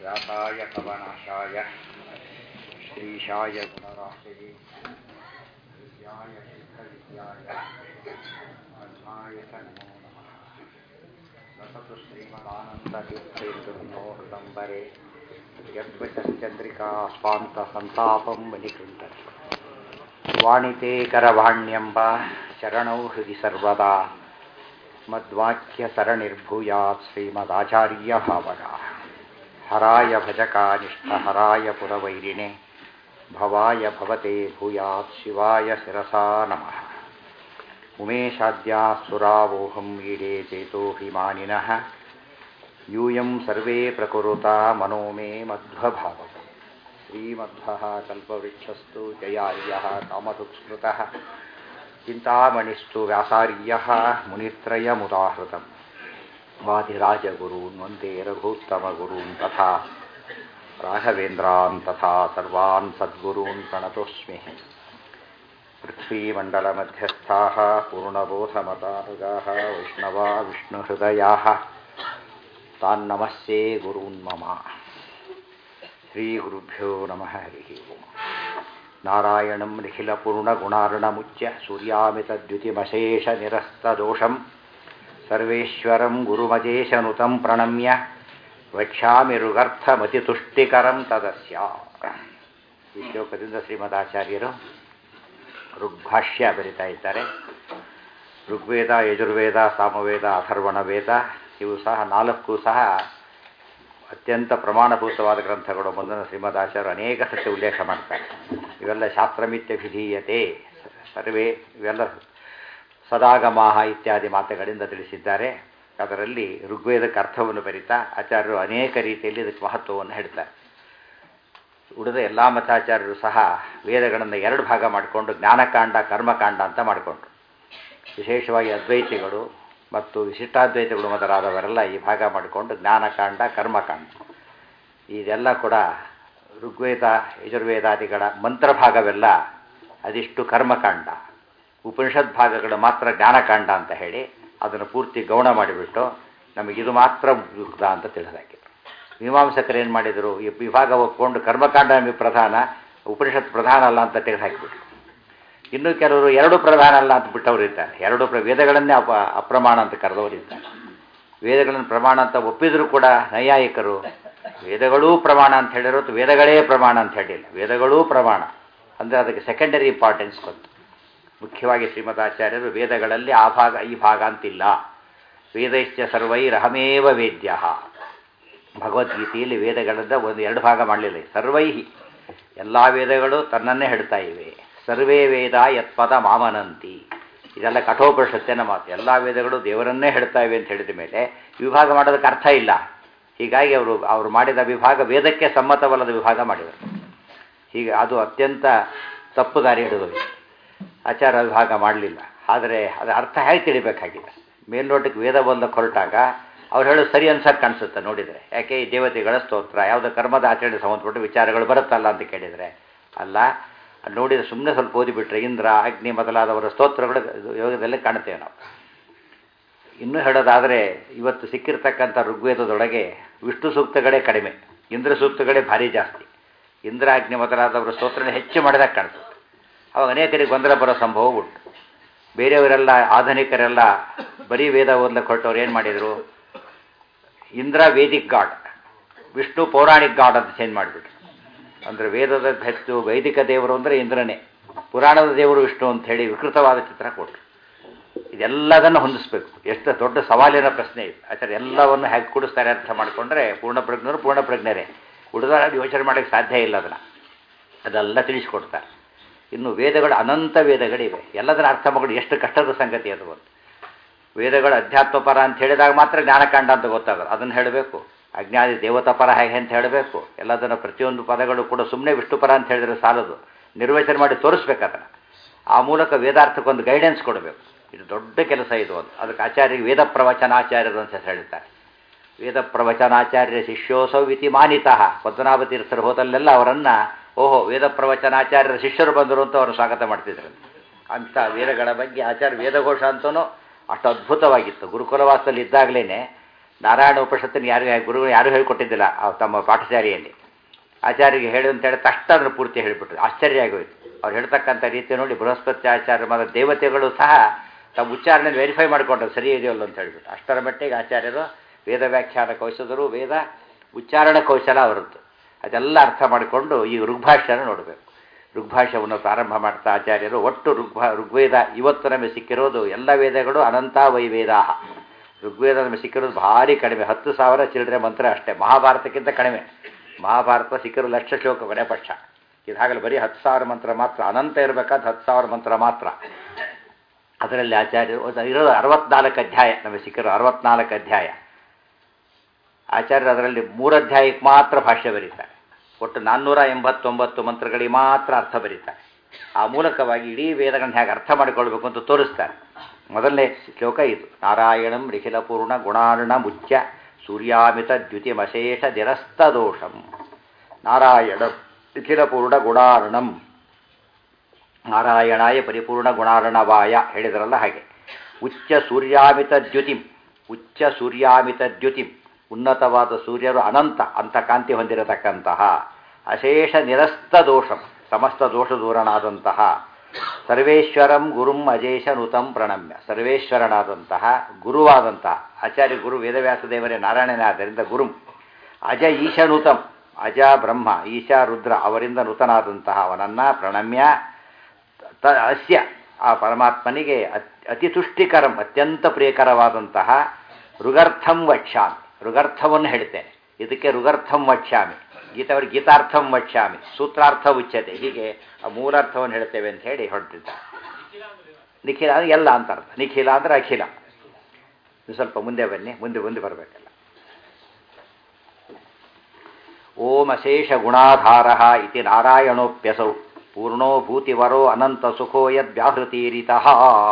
व्यासाय कवनाशाय श्रीशाय गुणराशये विद्याय सिद्धविद्याय ब्रह्माय च नमो नमः वसतु श्रीमदानन्दतीर्थेन्दुर्नो हृदम्बरे यद्वचश्चन्द्रिका स्वान्तसन्तापं बलिकृन्तरे ವಾಣಿತೆ ಕರವಾಣ್ಯಂಬ ಶರಣೌ ಹೃದಿ ಸರ್ವದಾ ಮದ್ವಾಕ್ಯ ಸರಣಿರ್ಭೂಯಾತ್ ಶ್ರೀಮದಾಚಾರ್ಯ ಭಾವಗ ಹರಾಯ ಭಜಕಾನಿಷ್ಠ ಹರಾಯ ಪುರವೈರಿಣೆ ಭವಾಯ ಭವತೆ ಭೂಯಾತ್ ಶಿವಾಯ ಶಿರಸಾ ನಮಃ ಉಮೇಶಾದ್ಯಾ ಸುರಾವೋಹಂ ಈಡೇ ಚೇತೋ ಹಿಮಾನಿನಃ ಯೂಯಂ ಸರ್ವೇ ಪ್ರಕುರುತಾ ಮನೋ ಮೇ ಮಧ್ವಭಾವವು श्रीमध्वः कल्पवृक्षस्तु जयार्यः कामधुक्स्मृतः चिन्तामणिस्तु व्यासार्यः मुनित्रयमुदाहृतम् वादिराजगुरून् वन्दे रघूत्तमगुरून् तथा राघवेन्द्रान् तथा सर्वान् सद्गुरून् प्रणतोऽस्मि पृथ्वीमण्डलमध्यस्थाः पूर्णबोधमतानुगाः वैष्णवा विष्णुहृदयाः तान्नमस्ये गुरून् मम श्रीगुरुभ्यो नमः हरिः ओम् नारायणं निखिलपूर्णगुणार्णमुच्य सूर्यामितद्युतिमशेषनिरस्तदोषं सर्वेश्वरं गुरुमजेशनुतं प्रणम्य ವಕ್ಷ್ಯಾಮಿರುಗರ್ಥಮತಿತುಷ್ಟಿಕರಂ ತದಸ್ಯ ಈ ಶ್ಲೋಕದಿಂದ ಶ್ರೀಮದಾಚಾರ್ಯರು ಋಗ್ಭಾಷ್ಯ ಬರಿತಾ ಇದ್ದಾರೆ ಋಗ್ವೇದ ಯಜುರ್ವೇದ ಸಾಮವೇದ ಅಥರ್ವಣ ವೇದ ಇವು ಸಹ ನಾಲ್ಕು ಸಹ ಅತ್ಯಂತ ಪ್ರಮಾಣಭೂತವಾದ ಗ್ರಂಥಗಳು ಮೊದಲ ಶ್ರೀಮದಾಚಾರ್ಯರು ಅನೇಕ ಸತ್ಯ ಉಲ್ಲೇಖ ಮಾಡ್ತಾರೆ ಇವೆಲ್ಲ ಶಾಸ್ತ್ರಮಿತ್ಯಭಿಧೀಯತೆ ಸರ್ವೇ ಇವೆಲ್ಲ ಸದಾಗಮಾಹ ಇತ್ಯಾದಿ ಮಾತುಗಳಿಂದ ತಿಳಿಸಿದ್ದಾರೆ ಅದರಲ್ಲಿ ಋಗ್ವೇದಕ್ಕೆ ಅರ್ಥವನ್ನು ಬರಿತಾ ಆಚಾರ್ಯರು ಅನೇಕ ರೀತಿಯಲ್ಲಿ ಇದಕ್ಕೆ ಮಹತ್ವವನ್ನು ಹೇಳ್ತಾರೆ ಉಳಿದ ಎಲ್ಲ ಮತಾಚಾರ್ಯರು ಸಹ ವೇದಗಳನ್ನು ಎರಡು ಭಾಗ ಮಾಡಿಕೊಂಡು ಜ್ಞಾನಕಾಂಡ ಕರ್ಮಕಾಂಡ ಅಂತ ಮಾಡಿಕೊಂಡ್ರು ವಿಶೇಷವಾಗಿ ಅದ್ವೈತಿಗಳು ಮತ್ತು ವಿಶಿಷ್ಟಾದ್ವೈತಗಳು ಮೊದಲಾದವರೆಲ್ಲ ಈ ಭಾಗ ಮಾಡಿಕೊಂಡು ಜ್ಞಾನಕಾಂಡ ಕರ್ಮಕಾಂಡ ಇದೆಲ್ಲ ಕೂಡ ಋಗ್ವೇದ ಯಜುರ್ವೇದಾದಿಗಳ ಮಂತ್ರ ಭಾಗವೆಲ್ಲ ಅದಿಷ್ಟು ಕರ್ಮಕಾಂಡ ಉಪನಿಷತ್ ಭಾಗಗಳು ಮಾತ್ರ ಜ್ಞಾನಕಾಂಡ ಅಂತ ಹೇಳಿ ಅದನ್ನು ಪೂರ್ತಿ ಗೌಣ ಮಾಡಿಬಿಟ್ಟು ನಮಗಿದು ಮಾತ್ರ ಯುಕ್ತ ಅಂತ ತಿಳಿದಾಕಿದ್ರು ಮೀಮಾಂಸಕರು ಏನು ಮಾಡಿದರು ಈ ವಿಭಾಗ ಒಪ್ಕೊಂಡು ಕರ್ಮಕಾಂಡ ನಮಗೆ ಪ್ರಧಾನ ಉಪನಿಷತ್ ಪ್ರಧಾನ ಅಲ್ಲ ಅಂತ ತೆಗೆದುಹಾಕಿಬಿಟ್ರು ಇನ್ನು ಕೆಲವರು ಎರಡು ಪ್ರಧಾನ ಅಲ್ಲ ಅಂತ ಬಿಟ್ಟವರು ಇದ್ದಾರೆ ಎರಡು ಪ್ರ ವೇದಗಳನ್ನೇ ಅಪ ಅಪ್ರಮಾಣ ಅಂತ ಕರೆದವರು ಇದ್ದಾರೆ ವೇದಗಳನ್ನು ಪ್ರಮಾಣ ಅಂತ ಒಪ್ಪಿದರೂ ಕೂಡ ನೈಯಾಯಿಕರು ವೇದಗಳೂ ಪ್ರಮಾಣ ಅಂತ ಹೇಳಿರೋ ವೇದಗಳೇ ಪ್ರಮಾಣ ಅಂತ ಹೇಳಿಲ್ಲ ವೇದಗಳೂ ಪ್ರಮಾಣ ಅಂದರೆ ಅದಕ್ಕೆ ಸೆಕೆಂಡರಿ ಇಂಪಾರ್ಟೆನ್ಸ್ ಕೊಟ್ಟು ಮುಖ್ಯವಾಗಿ ಶ್ರೀಮದಾಚಾರ್ಯರು ವೇದಗಳಲ್ಲಿ ಆ ಭಾಗ ಈ ಭಾಗ ಅಂತಿಲ್ಲ ವೇದೈಶ್ಚ ಸರ್ವೈರಹಮೇವ ವೇದ್ಯ ಭಗವದ್ಗೀತೆಯಲ್ಲಿ ವೇದಗಳಿಂದ ಒಂದು ಎರಡು ಭಾಗ ಮಾಡಲಿಲ್ಲ ಸರ್ವೈಹಿ ಎಲ್ಲ ವೇದಗಳು ತನ್ನನ್ನೇ ಹೇಳ್ತಾ ಇವೆ ಸರ್ವೇ ವೇದ ಯತ್ಪದ ಮಾಮನಂತಿ ಇದೆಲ್ಲ ಕಠೋಪನಿಷತ್ತಿನ ಮಾತು ಎಲ್ಲ ವೇದಗಳು ದೇವರನ್ನೇ ಹೇಳ್ತಾ ಇವೆ ಅಂತ ಹೇಳಿದ ಮೇಲೆ ವಿಭಾಗ ಮಾಡೋದಕ್ಕೆ ಅರ್ಥ ಇಲ್ಲ ಹೀಗಾಗಿ ಅವರು ಅವರು ಮಾಡಿದ ವಿಭಾಗ ವೇದಕ್ಕೆ ಸಮ್ಮತವಲ್ಲದ ವಿಭಾಗ ಮಾಡಿದರು ಹೀಗೆ ಅದು ಅತ್ಯಂತ ತಪ್ಪು ದಾರಿ ಹಿಡಿದು ಆಚಾರ ವಿಭಾಗ ಮಾಡಲಿಲ್ಲ ಆದರೆ ಅದರ ಅರ್ಥ ಹೇಗೆ ತಿಳಿಬೇಕಾಗಿದೆ ಮೇಲ್ನೋಟಕ್ಕೆ ವೇದ ಬಂದಕ್ಕೆ ಹೊರಟಾಗ ಅವ್ರು ಹೇಳೋದು ಸರಿ ಅನ್ಸಕ್ಕೆ ಕಾಣಿಸುತ್ತೆ ನೋಡಿದರೆ ಯಾಕೆ ಈ ದೇವತೆಗಳ ಸ್ತೋತ್ರ ಯಾವುದೋ ಕರ್ಮದ ಆಚರಣೆ ಸಂಬಂಧಪಟ್ಟ ವಿಚಾರಗಳು ಬರುತ್ತಲ್ಲ ಅಂತ ಕೇಳಿದರೆ ಅಲ್ಲ ಅಲ್ಲಿ ನೋಡಿದರೆ ಸುಮ್ಮನೆ ಸ್ವಲ್ಪ ಓದಿಬಿಟ್ರೆ ಇಂದ್ರ ಅಗ್ನಿ ಮೊದಲಾದವರ ಸ್ತೋತ್ರಗಳು ಯೋಗದಲ್ಲಿ ಕಾಣ್ತೇವೆ ನಾವು ಇನ್ನೂ ಹೇಳೋದಾದರೆ ಇವತ್ತು ಸಿಕ್ಕಿರ್ತಕ್ಕಂಥ ಋಗ್ವೇದದೊಳಗೆ ವಿಷ್ಣು ಸೂಕ್ತಗಳೇ ಕಡಿಮೆ ಇಂದ್ರ ಸೂಕ್ತಗಳೇ ಭಾರಿ ಜಾಸ್ತಿ ಇಂದ್ರ ಅಗ್ನಿ ಮೊದಲಾದವರ ಸ್ತೋತ್ರನ ಹೆಚ್ಚು ಮಾಡಿದಾಗ ಕಾಣಿಸುತ್ತೆ ಅವಾಗ ಅನೇಕರಿಗೆ ಗೊಂದಲ ಬರೋ ಸಂಭವ ಉಂಟು ಬೇರೆಯವರೆಲ್ಲ ಆಧುನಿಕರೆಲ್ಲ ಬರೀ ವೇದ ಓದ್ಲಿಕ್ಕೆ ಹೊರಟವ್ರು ಏನು ಮಾಡಿದರು ಇಂದ್ರ ವೇದಿಕ್ ಗಾಡ್ ವಿಷ್ಣು ಪೌರಾಣಿಕ್ ಗಾಡ್ ಅಂತ ಚೇಂಜ್ ಮಾಡಿಬಿಟ್ರು ಅಂದರೆ ವೇದದ ಹೆಚ್ಚು ವೈದಿಕ ದೇವರು ಅಂದರೆ ಇಂದ್ರನೇ ಪುರಾಣದ ದೇವರು ವಿಷ್ಣು ಅಂತ ಹೇಳಿ ವಿಕೃತವಾದ ಚಿತ್ರ ಕೊಟ್ಟರು ಇದೆಲ್ಲದನ್ನು ಹೊಂದಿಸ್ಬೇಕು ಎಷ್ಟು ದೊಡ್ಡ ಸವಾಲಿನ ಪ್ರಶ್ನೆ ಇದೆ ಆಚಾರ್ಯ ಎಲ್ಲವನ್ನು ಹೇಗೆ ಕೂಡಿಸ್ತಾರೆ ಅರ್ಥ ಮಾಡಿಕೊಂಡ್ರೆ ಪೂರ್ಣ ಪ್ರಜ್ಞರು ಪೂರ್ಣ ಪ್ರಜ್ಞರೇ ಉಳಿದ ಯೋಚನೆ ಮಾಡೋಕ್ಕೆ ಸಾಧ್ಯ ಇಲ್ಲ ಅದನ್ನು ಅದೆಲ್ಲ ತಿಳಿಸ್ಕೊಡ್ತಾರೆ ಇನ್ನು ವೇದಗಳು ಅನಂತ ವೇದಗಳಿವೆ ಎಲ್ಲದರ ಅರ್ಥ ಮಗಳು ಎಷ್ಟು ಕಷ್ಟದ ಸಂಗತಿ ಅದು ಒಂದು ವೇದಗಳು ಅಧ್ಯಾತ್ಮಪರ ಅಂತ ಹೇಳಿದಾಗ ಮಾತ್ರ ಜ್ಞಾನಕಾಂಡ ಅಂತ ಗೊತ್ತಾಗೋದು ಅದನ್ನು ಹೇಳಬೇಕು ಅಜ್ಞಾನಿ ದೇವತಾಪರ ಹೇಗೆ ಅಂತ ಹೇಳಬೇಕು ಎಲ್ಲದನ್ನು ಪ್ರತಿಯೊಂದು ಪದಗಳು ಕೂಡ ಸುಮ್ಮನೆ ವಿಷ್ಣುಪರ ಅಂತ ಹೇಳಿದ್ರೆ ಸಾಲದು ನಿರ್ವಚನ ಮಾಡಿ ತೋರಿಸ್ಬೇಕು ಅದನ್ನು ಆ ಮೂಲಕ ವೇದಾರ್ಥಕ್ಕೊಂದು ಗೈಡೆನ್ಸ್ ಕೊಡಬೇಕು ಇದು ದೊಡ್ಡ ಕೆಲಸ ಇದು ಒಂದು ಅದಕ್ಕೆ ಆಚಾರ್ಯ ವೇದ ಪ್ರವಚನಾಚಾರ್ಯರು ಅಂತ ಹೇಳ್ತಾರೆ ವೇದ ಪ್ರವಚನಾಚಾರ್ಯ ಶಿಷ್ಯೋಸೌ ಇತಿ ಮಾನಿತಃ ಪದ್ಮನಾಭ ತೀರ್ಥರು ಹೋದಲ್ಲೆಲ್ಲ ಅವರನ್ನು ಓಹೋ ವೇದ ಪ್ರವಚನಾಚಾರ್ಯರ ಶಿಷ್ಯರು ಬಂದರು ಅಂತ ಅವರು ಸ್ವಾಗತ ಮಾಡ್ತಿದ್ರು ಅಂಥ ವೇದಗಳ ಬಗ್ಗೆ ಆಚಾರ್ಯ ವೇದಘೋಷ ಅಂತನೂ ಅಷ್ಟು ಅದ್ಭುತವಾಗಿತ್ತು ಗುರುಕುಲವಾಸದಲ್ಲಿ ಇದ್ದಾಗಲೇ ನಾರಾಯಣ ಉಪನಿಷತ್ತಿನ ಯಾರಿಗೂ ಗುರುಗಳು ಯಾರೂ ಹೇಳಿಕೊಟ್ಟಿದ್ದಿಲ್ಲ ಆ ತಮ್ಮ ಪಾಠಶಾಲೆಯಲ್ಲಿ ಆಚಾರ್ಯರಿಗೆ ಹೇಳಿ ಅಂತ ಹೇಳಿ ತಕ್ಷಣ ಅದನ್ನು ಪೂರ್ತಿ ಹೇಳಿಬಿಟ್ರು ಆಶ್ಚರ್ಯ ಆಗೋಯ್ತು ಅವ್ರು ಹೇಳ್ತಕ್ಕಂಥ ರೀತಿ ನೋಡಿ ಬೃಹಸ್ಪತಿ ಆಚಾರ್ಯ ಮತ್ತು ದೇವತೆಗಳು ಸಹ ತಮ್ಮ ಉಚ್ಚಾರಣೆ ವೆರಿಫೈ ಮಾಡಿಕೊಂಡ್ರು ಸರಿ ಇದೆಯಲ್ಲ ಅಂತ ಹೇಳ್ಬಿಟ್ಟು ಅಷ್ಟರ ಮಟ್ಟಿಗೆ ಆಚಾರ್ಯರು ವೇದ ವ್ಯಾಖ್ಯಾನ ಕೌಶಲರು ವೇದ ಉಚ್ಚಾರಣ ಕೌಶಲ ಅವರದ್ದು ಅದೆಲ್ಲ ಅರ್ಥ ಮಾಡಿಕೊಂಡು ಈ ಋಗ್ಭಾಷ್ಯನ ನೋಡಬೇಕು ಋಗ್ಭಾಷ್ಯವನ್ನು ಪ್ರಾರಂಭ ಮಾಡ್ತಾ ಆಚಾರ್ಯರು ಒಟ್ಟು ಋಗ್ಭಾ ಋಗ್ವೇದ ಇವತ್ತು ನಮಗೆ ಸಿಕ್ಕಿರೋದು ಎಲ್ಲ ವೇದಗಳು ಅನಂತ ವೈ ವೇದಾಹ ಋಗ್ವೇದ ನಮಗೆ ಸಿಕ್ಕಿರೋದು ಭಾರಿ ಕಡಿಮೆ ಹತ್ತು ಸಾವಿರ ಚಿಲ್ಲರೆ ಮಂತ್ರ ಅಷ್ಟೇ ಮಹಾಭಾರತಕ್ಕಿಂತ ಕಡಿಮೆ ಮಹಾಭಾರತ ಸಿಕ್ಕಿರೋ ಲಕ್ಷ ಶ್ಲೋಕ ಕೊನೆ ಪಕ್ಷ ಇದಾಗಲೇ ಬರೀ ಹತ್ತು ಸಾವಿರ ಮಂತ್ರ ಮಾತ್ರ ಅನಂತ ಇರಬೇಕಾದ ಹತ್ತು ಸಾವಿರ ಮಂತ್ರ ಮಾತ್ರ ಅದರಲ್ಲಿ ಆಚಾರ್ಯರು ಇರೋದು ಅರವತ್ನಾಲ್ಕು ಅಧ್ಯಾಯ ನಮಗೆ ಸಿಕ್ಕಿರೋ ಅರವತ್ನಾಲ್ಕು ಅಧ್ಯಾಯ ಆಚಾರ್ಯರು ಅದರಲ್ಲಿ ಮೂರು ಅಧ್ಯಾಯಕ್ಕೆ ಮಾತ್ರ ಭಾಷ್ಯ ಬರೀತಾರೆ ಒಟ್ಟು ನಾನ್ನೂರ ಎಂಬತ್ತೊಂಬತ್ತು ಮಂತ್ರಗಳಿಗೆ ಮಾತ್ರ ಅರ್ಥ ಬರೀತಾರೆ ಆ ಮೂಲಕವಾಗಿ ಇಡೀ ವೇದಗಳನ್ನ ಹೇಗೆ ಅರ್ಥ ಮಾಡಿಕೊಳ್ಬೇಕು ಅಂತ ತೋರಿಸ್ತಾರೆ ಮೊದಲನೇ ಶ್ಲೋಕ ಇದು ನಾರಾಯಣಂ ನಿಖಿಲಪೂರ್ಣ ಗುಣಾರ್ಣ ಮುಚ್ಯ ಸೂರ್ಯಾಮಿತ ದ್ಯುತಿಮಶೇಷ ನಿರಸ್ತದೋಷಂ ನಾರಾಯಣಂ ನಿಖಿಲಪೂರ್ಣ ಗುಣಾರ್ಣಂ ನಾರಾಯಣಾಯ ಪರಿಪೂರ್ಣ ಗುಣಾರ್ಣವಾಯ ಹೇಳಿದ್ರಲ್ಲ ಹಾಗೆ ಉಚ್ಚ ಸೂರ್ಯಾಮಿತ ದ್ಯುತಿಂ ಉಚ್ಚ ಸೂರ್ಯಾಮಿತ ದ್ಯುತಿಂ ಉನ್ನತವಾದ ಸೂರ್ಯರು ಅನಂತ ಅಂತ ಕಾಂತಿ ಹೊಂದಿರತಕ್ಕಂತಹ ಅಶೇಷ ನಿರಸ್ತ ದೋಷಂ ಸಮಸ್ತ ದೋಷ ದೂರನಾದಂತಹ ಸರ್ವೇಶ್ವರಂ ಗುರುಂ ಅಜೇಶನುತಂ ಪ್ರಣಮ್ಯ ಸರ್ವೇಶ್ವರನಾದಂತಹ ಗುರುವಾದಂತಹ ಆಚಾರ್ಯ ಗುರು ವೇದವ್ಯಾಸ ದೇವರೇ ನಾರಾಯಣನೇ ಆದ್ದರಿಂದ ಗುರುಂ ಅಜ ಈಶನುತಂ ಅಜ ಬ್ರಹ್ಮ ಈಶಾ ರುದ್ರ ಅವರಿಂದ ನೂತನಾದಂತಹ ಅವನನ್ನು ಪ್ರಣಮ್ಯ ತ ಅಸ್ಯ ಆ ಪರಮಾತ್ಮನಿಗೆ ಅತಿ ತುಷ್ಟಿಕರಂ ಅತ್ಯಂತ ಪ್ರಿಯಕರವಾದಂತಹ ಋಗರ್ಥಂ ವಕ್ಷ್ಯಾಮಿ ಋಗರ್ಥವನ್ನು ಹೇಳ್ತೇನೆ ಇದಕ್ಕೆ ಋಗರ್ಥಂ ವಕ್ಷ್ಯಾಮಿ ಗೀತವರು ಗೀತಾರ್ಥಂ ವಕ್ಷ್ಯಾಮಿ ಸೂತ್ರಾರ್ಥ ಉಚ್ಯತೆ ಹೀಗೆ ಆ ಮೂಲಾರ್ಥವನ್ನು ಹೇಳ್ತೇವೆ ಅಂತ ಹೇಳಿ ಹೊರಟಿದ್ದಾರೆ ನಿಖಿಲ ಅಂದ್ರೆ ಎಲ್ಲ ಅಂತ ಅರ್ಥ ನಿಖಿಲ ಅಂದ್ರೆ ಅಖಿಲ ಸ್ವಲ್ಪ ಮುಂದೆ ಬನ್ನಿ ಮುಂದೆ ಮುಂದೆ ಬರಬೇಕಲ್ಲ ಓಂ ಅಶೇಷ ಗುಣಾಧಾರ ಇತಿ ನಾರಾಯಣೋಪ್ಯಸೌ ಪೂರ್ಣೋ ಭೂತಿವರೋ ಅನಂತ ಸುಖೋ ಯದ್ ವ್ಯಾಹೃತೀರಿತಃ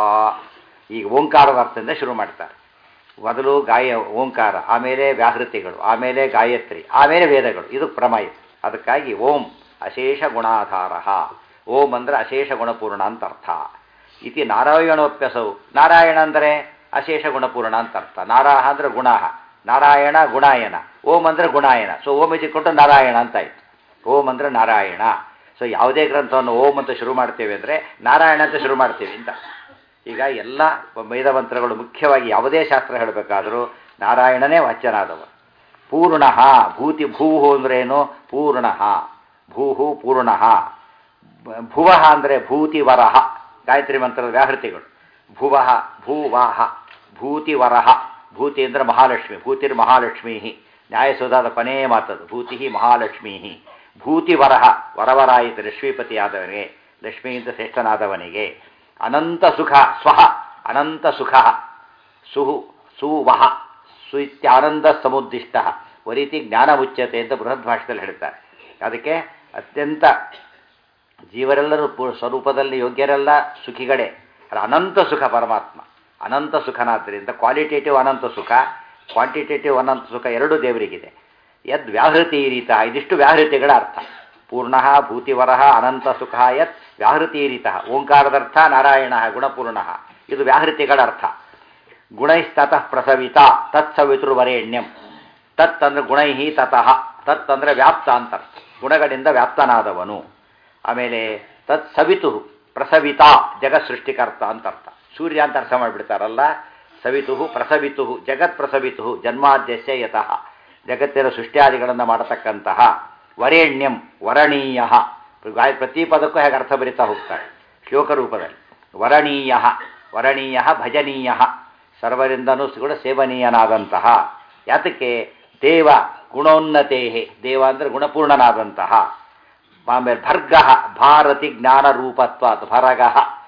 ಈಗ ಓಂಕಾರದ ಅರ್ಥದಿಂದ ಶುರು ಮಾಡ್ತಾರೆ ಮೊದಲು ಗಾಯ ಓಂಕಾರ ಆಮೇಲೆ ವ್ಯಾಹೃತಿಗಳು ಆಮೇಲೆ ಗಾಯತ್ರಿ ಆಮೇಲೆ ವೇದಗಳು ಇದು ಪ್ರಮಯ ಅದಕ್ಕಾಗಿ ಓಂ ಅಶೇಷ ಗುಣಾಧಾರ ಓಂ ಅಂದರೆ ಅಶೇಷ ಗುಣಪೂರ್ಣ ಅಂತ ಅರ್ಥ ಇತಿ ನಾರಾಯಣೋಪ್ಯಸೌ ನಾರಾಯಣ ಅಂದರೆ ಅಶೇಷ ಗುಣಪೂರ್ಣ ಅಂತ ಅರ್ಥ ನಾರಾಹ ಅಂದರೆ ಗುಣಾಹ ನಾರಾಯಣ ಗುಣಾಯನ ಓಂ ಅಂದರೆ ಗುಣಾಯನ ಸೊ ಓಂ ಇಸಿಕೊಂಡು ನಾರಾಯಣ ಅಂತ ಆಯ್ತು ಓಂ ಅಂದರೆ ನಾರಾಯಣ ಸೊ ಯಾವುದೇ ಗ್ರಂಥವನ್ನು ಓಂ ಅಂತ ಶುರು ಮಾಡ್ತೇವೆ ಅಂದರೆ ನಾರಾಯಣ ಅಂತ ಶುರು ಮಾಡ್ತೇವೆ ಅಂತ ಈಗ ಎಲ್ಲ ವೇದ ಮಂತ್ರಗಳು ಮುಖ್ಯವಾಗಿ ಯಾವುದೇ ಶಾಸ್ತ್ರ ಹೇಳಬೇಕಾದರೂ ನಾರಾಯಣನೇ ವಾಚ್ಯನಾದವ ಪೂರ್ಣ ಭೂತಿ ಭೂಹು ಅಂದ್ರೇನು ಪೂರ್ಣ ಭೂಹು ಪೂರ್ಣ ಭುವ ಅಂದರೆ ಭೂತಿವರಹ ಗಾಯತ್ರಿ ಮಂತ್ರದ ವ್ಯಾಹೃತಿಗಳು ಭುವ ಭೂವಾಹ ಭೂತಿವರಹ ಭೂತಿ ಅಂದರೆ ಮಹಾಲಕ್ಷ್ಮಿ ಭೂತಿರ್ ಮಹಾಲಕ್ಷ್ಮೀ ನ್ಯಾಯಸುಧಾದ ಕೊನೆಯ ಮಾತದು ಭೂತಿ ಮಹಾಲಕ್ಷ್ಮೀ ಭೂತಿವರಹ ವರವರಾಯಿತು ಲಕ್ಷ್ಮೀಪತಿಯಾದವನಿಗೆ ಲಕ್ಷ್ಮಿಯಿಂದ ಶ್ರೇಷ್ಠನಾದವನಿಗೆ ಅನಂತ ಸುಖ ಸ್ವಹ ಅನಂತ ಸುಖ ಸುಹು ಸುವಹ ಸು ಇತ್ಯಾನಂದ ಸಮುದ್ದಿಷ್ಟ ವರೀತಿ ಜ್ಞಾನ ಮುಚ್ಚತೆ ಅಂತ ಬೃಹತ್ ಭಾಷೆಯಲ್ಲಿ ಹೇಳ್ತಾರೆ ಅದಕ್ಕೆ ಅತ್ಯಂತ ಜೀವರೆಲ್ಲರೂ ಪೂ ಸ್ವರೂಪದಲ್ಲಿ ಯೋಗ್ಯರೆಲ್ಲ ಸುಖಿಗಳೇ ಅದು ಅನಂತ ಸುಖ ಪರಮಾತ್ಮ ಅನಂತ ಸುಖನಾದ್ದರಿಂದ ಕ್ವಾಲಿಟೇಟಿವ್ ಅನಂತ ಸುಖ ಕ್ವಾಂಟಿಟೇಟಿವ್ ಅನಂತ ಸುಖ ಎರಡೂ ದೇವರಿಗಿದೆ ಯದ್ ವ್ಯಾಹೃತಿ ರೀತ ಇದಿಷ್ಟು ವ್ಯಾಹೃತಿಗಳ ಅರ್ಥ ಪೂರ್ಣ ಭೂತಿವರ ಅನಂತ ಸುಖ ಯತ್ ವ್ಯಾಹೃತೀರಿತ ಓಂಕಾರದರ್ಥ ನಾರಾಯಣ ಗುಣಪೂರ್ಣ ಇದು ವ್ಯಾಹೃತಿಗಳ ಅರ್ಥ ಗುಣೈಸ್ತತಃ ಪ್ರಸವಿತ ತತ್ಸವಿತೃವರೇಣ್ಯಂ ತತ್ ಅಂದ್ರೆ ಗುಣೈ ತತಃ ತತ್ ಅಂದ್ರೆ ವ್ಯಾಪ್ತ ಅಂತ ಗುಣಗಳಿಂದ ವ್ಯಾಪ್ತನಾದವನು ಆಮೇಲೆ ತತ್ ಸವಿತು ಪ್ರಸವಿತ ಜಗತ್ ಸೃಷ್ಟಿಕರ್ತ ಅಂತ ಅರ್ಥ ಸೂರ್ಯ ಅಂತ ಅರ್ಥ ಮಾಡಿಬಿಡ್ತಾರಲ್ಲ ಸವಿತು ಪ್ರಸವಿತು ಜಗತ್ ಪ್ರಸವಿತು ಜನ್ಮಾದ್ಯಸ್ಯ ಯತಃ ಜಗತ್ತಿನ ಸೃಷ್ಟಿಯಾದಿಗಳನ್ನು ಮಾಡತಕ್ಕಂತಹ ವರೇಣ್ಯಂ ವರಣೀಯ ಗಾಯ ಪ್ರತಿ ಪದಕ್ಕೂ ಹೇಗೆ ಅರ್ಥ ಬರಿತಾ ಹೋಗ್ತಾರೆ ಶ್ಲೋಕ ರೂಪದಲ್ಲಿ ವರಣೀಯ ವರಣೀಯ ಭಜನೀಯ ಸರ್ವರಿಂದನೂ ಕೂಡ ಸೇವನೀಯನಾದಂತಹ ಯಾತಕ್ಕೆ ದೇವ ಗುಣೋನ್ನತೇ ದೇವ ಅಂದರೆ ಗುಣಪೂರ್ಣನಾದಂತಹ ಆಮೇಲೆ ಭರ್ಗ ಭಾರತಿ ಜ್ಞಾನರೂಪತ್ವಾತ್ ಭರಗ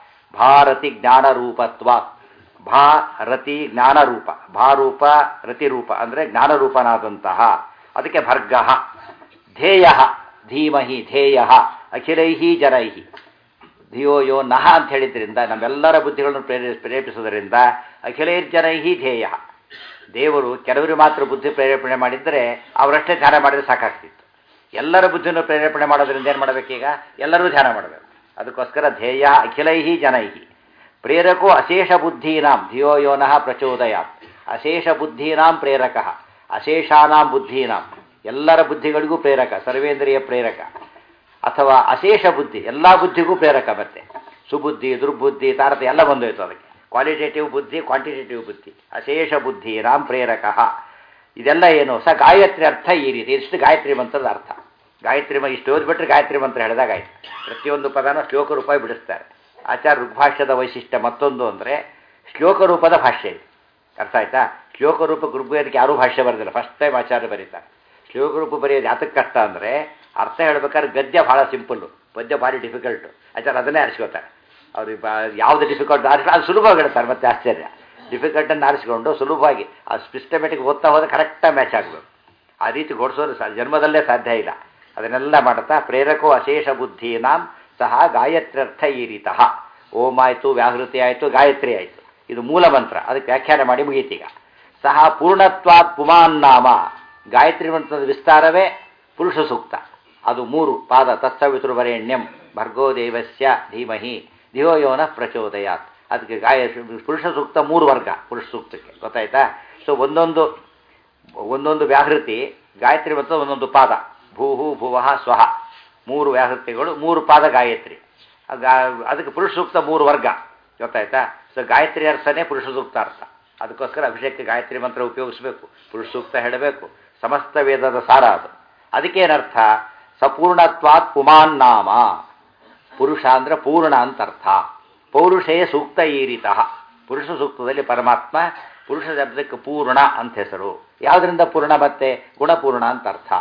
ಭಾರತಿ ಜ್ಞಾನರೂಪತ್ವಾತ್ ಭಾರತಿ ಜ್ಞಾನರೂಪ ಭಾರೂಪ ರತಿರೂಪ ಅಂದರೆ ಜ್ಞಾನರೂಪನಾದಂತಹ ಅದಕ್ಕೆ ಭರ್ಗ ಧ್ಯೇಯ ಧೀಮಹಿ ಧ್ಯೇಯ ಅಖಿಲೈ ಜನೈ ಧಿಯೋ ಯೋ ನಹ ಅಂತ ಹೇಳಿದ್ರಿಂದ ನಮ್ಮೆಲ್ಲರ ಬುದ್ಧಿಗಳನ್ನು ಪ್ರೇರೇ ಪ್ರೇರೇಪಿಸುವುದರಿಂದ ಅಖಿಲೈರ್ಜನೈ ಧ್ಯೇಯ ದೇವರು ಕೆಲವರು ಮಾತ್ರ ಬುದ್ಧಿ ಪ್ರೇರೇಪಣೆ ಮಾಡಿದ್ದರೆ ಅವರಷ್ಟೇ ಧ್ಯಾನ ಮಾಡಿದರೆ ಸಾಕಾಗ್ತಿತ್ತು ಎಲ್ಲರ ಬುದ್ಧಿಯನ್ನು ಪ್ರೇರೇಪಣೆ ಮಾಡೋದ್ರಿಂದ ಏನು ಮಾಡಬೇಕೀಗ ಎಲ್ಲರೂ ಧ್ಯಾನ ಮಾಡಬೇಕು ಅದಕ್ಕೋಸ್ಕರ ಧ್ಯೇಯ ಅಖಿಲೈ ಜನೈ ಪ್ರೇರಕೋ ಅಶೇಷ ಬುದ್ಧೀನಾಂ ಧಿಯೋ ಯೋನಃ ಪ್ರಚೋದಯಾತ್ ಅಶೇಷ ಬುದ್ಧೀನಾಂ ಪ್ರೇರಕ ಅಶೇಷಾನಾಂ ಬುದ್ಧೀನಾಂ ಎಲ್ಲರ ಬುದ್ಧಿಗಳಿಗೂ ಪ್ರೇರಕ ಸರ್ವೇಂದ್ರಿಯ ಪ್ರೇರಕ ಅಥವಾ ಅಶೇಷ ಬುದ್ಧಿ ಎಲ್ಲ ಬುದ್ಧಿಗೂ ಪ್ರೇರಕ ಮತ್ತೆ ಸುಬುದ್ಧಿ ದುರ್ಬುದ್ಧಿ ತಾರತ ಎಲ್ಲ ಬಂದೋಯ್ತು ಅದಕ್ಕೆ ಕ್ವಾಲಿಟೇಟಿವ್ ಬುದ್ಧಿ ಕ್ವಾಂಟಿಟೇಟಿವ್ ಬುದ್ಧಿ ಅಶೇಷ ಬುದ್ಧಿ ರಾಮ್ ಪ್ರೇರಕ ಇದೆಲ್ಲ ಏನು ಸ ಗಾಯತ್ರಿ ಅರ್ಥ ಈ ರೀತಿ ಇಷ್ಟು ಗಾಯತ್ರಿ ಮಂತ್ರದ ಅರ್ಥ ಗಾಯತ್ರಿ ಮ ಇಷ್ಟು ಓದ್ಬಿಟ್ರೆ ಗಾಯತ್ರಿ ಮಂತ್ರ ಹೇಳಿದಾಗಾಯ್ತು ಪ್ರತಿಯೊಂದು ಪದನ ಶ್ಲೋಕ ರೂಪಾಯಿ ಬಿಡಿಸ್ತಾರೆ ಆಚಾರ ಋಗ್ಭಾಷ್ಯದ ವೈಶಿಷ್ಟ್ಯ ಮತ್ತೊಂದು ಅಂದರೆ ಶ್ಲೋಕ ರೂಪದ ಭಾಷ್ಯ ಇದೆ ಅರ್ಥ ಆಯ್ತಾ ಶ್ಲೋಕ ರೂಪ ಋಗ್ವೇದಕ್ಕೆ ಯಾರೂ ಭಾಷ್ಯ ಬರೋದಿಲ್ಲ ಫಸ್ಟ್ ಟೈಮ್ ಆಚಾರ್ಯ ಬರೀತಾರೆ ಶ್ಲೋಕ ರೂಪ ಬರೆಯೋದು ಯಾತಕ್ಕೆ ಕಷ್ಟ ಅಂದರೆ ಅರ್ಥ ಹೇಳ್ಬೇಕಾದ್ರೆ ಗದ್ಯ ಭಾಳ ಸಿಂಪಲ್ಲು ಪದ್ಯ ಭಾರಿ ಡಿಫಿಕಲ್ಟು ಆಚಾರ ಅದನ್ನೇ ಆರಿಸ್ಕೋತಾರೆ ಅವ್ರು ಯಾವುದು ಡಿಫಿಕಲ್ಟ್ ಆರಿಸಿ ಅದು ಸುಲಭವಾಗಿ ಹೇಳ್ತಾರೆ ಮತ್ತೆ ಆಶ್ಚರ್ಯ ಡಿಫಿಕಲ್ಟನ್ನು ಆರಿಸ್ಕೊಂಡು ಸುಲಭವಾಗಿ ಆ ಸಿಸ್ಟಮೆಟಿಕ್ ಓದ್ತಾ ಹೋದ್ರೆ ಕರೆಕ್ಟಾಗಿ ಮ್ಯಾಚ್ ಆಗಬೇಕು ಆ ರೀತಿ ಘೋಡಿಸೋದು ಸ ಜನ್ಮದಲ್ಲೇ ಸಾಧ್ಯ ಇಲ್ಲ ಅದನ್ನೆಲ್ಲ ಮಾಡುತ್ತಾ ಪ್ರೇರಕೋ ಅಶೇಷ ಬುದ್ಧೀನಾಂ ಸಹ ಗಾಯತ್ರ್ಯರ್ಥ ಈ ರೀತಃ ಓಂ ಆಯಿತು ವ್ಯಾಹೃತಿ ಆಯಿತು ಗಾಯತ್ರಿ ಆಯಿತು ಇದು ಮೂಲ ಮಂತ್ರ ಅದಕ್ಕೆ ವ್ಯಾಖ್ಯಾನ ಮಾಡಿ ಮುಗೀತೀಗ ಸಹ ಪೂರ್ಣತ್ವಾತ್ ಪುಮಾನ್ ನಾಮ ಗಾಯತ್ರಿ ಮಂತ್ರದ ವಿಸ್ತಾರವೇ ಪುರುಷ ಸೂಕ್ತ ಅದು ಮೂರು ಪಾದ ತತ್ಸವಿತೃವರೆಣ್ಯಂ ಭರ್ಗೋ ದೇವಸ್ಯ ಧೀಮಹಿ ಧಿಯೋ ಯೋನ ಪ್ರಚೋದಯಾತ್ ಅದಕ್ಕೆ ಗಾಯ ಪುರುಷ ಸೂಕ್ತ ಮೂರು ವರ್ಗ ಪುರುಷ ಸೂಕ್ತಕ್ಕೆ ಗೊತ್ತಾಯ್ತಾ ಸೊ ಒಂದೊಂದು ಒಂದೊಂದು ವ್ಯಾಹೃತಿ ಗಾಯತ್ರಿ ಮತ್ತು ಒಂದೊಂದು ಪಾದ ಭೂಹು ಭುವಃ ಸ್ವಹ ಮೂರು ವ್ಯಾಹೃತಿಗಳು ಮೂರು ಪಾದ ಗಾಯತ್ರಿ ಅದಕ್ಕೆ ಪುರುಷ ಸೂಕ್ತ ಮೂರು ವರ್ಗ ಗೊತ್ತಾಯ್ತಾ ಸೊ ಗಾಯತ್ರಿ ಅರ್ಥನೇ ಪುರುಷ ಸೂಕ್ತ ಅರ್ಥ ಅದಕ್ಕೋಸ್ಕರ ಅಭಿಷೇಕಕ್ಕೆ ಗಾಯತ್ರಿ ಮಂತ್ರ ಉಪಯೋಗಿಸಬೇಕು ಪುರುಷ ಸೂಕ್ತ ಹೇಳಬೇಕು ಸಮಸ್ತ ವೇದದ ಸಾರ ಅದು ಅದಕ್ಕೇನರ್ಥ ಸಪೂರ್ಣತ್ವಾತ್ ಪುಮಾನ್ ನಾಮ ಪುರುಷ ಅಂದರೆ ಪೂರ್ಣ ಅಂತ ಅರ್ಥ ಪೌರುಷೇ ಸೂಕ್ತ ಈರಿತಃ ಪುರುಷ ಸೂಕ್ತದಲ್ಲಿ ಪರಮಾತ್ಮ ಪುರುಷ ಶಬ್ದಕ್ಕೆ ಪೂರ್ಣ ಅಂತ ಹೆಸರು ಯಾವುದರಿಂದ ಪೂರ್ಣ ಮತ್ತೆ ಗುಣಪೂರ್ಣ ಅಂತ ಅರ್ಥ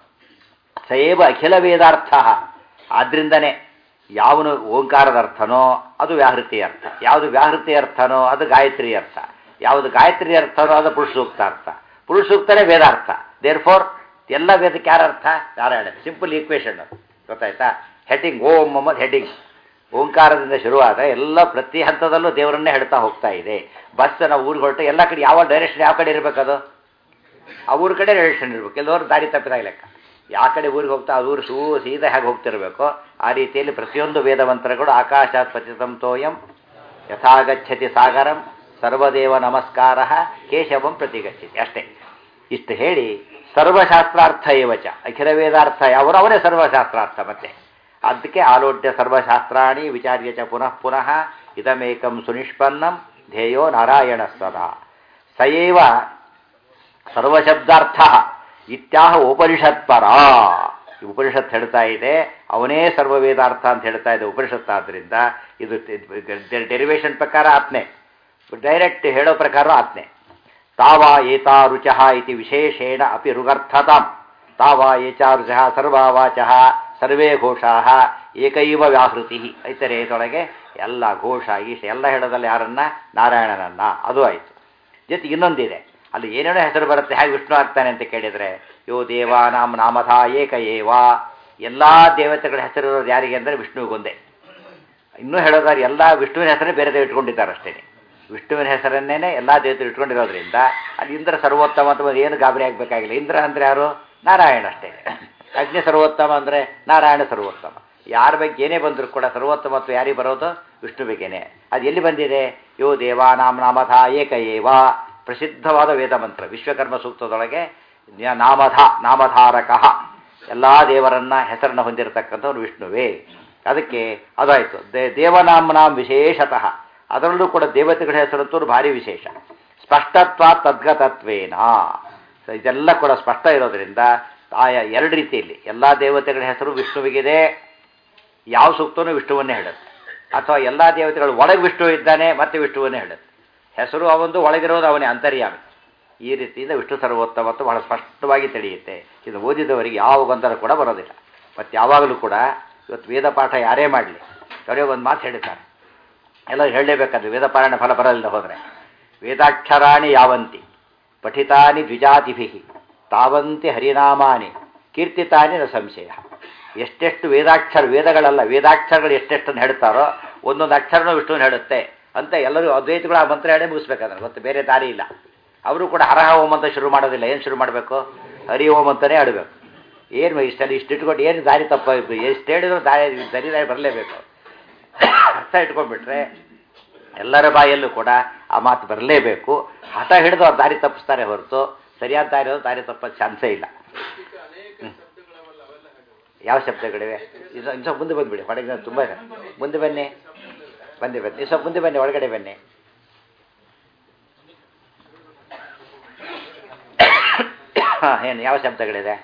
ಸಯೇವ ಅಖಿಲ ವೇದಾರ್ಥ ಆದ್ರಿಂದನೇ ಯಾವನು ಓಂಕಾರದ ಅರ್ಥನೋ ಅದು ವ್ಯಾಹೃತಿ ಅರ್ಥ ಯಾವುದು ವ್ಯಾಹೃತಿ ಅರ್ಥನೋ ಅದು ಗಾಯತ್ರಿ ಅರ್ಥ ಯಾವುದು ಗಾಯತ್ರಿ ಅರ್ಥನೋ ಅದು ಪುರುಷ ಸೂಕ್ತ ಅರ್ಥ ಪುರುಷ ಸೂಕ್ತನೇ ವೇದಾರ್ಥ ದೇರ್ ಫೋರ್ ಎಲ್ಲ ವೇದಕ್ಕೆ ಯಾರ ಅರ್ಥ ನಾರಾಯಣ ಸಿಂಪಲ್ ಈಕ್ವೇಷನ್ ಗೊತ್ತಾಯ್ತಾ ಹೆಡ್ಡಿಂಗ್ ಓಂ ಮೊಹಮ್ಮದ್ ಹೆಡ್ಡಿಂಗ್ ಓಂಕಾರದಿಂದ ಶುರುವಾದ ಎಲ್ಲ ಪ್ರತಿ ಹಂತದಲ್ಲೂ ದೇವರನ್ನೇ ಹೇಳ್ತಾ ಹೋಗ್ತಾ ಇದೆ ಬಸ್ ನಾವು ಊರಿಗೆ ಹೊರಟು ಎಲ್ಲ ಕಡೆ ಯಾವ ಡೈರೆಕ್ಷನ್ ಯಾವ ಕಡೆ ಇರಬೇಕದು ಆ ಊರ ಕಡೆ ಡೈರೆಕ್ಷನ್ ಇರಬೇಕು ಎಲ್ಲವರು ದಾರಿ ತಪ್ಪಿದಾಗ ಲೆಕ್ಕ ಯಾವ ಕಡೆ ಊರಿಗೆ ಹೋಗ್ತಾ ಆ ಊರು ಸೂ ಸೀದಾ ಹೇಗೆ ಹೋಗ್ತಿರಬೇಕು ಆ ರೀತಿಯಲ್ಲಿ ಪ್ರತಿಯೊಂದು ವೇದಮಂತ್ರಗಳು ಆಕಾಶಾತ್ ಪತಿತಂ ತೋಯಂ ಯಥಾಗಚ್ಚತಿ ಸಾಗರಂ ಸರ್ವದೇವ ನಮಸ್ಕಾರ ಕೇಶವಂ ಪ್ರತಿಗಚ್ಚತಿ ಅಷ್ಟೇ ಇಷ್ಟು ಹೇಳಿ ಸರ್ವಶಾಸ್ತ್ರಾರ್ಥ ಏವಚ ಅಖಿಲ ವೇದಾರ್ಥ ಯಾವರು ಅವರೇ ಸರ್ವಶಾಸ್ತ್ರಾರ್ಥ ಮತ್ತೆ ಅದಕ್ಕೆ ಆಲೋಡ್ಯ ಸರ್ವಶಾಸ್ತ್ರಾಣಿ ವಿಚಾರ್ಯ ಚ ಪುನಃ ಪುನಃ ಇದಮೇಕಂ ಸುನಿಷ್ಪನ್ನಂ ಧ್ಯೇಯೋ ನಾರಾಯಣ ಸದಾ ಸಯೇವ ಸರ್ವಶಬ್ದಾರ್ಥ ಇತ್ಯಾಹ ಉಪನಿಷತ್ಪರ ಈ ಉಪನಿಷತ್ ಹೇಳ್ತಾ ಇದೆ ಅವನೇ ಸರ್ವವೇದಾರ್ಥ ಅಂತ ಹೇಳ್ತಾ ಇದೆ ಉಪನಿಷತ್ ಆದ್ದರಿಂದ ಇದು ಡೆರಿವೇಶನ್ ಪ್ರಕಾರ ಆತ್ಮೆ ಡೈರೆಕ್ಟ್ ಹೇಳೋ ಪ್ರಕಾರ ಆತ್ಮೆ ತಾವಾ ಏತಾ ರುಚಃ ಇತಿ ವಿಶೇಷೇಣ ಅಪಿ ಋಗರ್ಥತಾಂ ತಾವಾ ಏಚಾ ರುಚಃ ಸರ್ವಾವಾಚಃ ಸರ್ವೇ ಘೋಷಾಹ ಏಕೈವ ವ್ಯಾಹೃತಿ ಐತರೇತೊಳಗೆ ಎಲ್ಲ ಘೋಷ ಈಶ ಎಲ್ಲ ಹೇಳೋದಲ್ಲ ಯಾರನ್ನ ನಾರಾಯಣನನ್ನ ಅದು ಆಯಿತು ಜೊತೆಗೆ ಇನ್ನೊಂದಿದೆ ಅಲ್ಲಿ ಏನೇನೋ ಹೆಸರು ಬರುತ್ತೆ ಹೇಗೆ ವಿಷ್ಣು ಆಗ್ತಾನೆ ಅಂತ ಕೇಳಿದರೆ ಯೋ ದೇವಾನಾಂ ನಾಮಥ ಏಕ ಏವ ಎಲ್ಲ ದೇವತೆಗಳ ಹೆಸರು ಇರೋದು ಯಾರಿಗೆ ಅಂದರೆ ವಿಷ್ಣುವಿಗೊಂದೇ ಇನ್ನೂ ಹೇಳೋದಾದ್ರೆ ಎಲ್ಲ ವಿಷ್ಣುವಿನ ಹೆಸರೇ ಬೇರೆ ದೇವ ಇಟ್ಕೊಂಡಿದ್ದಾರೆ ಅಷ್ಟೇ ವಿಷ್ಣುವಿನ ಹೆಸರನ್ನೇ ಎಲ್ಲ ದೇವತೆಗಳು ಇಟ್ಕೊಂಡಿರೋದ್ರಿಂದ ಅಲ್ಲಿ ಇಂದ್ರ ಸರ್ವೋತ್ತಮ ಅಥವಾ ಏನು ಗಾಬರಿ ಆಗಬೇಕಾಗಿಲ್ಲ ಇಂದ್ರ ಅಂದರೆ ಯಾರು ನಾರಾಯಣ ಅಷ್ಟೇ ಅಗ್ನಿ ಸರ್ವೋತ್ತಮ ಅಂದರೆ ನಾರಾಯಣ ಸರ್ವೋತ್ತಮ ಯಾರ ಬಗ್ಗೆ ಏನೇ ಬಂದರೂ ಕೂಡ ಸರ್ವೋತ್ತಮತ್ವ ಯಾರಿಗೆ ಬರೋದು ವಿಷ್ಣು ಬಗ್ಗೆನೇ ಅದು ಎಲ್ಲಿ ಬಂದಿದೆ ಯೋ ದೇವಾನಾಂ ನಾಮಥ ಏಕ ಏವ ಪ್ರಸಿದ್ಧವಾದ ವೇದ ಮಂತ್ರ ವಿಶ್ವಕರ್ಮ ಸೂಕ್ತದೊಳಗೆ ನಾಮಧ ನಾಮಧಾರಕ ಎಲ್ಲ ದೇವರನ್ನ ಹೆಸರನ್ನು ಹೊಂದಿರತಕ್ಕಂಥವ್ರು ವಿಷ್ಣುವೇ ಅದಕ್ಕೆ ಅದಾಯಿತು ದೇ ದೇವನಾಮನಾಂ ವಿಶೇಷತಃ ಅದರಲ್ಲೂ ಕೂಡ ದೇವತೆಗಳ ಹೆಸರಂತೂ ಭಾರಿ ವಿಶೇಷ ಸ್ಪಷ್ಟತ್ವ ತದ್ಗತತ್ವೇನ ಇದೆಲ್ಲ ಕೂಡ ಸ್ಪಷ್ಟ ಇರೋದ್ರಿಂದ ಆಯಾ ಎರಡು ರೀತಿಯಲ್ಲಿ ಎಲ್ಲ ದೇವತೆಗಳ ಹೆಸರು ವಿಷ್ಣುವಿಗಿದೆ ಯಾವ ಸೂಕ್ತನೂ ವಿಷ್ಣುವನ್ನೇ ಹೇಳುತ್ತೆ ಅಥವಾ ಎಲ್ಲ ದೇವತೆಗಳು ಒಳಗೆ ವಿಷ್ಣು ಇದ್ದಾನೆ ಮತ್ತೆ ವಿಷ್ಣುವನ್ನೇ ಹೇಳುತ್ತೆ ಹೆಸರು ಅವೊಂದು ಒಳಗಿರೋದು ಅವನೇ ಅಂತರ್ಯಾಮಿ ಈ ರೀತಿಯಿಂದ ವಿಷ್ಣು ಸರ್ವೋತ್ತಮ ಮತ್ತು ಬಹಳ ಸ್ಪಷ್ಟವಾಗಿ ತಿಳಿಯುತ್ತೆ ಇದು ಓದಿದವರಿಗೆ ಯಾವ ಗೊಂದಲ ಕೂಡ ಬರೋದಿಲ್ಲ ಮತ್ತು ಯಾವಾಗಲೂ ಕೂಡ ಇವತ್ತು ವೇದ ಪಾಠ ಯಾರೇ ಮಾಡಲಿ ಅವರೇ ಒಂದು ಮಾತು ಹೇಳಿದ್ದಾರೆ ಎಲ್ಲ ಹೇಳಲೇಬೇಕಾದ್ರೆ ವೇದ ಪಾರಾಯಣ ಫಲ ಬರಲಿಲ್ಲ ಹೋದರೆ ವೇದಾಕ್ಷರಾಣಿ ಯಾವಂತಿ ಪಠಿತಾನಿ ದ್ವಿಜಾತಿಭಿ ತಾವಂತಿ ಹರಿನಾಮಾನಿ ಕೀರ್ತಿತಾನಿ ನ ಸಂಶಯ ಎಷ್ಟೆಷ್ಟು ವೇದಾಕ್ಷರ ವೇದಗಳಲ್ಲ ವೇದಾಕ್ಷರಗಳು ಎಷ್ಟೆಷ್ಟನ್ನು ಹೇಳ್ತಾರೋ ಒಂದೊಂದು ಅಕ್ಷರನೂ ವಿಷ್ಣುವನ್ನು ಹೇಳುತ್ತೆ ಅಂತ ಎಲ್ಲರೂ ಅದ್ವೈತಗಳು ಆ ಮಂತ್ರ ಹೇಳೇ ಮುಗಿಸ್ಬೇಕಾದ್ರೆ ಗೊತ್ತು ಬೇರೆ ದಾರಿ ಇಲ್ಲ ಅವರು ಕೂಡ ಹರಹ ಓಂ ಅಂತ ಶುರು ಮಾಡೋದಿಲ್ಲ ಏನು ಶುರು ಮಾಡಬೇಕು ಹರಿ ಓಂ ಅಂತಲೇ ಆಡಬೇಕು ಏನು ಇಷ್ಟೆಲ್ಲ ಇಷ್ಟು ಇಟ್ಕೊಂಡು ಏನು ದಾರಿ ತಪ್ಪ ಎಷ್ಟು ಹೇಳಿದ್ರು ದಾರಿ ಸರಿ ದಾರಿ ಬರಲೇಬೇಕು ಅರ್ಥ ಇಟ್ಕೊಂಡ್ಬಿಟ್ರೆ ಎಲ್ಲರ ಬಾಯಲ್ಲೂ ಕೂಡ ಆ ಮಾತು ಬರಲೇಬೇಕು ಹಠ ಹಿಡಿದು ಅವ್ರು ದಾರಿ ತಪ್ಪಿಸ್ತಾರೆ ಹೊರತು ಸರಿಯಾದ ದಾರಿ ಹೋದ್ರೆ ದಾರಿ ತಪ್ಪೋದು ಚಾನ್ಸೇ ಇಲ್ಲ ಯಾವ ಶಬ್ದಗಳಿವೆ ಇದು ಇದು ಸ್ವಲ್ಪ ಮುಂದೆ ಬಂದುಬಿಡಿ ಹೊರಗೆ ತುಂಬ ಇದೆ ಮುಂದೆ ಬನ್ನಿ ಬನ್ನಿ ಬನ್ನಿ ಇದು ಸ್ವಲ್ಪ ಮುಂದೆ ಬನ್ನಿ ಒಳಗಡೆ ಬನ್ನಿ ಹಾಂ ಏನು ಯಾವ ಶಬ್ದಗಳಿದೆ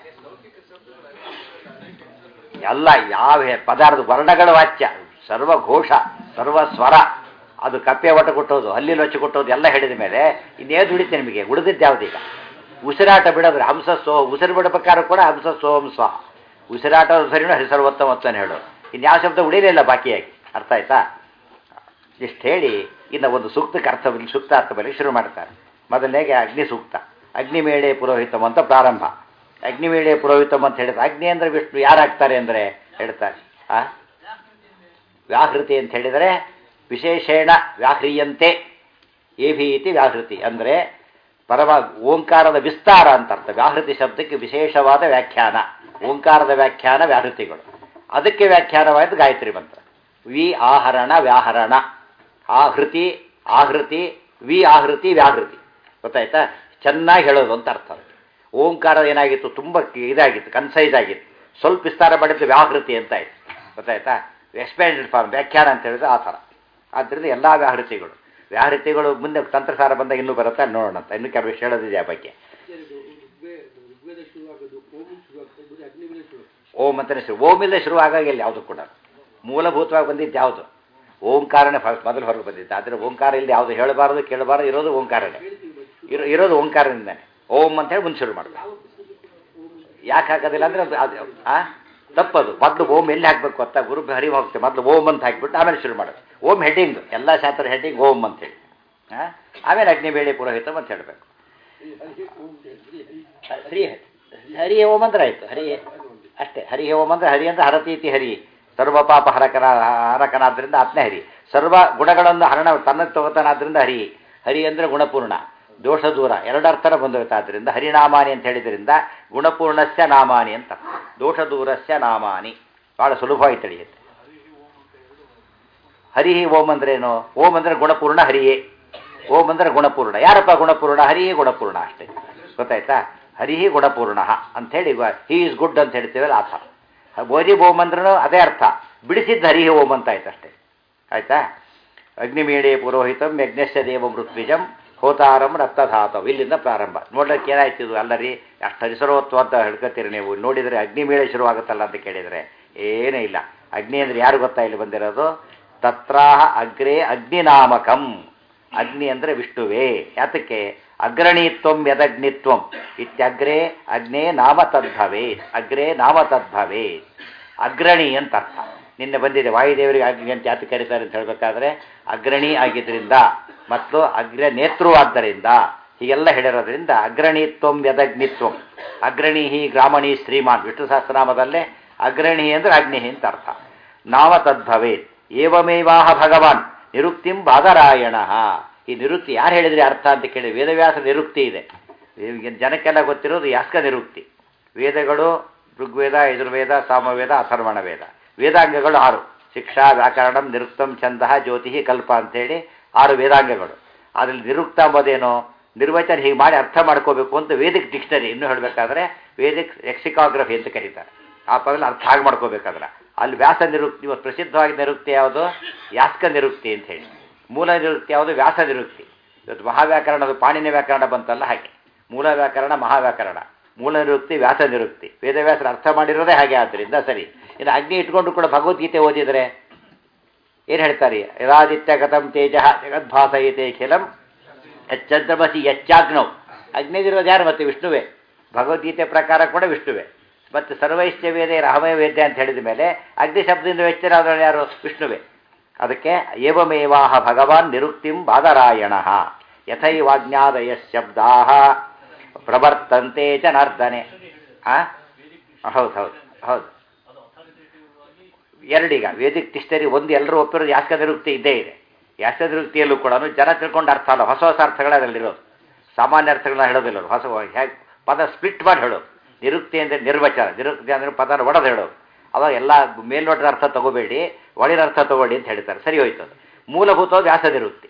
ಎಲ್ಲ ಯಾವ ಹೆ- ಪದಾರ್ಥ ವರ್ಣಗಳ ವಾಚ್ಯ ಸರ್ವಘೋಷ ಸರ್ವ ಸ್ವರ ಅದು ಕಪ್ಪೆ ಒಟ ಕೊಟ್ಟೋದು ಹಲ್ಲಿ ಲೊಚ್ಚು ಕೊಟ್ಟೋದು ಎಲ್ಲ ಹೇಳಿದ ಮೇಲೆ ಇನ್ನೇನು ದುಡಿತೆ ನಿಮಗೆ ಉಳಿದಿದ್ದು ಯಾವುದೀಗ ಉಸಿರಾಟ ಬಿಡೋದ್ರೆ ಹಂಸ ಸೋ ಉಸಿರು ಬಿಡಬೇಕಾದ್ರೂ ಕೂಡ ಹಂಸ ಸೋಮ್ ಸ್ವ ಉಸಿರಾಟ ಸರಿನೂ ಹರಿಸರ್ವೋತ್ತಮತ್ವನ ಹೇಳೋದು ಇನ್ಯಾವ ಶಬ್ದ ಉಳಿಲಿಲ್ಲ ಬಾಕಿಯಾಗಿ ಅರ್ಥ ಆಯ್ತಾ ಇಷ್ಟು ಹೇಳಿ ಇನ್ನು ಒಂದು ಸೂಕ್ತಕ್ಕೆ ಅರ್ಥ ಸೂಕ್ತ ಅರ್ಥ ಬರಲಿಕ್ಕೆ ಶುರು ಮಾಡ್ತಾರೆ ಮೊದಲನೇಗೆ ಅಗ್ನಿ ಸೂಕ್ತ ಅಗ್ನಿಮೇಳೆ ಪುರೋಹಿತಂ ಅಂತ ಪ್ರಾರಂಭ ಅಗ್ನಿಮೇಳೆ ಪುರೋಹಿತಂ ಅಂತ ಹೇಳಿದ್ರೆ ಅಗ್ನಿ ಅಂದರೆ ವಿಷ್ಣು ಯಾರಾಗ್ತಾರೆ ಅಂದರೆ ಹೇಳ್ತಾರೆ ಆ ವ್ಯಾಹೃತಿ ಅಂತ ಹೇಳಿದರೆ ವಿಶೇಷೇಣ ವ್ಯಾಹ್ರಿಯಂತೆ ಏಭಿ ಇತಿ ವ್ಯಾಹೃತಿ ಅಂದರೆ ಪರಮ ಓಂಕಾರದ ವಿಸ್ತಾರ ಅಂತ ಅರ್ಥ ವ್ಯಾಹೃತಿ ಶಬ್ದಕ್ಕೆ ವಿಶೇಷವಾದ ವ್ಯಾಖ್ಯಾನ ಓಂಕಾರದ ವ್ಯಾಖ್ಯಾನ ವ್ಯಾಹೃತಿಗಳು ಅದಕ್ಕೆ ವ್ಯಾಖ್ಯಾನವಾದ ಗಾಯತ್ರಿ ಮಂತ್ರ ವಿ ಆಹರಣ ವ್ಯಾಹರಣ ಆಹೃತಿ ಆಹೃತಿ ವಿ ಆಹೃತಿ ವ್ಯಾಹೃತಿ ಗೊತ್ತಾಯ್ತಾ ಚೆನ್ನಾಗಿ ಹೇಳೋದು ಅಂತ ಅರ್ಥ ಅದಕ್ಕೆ. ಓಂಕಾರ ಏನಾಗಿತ್ತು ತುಂಬ ಇದಾಗಿತ್ತು ಕನ್ಸೈಸ್ ಆಗಿತ್ತು ಸ್ವಲ್ಪ ವಿಸ್ತಾರ ಮಾಡಿದ್ದು ವ್ಯಾಹೃತಿ ಅಂತ ಆಯ್ತು ಗೊತ್ತಾಯ್ತಾ ಎಕ್ಸ್ಪ್ಯಾಂಡೆಡ್ ಫಾರ್ಮ್ ವ್ಯಾಖ್ಯಾನ ಅಂತ ಹೇಳಿದ್ರೆ ಆ ಥರ ಆದ್ದರಿಂದ ಎಲ್ಲ ವ್ಯಾಹೃತಿಗಳು ವ್ಯಾಹೃತಿಗಳು ಮುಂದೆ ತಂತ್ರಸಾರ ಬಂದಾಗ ಇನ್ನೂ ಬರುತ್ತೆ ಅಲ್ಲಿ ನೋಡೋಣ ಅಂತ ಇನ್ನೂ ಕೆಲವು ವಿಷಯ ಹೇಳೋದಿದೆ ಆ ಬಗ್ಗೆ ಋಗ್ವೇದ ಶುರುವಾಗೋದು ಓಂ ಶುರುವಾಗ್ತದೆ ಅಗ್ನಿವೇದ ಶುರು ಓಂ ಅಂತಲೇ ಶುರು ಓಂ ಇಲ್ಲದೆ ಶುರು ಆಗಾಗಿಲ್ಲ ಯಾವುದು ಕೂಡ ಮೂಲಭೂತವಾಗಿ ಬಂದಿದ್ದು ಯಾವುದು ಓಂಕಾರನೇ ಫಸ್ಟ್ ಮೊದಲು ಹೊರಗೆ ಬಂದಿದ್ದು ಆದರೆ ಓಂಕಾರ ಇಲ್ಲಿ ಯಾವುದು ಹೇಳಬಾರದು ಕೇಳಬಾರದು ಇರೋದು ಓಂಕಾರನೇ ಇರೋ ಇರೋದು ಓಂಕಾರದಿಂದಾನೆ ಓಂ ಅಂತ ಹೇಳಿ ಮುಂದೆ ಶುರು ಮಾಡೋದು ಯಾಕೆ ಹಾಕೋದಿಲ್ಲ ಅಂದರೆ ಅದು ಅದು ಆ ತಪ್ಪದು ಮೊದಲು ಓಂ ಎಲ್ಲಿ ಹಾಕಬೇಕು ಅಂತ ಗುರು ಹರಿ ಹೋಗ್ತೇವೆ ಮೊದಲು ಓಂ ಅಂತ ಹಾಕಿಬಿಟ್ಟು ಆಮೇಲೆ ಶುರು ಮಾಡೋದು ಓಂ ಹೆಡ್ಡಿಂಗ್ ಎಲ್ಲ ಶಾಸ್ತ್ರ ಹೆಡ್ಡಿಂಗ್ ಓಂ ಅಂತೇಳಿ ಹಾಂ ಆಮೇಲೆ ಅಗ್ನಿಬೇಳೆ ಪುರೋಹಿತಂ ಅಂತ ಹೇಳಬೇಕು ಹರಿ ಹರಿ ಓಂ ಅಂದ್ರೆ ಆಯ್ತು ಹರಿ ಅಷ್ಟೇ ಹರಿ ಓಂ ಅಂದ್ರೆ ಹರಿ ಅಂದ್ರೆ ಹರತೀತಿ ಹರಿ ಸರ್ವ ಪಾಪ ಹರಕನ ಹರಕನಾದ್ರಿಂದ ಆತ್ನೇ ಹರಿ ಸರ್ವ ಗುಣಗಳನ್ನು ಹರಣ ತನ್ನ ತಗೋತಾನಾದ್ರಿಂದ ಹರಿ ಹರಿ ಅಂದ್ರೆ ಗುಣಪೂರ್ಣ ದೋಷ ದೂರ ಎರಡರ್ಥನ ಬಂದೋಯ್ತು ಆದ್ದರಿಂದ ಹರಿನಾಮಾನಿ ಅಂತ ಹೇಳಿದ್ರಿಂದ ಗುಣಪೂರ್ಣಸ್ಯ ನಾಮಾನಿ ಅಂತ ದೋಷ ದೂರಸ್ಯ ನಾಮಾನಿ ಭಾಳ ಸುಲಭವಾಗಿ ತಿಳಿಯುತ್ತೆ ಹರಿ ಓಂ ಅಂದ್ರೇನು ಓಂ ಅಂದ್ರೆ ಗುಣಪೂರ್ಣ ಹರಿಯೇ ಓಂ ಅಂದ್ರೆ ಗುಣಪೂರ್ಣ ಯಾರಪ್ಪ ಗುಣಪೂರ್ಣ ಹರಿಯೇ ಗುಣಪೂರ್ಣ ಅಷ್ಟೇ ಗೊತ್ತಾಯ್ತಾ ಹರಿಹಿ ಗುಣಪೂರ್ಣ ಅಂಥೇಳಿ ಹಿ ಈಸ್ ಗುಡ್ ಅಂತ ಹೇಳ್ತೀವಲ್ಲ ಆ ಥರ ಬೋರಿ ಓಂ ಅಂದ್ರೂ ಅದೇ ಅರ್ಥ ಬಿಡಿಸಿದ್ದು ಹರಿಹಿ ಓಂ ಅಂತ ಆಯ್ತು ಅಷ್ಟೇ ಆಯ್ತಾ ಅಗ್ನಿಮೇಳೆ ಪುರೋಹಿತಂ ಯಜ್ಞಸ್ಯ ದೇವ ಮೃತ್ವಿಜಂ ಹೋತಾರಂ ರಕ್ತಧಾತವ್ ಇಲ್ಲಿಂದ ಪ್ರಾರಂಭ ನೋಡ್ಲಿಕ್ಕೆ ಏನಾಯ್ತು ಇದು ಅಲ್ಲರಿ ಅಷ್ಟು ಹರಿಸರೋತ್ವ ಅಂತ ಹೇಳ್ಕೊತೀರಿ ನೀವು ನೋಡಿದರೆ ಅಗ್ನಿಮೇಳೆ ಶುರುವಾಗುತ್ತಲ್ಲ ಅಂತ ಕೇಳಿದರೆ ಏನೂ ಇಲ್ಲ ಅಗ್ನಿ ಅಂದ್ರೆ ಯಾರು ಗೊತ್ತಾ ಇಲ್ಲಿ ಬಂದಿರೋದು ತತ್ರಾಹ ಅಗ್ರೇ ಅಗ್ನಿನಾಮಕಂ ಅಗ್ನಿ ಅಂದರೆ ವಿಷ್ಣುವೇ ಯಾತಕ್ಕೆ ಅಗ್ರಣೀತ್ವಂ ಯದಗ್ನಿತ್ವಂ ಇತ್ಯಗ್ರೇ ಅಗ್ನೇ ನಾಮ ತದ್ಭವೇ ಅಗ್ರೇ ನಾಮ ತದ್ಭವೇ ಅಗ್ರಣಿ ಅಂತ ಅರ್ಥ ನಿನ್ನೆ ಬಂದಿದೆ ವಾಯುದೇವರಿಗೆ ಅಗ್ನಿ ಅಂತ ಯಾತಕ್ಕೆ ಕರೀತಾರೆ ಅಂತ ಹೇಳಬೇಕಾದ್ರೆ ಅಗ್ರಣಿ ಆಗಿದ್ದರಿಂದ ಮತ್ತು ಅಗ್ರ ನೇತೃ ಆದ್ದರಿಂದ ಹೀಗೆಲ್ಲ ಹೇಳಿರೋದ್ರಿಂದ ಅಗ್ರಣೀತ್ವಂ ಯದಗ್ನಿತ್ವಂ ಅಗ್ರಣಿ ಹಿ ಗ್ರಾಮಣಿ ಶ್ರೀಮಾನ್ ವಿಷ್ಣು ಸಹಸ್ರನಾಮದಲ್ಲೇ ಅಗ್ರಣಿ ಅಂದರೆ ಅಗ್ನಿ ಅಂತ ಅರ್ಥ ನಾಮ ತದ್ಭವೇತ್ ಏವಮೇವಾಹ ಭಗವಾನ್ ನಿರುಕ್ತಿಂ ಬಾದರಾಯಣ ಈ ನಿರುಕ್ತಿ ಯಾರು ಹೇಳಿದ್ರಿ ಅರ್ಥ ಅಂತ ಕೇಳಿ ವೇದವ್ಯಾಸ ನಿರುಕ್ತಿ ಇದೆ ಈಗ ಜನಕ್ಕೆಲ್ಲ ಗೊತ್ತಿರೋದು ಯಾಸ್ಕ ನಿರುಕ್ತಿ ವೇದಗಳು ಋಗ್ವೇದ ಯಜುರ್ವೇದ ಸಾಮವೇದ ಅಥರ್ವಣ ವೇದ ವೇದಾಂಗಗಳು ಆರು ಶಿಕ್ಷಾ ವ್ಯಾಕರಣಂ ನಿರುಕ್ತಂ ಛಂದ ಜ್ಯೋತಿ ಕಲ್ಪ ಅಂತೇಳಿ ಆರು ವೇದಾಂಗಗಳು ಅದರಲ್ಲಿ ನಿರುಕ್ತ ಅಂಬೋದೇನು ನಿರ್ವಚನ ಹೀಗೆ ಮಾಡಿ ಅರ್ಥ ಮಾಡ್ಕೋಬೇಕು ಅಂತ ವೇದಿಕ್ ಡಿಕ್ಷನರಿ ಇನ್ನೂ ಹೇಳಬೇಕಾದ್ರೆ ವೇದಿಕ್ ಲೆಕ್ಸಿಕಾಗ್ರಫಿ ಅಂತ ಕರೀತಾರೆ ಆ ಪದದಲ್ಲಿ ಅರ್ಥ ಆಗಿ ಮಾಡ್ಕೋಬೇಕಾದ್ರೆ ಅಲ್ಲಿ ವ್ಯಾಸ ನಿರುಕ್ತಿ ಇವತ್ತು ಪ್ರಸಿದ್ಧವಾಗಿ ನಿರುಕ್ತಿ ಯಾವುದು ಯಾಸ್ಕ ನಿರುಕ್ತಿ ಅಂತ ಹೇಳಿ ಮೂಲ ನಿರುಕ್ತಿ ಯಾವುದು ವ್ಯಾಸ ನಿರುಕ್ತಿ ಇವತ್ತು ಮಹಾವ್ಯಾಕರಣದ ಪಾಣಿನ ವ್ಯಾಕರಣ ಬಂತಲ್ಲ ಹಾಗೆ ಮೂಲ ವ್ಯಾಕರಣ ಮಹಾವ್ಯಾಕರಣ ಮೂಲ ನಿರುಕ್ತಿ ವ್ಯಾಸ ನಿರುಕ್ತಿ ವೇದವ್ಯಾಸರ ಅರ್ಥ ಮಾಡಿರೋದೇ ಹಾಗೆ ಆದ್ದರಿಂದ ಸರಿ ಇನ್ನು ಅಗ್ನಿ ಇಟ್ಕೊಂಡು ಕೂಡ ಭಗವದ್ಗೀತೆ ಓದಿದರೆ ಏನು ಹೇಳ್ತಾರೆ ಯದಾದಿತ್ಯ ಗತಂ ತೇಜ ಜಗದ್ಭಾಸಯತೆ ಖಿಲಂ ಚಂದ್ರಮಸಿ ಯಚ್ಚಾಗ್ನವ್ ಅಗ್ನಿದಿರೋದು ಯಾರು ಮತ್ತೆ ವಿಷ್ಣುವೇ ಭಗವದ್ಗೀತೆ ಪ್ರಕಾರ ಕೂಡ ವಿಷ್ಣುವೇ ಮತ್ತು ಸರ್ವೈಶ್ಯ ವೇದ ರಹಮಯ ವೇದ್ಯ ಅಂತ ಹೇಳಿದ ಮೇಲೆ ಅಗ್ನಿ ಶಬ್ದದಿಂದ ವೆಚ್ಚರಾದವರು ಯಾರು ವಿಷ್ಣುವೇ ಅದಕ್ಕೆ ಏವಮೇವಾಹ ಭಗವಾನ್ ನಿರುಕ್ತಿಂ ಬಾದರಾಯಣ ಯಥೈವಾಜ್ಞಾದಯ ಶಬ್ದಾ ಪ್ರವರ್ತಂತೆ ಜನಾರ್ದನೆ ಆ ಹೌದು ಹೌದು ಹೌದು ಎರಡೀಗ ವೇದಿಕ್ ಟಿಸ್ಟರಿ ಒಂದು ಎಲ್ಲರೂ ಒಪ್ಪಿರೋದು ಯಾಸ್ಕ ನಿರುಕ್ತಿ ಇದ್ದೇ ಇದೆ ಯಾಸ್ಕ ನಿರುಕ್ತಿಯಲ್ಲೂ ಕೂಡ ಜನ ತಿಳ್ಕೊಂಡು ಅರ್ಥ ಅಲ್ಲ ಹೊಸ ಹೊಸ ಅರ್ಥಗಳೇ ಅದರಲ್ಲಿರೋದು ಸಾಮಾನ್ಯ ಅರ್ಥಗಳನ್ನ ಹೇಳೋದಿಲ್ಲ ಅವ್ರು. ಹೊಸ ಹೇಗೆ ಪದ ಸ್ಪ್ಲಿಟ್ ಮಾಡಿ ಹೇಳೋದು ನಿರುಕ್ತಿ ಅಂದರೆ ನಿರ್ವಚನ ನಿರುಕ್ತಿ ಅಂದರೆ ಪದನ ಒಡೆದು ಹೇಳೋದು ಅವಾಗ ಎಲ್ಲ ಮೇಲ್ನೋಟದ ಅರ್ಥ ತಗೋಬೇಡಿ ಒಳಿನ ಅರ್ಥ ತಗೊಳ್ಳಿ ಅಂತ ಹೇಳ್ತಾರೆ ಸರಿ ಹೋಯ್ತು ಅದು ಮೂಲಭೂತವಾದ ವ್ಯಾಸ ನಿರುಕ್ತಿ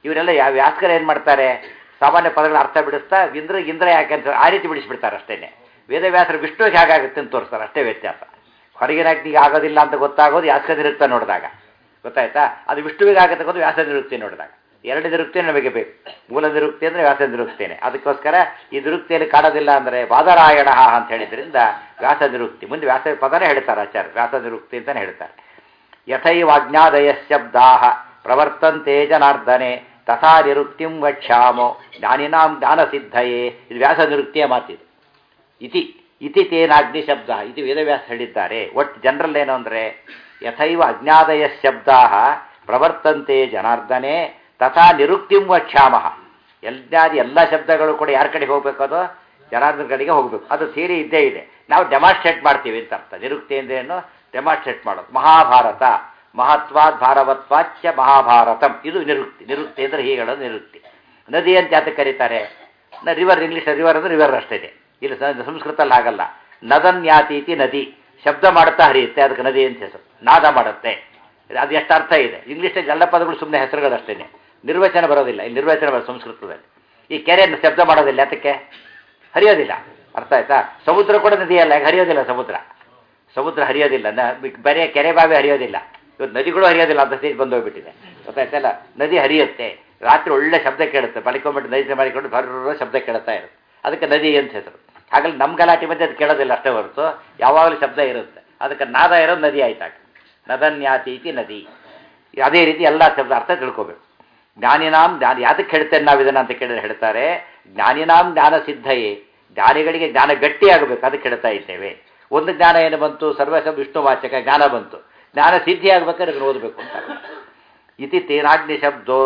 ಇವರೆಲ್ಲ ಯಾವ ವ್ಯಾಸ್ಕರ ಏನು ಮಾಡ್ತಾರೆ ಸಾಮಾನ್ಯ ಪದಗಳ ಅರ್ಥ ಬಿಡಿಸ್ತಾ ಇಂದ್ರ ಇಂದ್ರ ಯಾಕೆ ಅಂತ ಆ ರೀತಿ ಬಿಡಿಸ್ಬಿಡ್ತಾರೆ ಅಷ್ಟೇನೆ ವೇದವ್ಯಾಸರು ವಿಷ್ಣುವಿಗೆ ಹೇಗಾಗುತ್ತೆ ಅಂತ ತೋರಿಸ್ತಾರೆ ಅಷ್ಟೇ ವ್ಯತ್ಯಾಸ ಹೊರಗಿನ ಅಗ್ನಿಗೆ ಆಗೋದಿಲ್ಲ ಅಂತ ಗೊತ್ತಾಗೋದು ಯಾಸ್ಕ ನಿರುಕ್ತ ನೋಡಿದಾಗ ಗೊತ್ತಾಯ್ತಾ ಅದು ವಿಷ್ಣುವಿಗೆ ಆಗುತ್ತೆ ಗೊತ್ತು ವ್ಯಾಸ ನಿರುಕ್ತಿ ನೋಡಿದಾಗ ಎರಡು ನಿರುಕ್ತಿ ನಮಗೆ ಬೇಕು ಮೂಲ ನಿರುಕ್ತಿ ಅಂದರೆ ವ್ಯಾಸ ನಿರುಕ್ತೇನೆ ಅದಕ್ಕೋಸ್ಕರ ಈ ನಿರುಕ್ತಿಯಲ್ಲಿ ಕಾಣೋದಿಲ್ಲ ಅಂದರೆ ಬಾದರಾಯಣ ಅಂತ ಹೇಳಿದ್ರಿಂದ ವ್ಯಾಸ ನಿರುಕ್ತಿ ಮುಂದೆ ವ್ಯಾಸ ಪದನೇ ಹೇಳ್ತಾರೆ ಆಚಾರ್ಯ ವ್ಯಾಸ ನಿರುಕ್ತಿ ಅಂತಲೇ ಹೇಳ್ತಾರೆ ಯಥೈವಾಜ್ಞಾದಯ ಶಬ್ದಾ ಪ್ರವರ್ತಂತೆ ಜನಾರ್ದನೆ ತಥಾ ನಿರುಕ್ತಿಂ ವಕ್ಷ್ಯಾಮೋ ಜ್ಞಾನಿನಾಂ ಜ್ಞಾನಸಿದ್ಧಯೇ ಇದು ವ್ಯಾಸ ನಿರುಕ್ತಿಯ ಮಾತಿದು ಇತಿ ಇತಿ ತೇನಾಗ್ನಿ ಶಬ್ದ ಇದು ವೇದವ್ಯಾಸ ಹೇಳಿದ್ದಾರೆ ಒಟ್ಟು ಜನರಲ್ ಏನು ಅಂದರೆ ಯಥೈವ ಅಜ್ಞಾದಯ ಶಬ್ದಾ ಪ್ರವರ್ತಂತೆ ಜನಾರ್ದನೆ ತಥಾ ನಿರುಕ್ತಿಂ ವಕ್ಷ್ಯಾಮಃ ಎಲ್ಲಾದಿ ಎಲ್ಲ ಶಬ್ದಗಳು ಕೂಡ ಯಾರ ಕಡೆಗೆ ಹೋಗ್ಬೇಕು ಅದು ಜನಾರ್ದನ ಕಡೆಗೆ ಹೋಗಬೇಕು ಅದು ಥಿಯರಿ ಇದ್ದೇ ಇದೆ ನಾವು ಡೆಮಾನ್ಸ್ಟ್ರೇಟ್ ಮಾಡ್ತೀವಿ ಅಂತ ಅರ್ಥ ನಿರುಕ್ತಿ ಅಂದ್ರೇನು ಡೆಮಾನ್ಸ್ಟ್ರೇಟ್ ಮಾಡೋದು ಮಹಾಭಾರತ ಮಹತ್ವಾದ್ ಭಾರವತ್ವಾಚ್ಯ ಮಹಾಭಾರತಂ ಇದು ನಿರುಕ್ತಿ ನಿರುಕ್ತಿ ಅಂದರೆ ಹೀಗೆ ಹೇಳೋದು ನಿರುಕ್ತಿ ನದಿ ಅಂತ ಯಾತಕ್ಕೆ ಕರೀತಾರೆ ನ ರಿವರ್ ಇಂಗ್ಲೀಷ್ ರಿವರ್ ಅಂದರೆ ರಿವರ್ ಅಷ್ಟೇ ಇಲ್ಲಿ ಸ- ಸಂಸ್ಕೃತಲ್ಲಿ ಆಗಲ್ಲ ನದನ್ಯಾತೀತಿ ನದಿ ಶಬ್ದ ಮಾಡುತ್ತಾ ಹರಿಯುತ್ತೆ ಅದಕ್ಕೆ ನದಿ ಅಂತ ಹೆಸರು ನಾದ ಮಾಡುತ್ತೆ ಅದು ಎಷ್ಟು ಅರ್ಥ ಇದೆ ಇಂಗ್ಲೀಷಲ್ಲಿ ಎಲ್ಲ ಪದಗಳು ಸುಮ್ಮನೆ ಹೆಸರುಗಳಷ್ಟೇ ನಿರ್ವಚನ ಬರೋದಿಲ್ಲ ಇಲ್ಲಿ ನಿರ್ವಚನ ಬರೋದು ಸಂಸ್ಕೃತದಲ್ಲಿ ಈ ಕೆರೆಯನ್ನು ಶಬ್ದ ಮಾಡೋದಿಲ್ಲ ಯಾತಕ್ಕೆ ಹರಿಯೋದಿಲ್ಲ ಅರ್ಥ ಆಯ್ತಾ ಸಮುದ್ರ ಕೂಡ ನದಿ ಅಲ್ಲ ಯಾಕೆ ಹರಿಯೋದಿಲ್ಲ ಸಮುದ್ರ ಸಮುದ್ರ ಹರಿಯೋದಿಲ್ಲ ನ ಬರೀ ಕೆರೆ ಬಾವಿ ಹರಿಯೋದಿಲ್ಲ ಇವತ್ತು ನದಿಗಳು ಹರಿಯೋದಿಲ್ಲ ಅಂತ ಸ್ಥಿತಿ ಬಂದೋಗ್ಬಿಟ್ಟಿದೆ ಗೊತ್ತಾಯ್ತಲ್ಲ ನದಿ ಹರಿಯುತ್ತೆ ರಾತ್ರಿ ಒಳ್ಳೆ ಶಬ್ದ ಕೇಳುತ್ತೆ ಮಲಿಕೊಂಡ್ಬಿಟ್ಟು ನದಿ ಮಾಡಿಕೊಂಡು ಬರ್ರ ಶಬ್ದ ಕೇಳ್ತಾ ಇರುತ್ತೆ ಅದಕ್ಕೆ ನದಿ ಅಂತ ಹೆಸರು ಹಾಗಾಗಿ ನಮ್ಮ ಗಲಾಟೆ ಮಧ್ಯೆ ಅದು ಕೇಳೋದಿಲ್ಲ ಅಷ್ಟೇ ಹೊರತು ಯಾವಾಗಲೂ ಶಬ್ದ ಇರುತ್ತೆ ಅದಕ್ಕೆ ನಾದ ಇರೋದು ನದಿ ಆಯ್ತಾಗ ನದನ್ಯಾತೀತಿ ನದಿ ಅದೇ ರೀತಿ ಎಲ್ಲ ಶಬ್ದ ಅರ್ಥ ತಿಳ್ಕೋಬೇಕು ಜ್ಞಾನಿನಾಂ ಜ್ಞಾನ ಯಾತಕ್ಕೆ ಹೇಳ್ತೇನೆ ನಾವು ಇದನ್ನ ಅಂತ ಕೇಳಿದ್ರೆ ಹೇಳ್ತಾರೆ ಜ್ಞಾನಿನಾಂ ಜ್ಞಾನ ಸಿದ್ಧಯೇ ಜ್ಞಾನಿಗಳಿಗೆ ಜ್ಞಾನ ಗಟ್ಟಿಯಾಗಬೇಕು ಅದಕ್ಕೆ ಹೇಳ್ತಾ ಇದ್ದೇವೆ ಒಂದು ಜ್ಞಾನ ಏನು ಬಂತು ಸರ್ವಸ ವಿಷ್ಣು ವಾಚಕ ಜ್ಞಾನ ಬಂತು ಜ್ಞಾನ ಸಿದ್ಧಿ ಆಗ್ಬೇಕಾದ್ರೆ ಇದನ್ನು ಓದಬೇಕು ಅಂತ ಇತಿ ತೇನಾಗ್ನಿ ಶಬ್ದೋ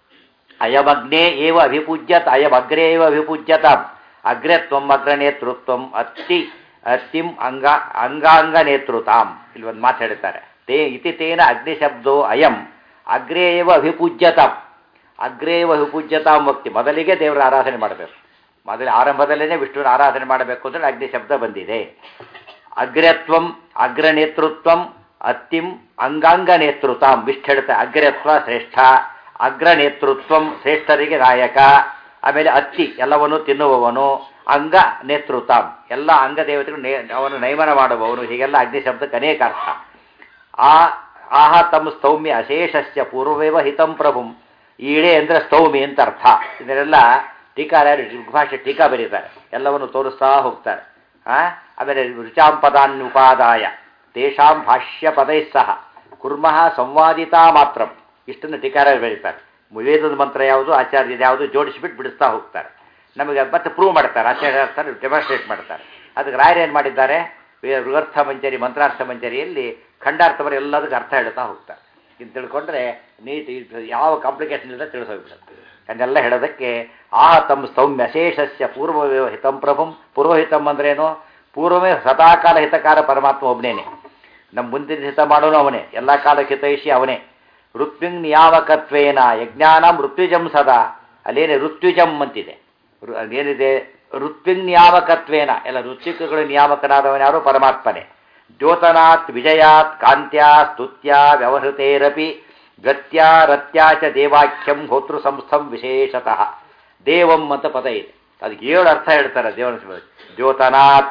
ಅಯಮಗ್ನೇ ಏವ ಅಭಿಪೂಜ್ಯತ ಅಯಮಗ್ರೇ ಏವ ಅಭಿಪೂಜ್ಯತಾಂ ಅಗ್ರೆ ತ್ವಂ ಅಗ್ರ ನೇತೃತ್ವಂ ಅತ್ತಿ ಅತ್ತಿಂ ಅಂಗ ಅಂಗಾಂಗ ನೇತೃತಾಂ ಇಲ್ಲಿ ಒಂದು ಮಾತು ಹೇಳ್ತಾರೆ ತೇ ಇತಿ ತೇನ ಅಗ್ನಿ ಶಬ್ದೋ ಅಯಂ ಅಗ್ರೇ ಏವ ಅಭಿಪೂಜ್ಯತಾಂ ಅಗ್ರೇ ಏವ ಅಭಿಪೂಜ್ಯತಾಂ ಭಕ್ತಿ ಮೊದಲಿಗೆ ದೇವರ ಆರಾಧನೆ ಮಾಡಬೇಕು ಮೊದಲ ಆರಂಭದಲ್ಲೇ ವಿಷ್ಣುವಿನ ಆರಾಧನೆ ಮಾಡಬೇಕು ಅಂದರೆ ಅಗ್ನಿ ಶಬ್ದ ಬಂದಿದೆ ಅಗ್ರತ್ವಂ ಅಗ್ರ ನೇತೃತ್ವಂ ಅತ್ತಿಂ ಅಂಗಾಂಗ ನೇತೃತ್ವಂ ಇಷ್ಟು ಹೇಳ್ತಾರೆ ಅಗ್ರತ್ವ ಶ್ರೇಷ್ಠ ಅಗ್ರ ನೇತೃತ್ವಂ ಶ್ರೇಷ್ಠರಿಗೆ ನಾಯಕ ಆಮೇಲೆ ಅತ್ತಿ ಎಲ್ಲವನ್ನು ತಿನ್ನುವವನು ಅಂಗ ನೇತೃತ್ವಂ ಎಲ್ಲ ಅಂಗ ದೇವತೆಗಳು ನೇ ಅವನು ನೈಮನ ಮಾಡುವವನು ಹೀಗೆಲ್ಲ ಅಗ್ನಿ ಶಬ್ದಕ್ಕೆ ಅನೇಕ ಅರ್ಥ ಆ ಆಹ ತಮ್ಮ ಸ್ತೌಮ್ಯ ಅಶೇಷಸ್ಯ ಪೂರ್ವವೇವ ಹಿತಂ ಪ್ರಭುಂ ಈಳೆ ಅಂದರೆ ಸ್ತೌಮಿ ಅಂತ ಅರ್ಥ ಇದನ್ನೆಲ್ಲ ಟೀಕಾರ್ಯಾರು ಭಾಷೆ ಟೀಕಾ ಬರೀತಾರೆ ಎಲ್ಲವನ್ನು ತೋರಿಸ್ತಾ ಹೋಗ್ತಾರೆ ಆ? ಆಮೇಲೆ ರುಚಾಂ ಪದಾನ್ ಉಪಾದಾಯ ತೇಷಾಂ ಭಾಷ್ಯ ಪದೈ ಸಹ ಕುರ್ಮಃ ಸಂವಾದಿತಾ ಮಾತ್ರ ಇಷ್ಟನ್ನು ಟೀಕಾರ್ಯಾರು ಬರೀತಾರೆ ವೇದದ ಮಂತ್ರ ಯಾವುದು ಆಚಾರ್ಯದ ಯಾವುದು ಜೋಡಿಸಿಬಿಟ್ಟು ಬಿಡಿಸ್ತಾ ಹೋಗ್ತಾರೆ ನಮಗೆ ಮತ್ತೆ ಪ್ರೂವ್ ಮಾಡ್ತಾರೆ ಆಚಾರ್ಯ ಹೇಳ್ತಾರೆ ಡೆಮಾನ್ಸ್ಟ್ರೇಟ್ ಮಾಡ್ತಾರೆ ಅದಕ್ಕೆ ರಾಯರು ಏನು ಮಾಡಿದ್ದಾರೆ ವೇ- ಋಗರ್ಥ ಮಂಜರಿ ಮಂತ್ರಾರ್ಥ ಮಂಜರಿಯಲ್ಲಿ ಖಂಡಾರ್ಥವರು ಎಲ್ಲದಕ್ಕೆ ಅರ್ಥ ಹೇಳ್ತಾ ಹೋಗ್ತಾರೆ ಇದು ತಿಳ್ಕೊಂಡ್ರೆ ನೀಟ್ ಇದು ಯಾವ ಕಾಂಪ್ಲಿಕೇಶನ್ ಇಲ್ಲ ತಿಳಿಸೋಗ್ಬಿಡುತ್ತೆ ಅದನ್ನೆಲ್ಲ ಹೇಳೋದಕ್ಕೆ ಆಹ ತಮ್ಮ ಸೌಮ್ಯ ಶೇಷಸ್ಯ ಪೂರ್ವವೇ ಹಿತಂ ಪ್ರಭುಂ ಪೂರ್ವಹಿತಂ ಅಂದ್ರೇನು ಪೂರ್ವವೇ ಸದಾಕಾಲ ಹಿತಕಾರ ಪರಮಾತ್ಮ ಒಬ್ಬನೇನೆ ನಮ್ಮ ಮುಂದಿನ ಹಿತ ಮಾಡೋನು ಅವನೇ ಎಲ್ಲ ಕಾಲಕ್ಕೆ ಹಿತೈಷಿ ಅವನೇ ಋತ್ವಿಂಗ್ ನಿಯಾಮಕತ್ವೇನ ಯಜ್ಞಾನ ಮೃತ್ಯುಜಂ ಸದಾ ಅಲ್ಲೇನೆ ಋತ್ಯುಜಂ ಅಂತಿದೆ ರು- ಅದೇನಿದೆ ಋತ್ವಿಂಗ್ ನಿಯಾಮಕತ್ವೇನ ಎಲ್ಲ ಋತ್ವಿಕಗಳು ನಿಯಾಮಕನಾದವನು ಯಾರು ಪರಮಾತ್ಮನೇ ದ್ಯೋತನಾತ್ ವಿಜಯಾತ್ ಕಾಂತ್ಯಾ ಸ್ತುತ್ಯಾ ವ್ಯವಹೃತೇರಪಿ ಗತ್ಯಾ ರತ್ಯಾ ಚ ದೇವಾಖ್ಯಂ ಹೋತೃ ಸಂಸ್ಥಂ ವಿಶೇಷತಃ ದೇವಂ ಅಂತ ಪದ ಇದೆ ಅದಕ್ಕೆ ಏಳು ಅರ್ಥ ಹೇಳ್ತಾರೆ ದೇವನ ದ್ಯೋತನಾತ್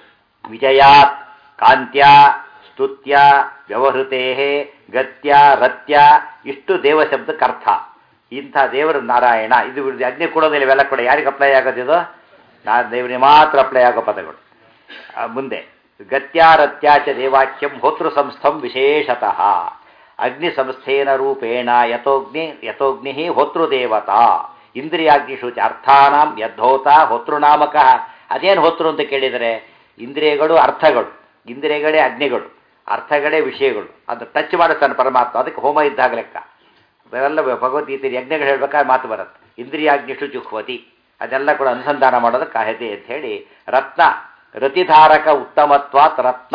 ವಿಜಯಾತ್ ಕಾಂತ್ಯ ಸ್ತುತ್ಯ ವ್ಯವಹೃತೇ ಗತ್ಯ ರತ್ಯ ಇಷ್ಟು ದೇವ ಶಬ್ದಕ್ಕೆ ಅರ್ಥ ಇಂಥ ದೇವರು ನಾರಾಯಣ ಇದು ಅಗ್ನಿ ಕೊಡೋದಿಲ್ಲ ಇವೆಲ್ಲ ಕೂಡ ಯಾರಿಗೆ ಅಪ್ಲೈ ಆಗೋದಿದು ನಾ ದೇವರಿಗೆ ಮಾತ್ರ ಅಪ್ಲೈ ಆಗೋ ಪದಗಳು ಆ, ಮುಂದೆ ಗತ್ಯಾರತ್ಯಾಚ ದೇವಾಕ್ಯಂ ಹೋತೃ ಸಂಸ್ಥಂ ವಿಶೇಷತಃ ಅಗ್ನಿ ಸಂಸ್ಥೇನ ರೂಪೇಣ ಯಥೋಗ್ನಿ ಯಥೋಗ್ನಿ ಹೋತೃದೇವತಾ ಇಂದ್ರಿಯಾಗ್ನಿಷು ಚ ಅರ್ಥಾನಾಂ ಯದ್ಧೋತ ಹೋತೃನಾಮಕ ಅದೇನು ಹೋತೃ ಅಂತ ಕೇಳಿದರೆ ಇಂದ್ರಿಯಗಳು ಅರ್ಥಗಳು ಇಂದ್ರಿಯಗಳೇ ಅಗ್ನಿಗಳು ಅರ್ಥಗಳೇ ವಿಷಯಗಳು ಅದು ಟಚ್ ಮಾಡುತ್ತಾನೆ ಪರಮಾತ್ಮ ಅದಕ್ಕೆ ಹೋಮ ಇದ್ದಾಗ ಲೆಕ್ಕ ಇವೆಲ್ಲ ಭಗವದ್ಗೀತೆ ಯಜ್ಞಗಳು ಹೇಳ್ಬೇಕಾದ್ರೆ ಮಾತು ಬರುತ್ತೆ ಇಂದ್ರಿಯಾಗ್ನಿಷು ಜುಹ್ವತಿ ಅದೆಲ್ಲ ಕೂಡ ಅನುಸಂಧಾನ ಮಾಡೋದಕ್ಕೆ ಕಾಹದೆ ಅಂತ ಹೇಳಿ ರತ್ನ ರತಿಧಾರಕ ಉತ್ತಮತ್ವಾತ್ ರತ್ನ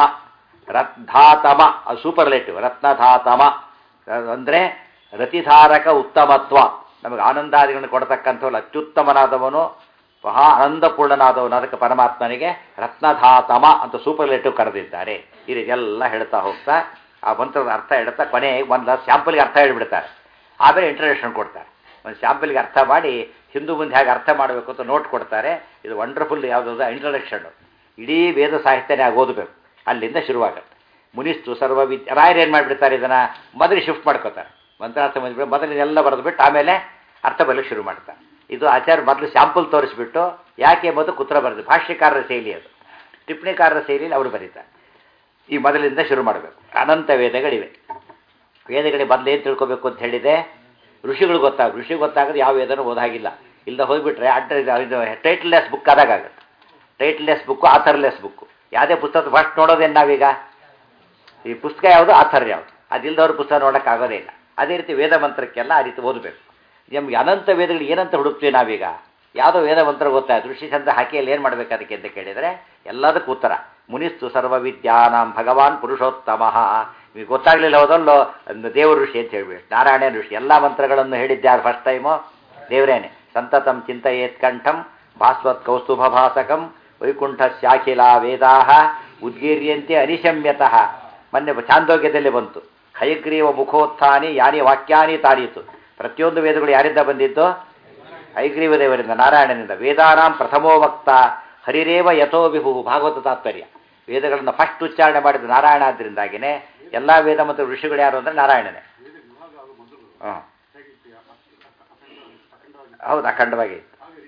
ರತ್ಧಾತಮ ಅದು ಸೂಪರ್ಲೇಟಿವ್ ರತ್ನಧಾತಮ ಅಂದರೆ ರತಿಧಾರಕ ಉತ್ತಮತ್ವ ನಮಗೆ ಆನಂದಾದಿಗಳನ್ನು ಕೊಡತಕ್ಕಂಥವ್ರು ಅತ್ಯುತ್ತಮನಾದವನು ಮಹಾ ಆನಂದಪೂರ್ಣನಾದವನು ಅದಕ್ಕೆ ಪರಮಾತ್ಮನಿಗೆ ರತ್ನಧಾತಮ ಅಂತ ಸೂಪರ್ಲೇಟಿವ್ ಕರೆದಿದ್ದಾರೆ ಈ ರೀತಿ ಎಲ್ಲ ಹೇಳ್ತಾ ಹೋಗ್ತಾ ಆ ಮಂತ್ರದ ಅರ್ಥ ಹೇಳ್ತಾ ಕೊನೆ ಒಂದು ಸ್ಯಾಂಪಲ್ಗೆ ಅರ್ಥ ಹೇಳ್ಬಿಡ್ತಾರೆ ಆಮೇಲೆ ಇಂಟ್ರಡಕ್ಷನ್ ಕೊಡ್ತಾರೆ ಒಂದು ಶಾಂಪಲ್ಗೆ ಅರ್ಥ ಮಾಡಿ ಹಿಂದೂ ಮುಂದೆ ಹೇಗೆ ಅರ್ಥ ಮಾಡಬೇಕು ಅಂತ ನೋಟ್ ಕೊಡ್ತಾರೆ ಇದು ವಂಡರ್ಫುಲ್ ಯಾವುದಾದ್ರು ಇಂಟ್ರಡಕ್ಷನ್ನು ಇಡೀ ವೇದ ಸಾಹಿತ್ಯನೇ ಆಗಿ ಓದಬೇಕು ಅಲ್ಲಿಂದ ಶುರುವಾಗುತ್ತೆ ಮುನಿಸ್ತು ಸರ್ವ ವಿದ್ಯೆ ರಾಯರು ಏನು ಮಾಡಿಬಿಡ್ತಾರೆ ಇದನ್ನು ಮೊದಲು ಶಿಫ್ಟ್ ಮಾಡ್ಕೋತಾರೆ ಮಂತ್ರಾರ್ಥ ಬಂದ್ಬಿಟ್ಟು ಮೊದಲು ಎಲ್ಲ ಬರೆದ್ಬಿಟ್ಟು ಆಮೇಲೆ ಅರ್ಥ ಬರಲಿಕ್ಕೆ ಶುರು ಮಾಡ್ತಾರೆ ಇದು ಆಚಾರ್ಯ ಮೊದಲು ಸ್ಯಾಂಪಲ್ ತೋರಿಸ್ಬಿಟ್ಟು ಯಾಕೆ ಮೊದಲು ಕುತ್ರ ಬರೆದು ಭಾಷ್ಯಕಾರರ ಶೈಲಿ ಅದು ಟಿಪ್ಪಣಿಕಾರರ ಶೈಲಿಯಲ್ಲಿ ಅವರು ಬರೀತಾರೆ ಈ ಮೊದಲಿಂದ ಶುರು ಮಾಡಬೇಕು ಅನಂತ ವೇದಗಳಿವೆ ವೇದಗಳಿಗೆ ಮೊದಲು ಏನು ತಿಳ್ಕೊಬೇಕು ಅಂತ ಹೇಳಿದೆ ಋಷಿಗಳು ಗೊತ್ತಾಗ ಋಷಿ ಗೊತ್ತಾಗೋದು ಯಾವ ವೇದನೂ ಓದಾಗಿಲ್ಲ ಇಲ್ಲದ ಹೋಗ್ಬಿಟ್ರೆ ಅಡ್ಡ ಇದು ಟೈಟ್ಲೆಸ್ ಬುಕ್ ಆದಾಗ ಆಗುತ್ತೆ ಟೈಟ್ಲೆಸ್ ಬುಕ್ಕು ಆಥರ್ಲೆಸ್ ಬುಕ್ಕು ಯಾವುದೇ ಪುಸ್ತಕ ಫಸ್ಟ್ ನೋಡೋದೇನು ನಾವೀಗ ಈ ಪುಸ್ತಕ ಯಾವುದು ಆಥರ್ ಯಾವುದು ಅದಿಲ್ಲದವ್ರ ಪುಸ್ತಕ ನೋಡೋಕ್ಕಾಗೋದೇ ಇಲ್ಲ ಅದೇ ರೀತಿ ವೇದ ಮಂತ್ರಕ್ಕೆಲ್ಲ ಆ ರೀತಿ ಓದಬೇಕು ನಮ್ಗೆ ಅನಂತ ವೇದಗಳು ಏನಂತ ಹುಡುಕ್ತೀವಿ ನಾವೀಗ ಯಾವುದೋ ವೇದ ಮಂತ್ರ ಗೊತ್ತಾಯ್ತು ಋಷಿ ಚಂದ ಹಾಕಿಯಲ್ಲಿ ಏನು ಮಾಡಬೇಕು ಅದಕ್ಕೆ ಅಂತ ಕೇಳಿದರೆ ಎಲ್ಲದಕ್ಕೂ ಉತ್ತರ ಮುನಿಸ್ತು ಸರ್ವ ವಿದ್ಯಾನಾಂ ಭಗವಾನ್ ಪುರುಷೋತ್ತಮ ನಿಮಗೆ ಗೊತ್ತಾಗಲಿಲ್ಲ ಹೋದಲ್ಲೋ ದೇವ ಋಷಿ ಅಂತ ಹೇಳ್ಬಿಟ್ಟು ನಾರಾಯಣ ಋಷಿ ಎಲ್ಲ ಮಂತ್ರಗಳನ್ನು ಹೇಳಿದ್ಯಾರು ಫಸ್ಟ್ ಟೈಮು ದೇವರೇನೆ ಸಂತತಂ ಚಿಂತೆಯೇತ್ ಕಂಠಂ ಭಾಸ್ವತ್ ಕೌಸ್ತುಭ ಭಾಸಕಂ ವೈಕುಂಠ ಶಾಖಿಲಾ ವೇದಾ ಉದ್ಗೀರ್ಯಂತೆ ಅನಿಶಮ್ಯತಃ ಮೊನ್ನೆ ಚಾಂದೋಗ್ಯದಲ್ಲಿ ಬಂತು ಹಯಗ್ರೀವ ಮುಖೋತ್ಥಾನಿ ಯಾನಿ ವಾಕ್ಯಾನಿ ತಾರೀತು ಪ್ರತಿಯೊಂದು ವೇದಗಳು ಯಾರಿಂದ ಬಂದಿದ್ದು ಹೈಗ್ರೀವ ದೇವರಿಂದ ನಾರಾಯಣನಿಂದ ವೇದಾನಾಂ ಪ್ರಥಮೋ ವಕ್ತ ಹರಿರೇವ ಯಥೋ ವಿಹು ಭಾಗವತ ತಾತ್ಪರ್ಯ ವೇದಗಳನ್ನು ಫಸ್ಟ್ ಉಚ್ಚಾರಣೆ ಮಾಡಿದ ನಾರಾಯಣ ಆದ್ದರಿಂದಾಗಿನೇ ಎಲ್ಲ ವೇದ ಮತ್ತು ಋಷಿಗಳು ಯಾರು ಅಂದರೆ ನಾರಾಯಣನೇ ಹಾಂ ಹೌದು ಅಖಂಡವಾಗಿ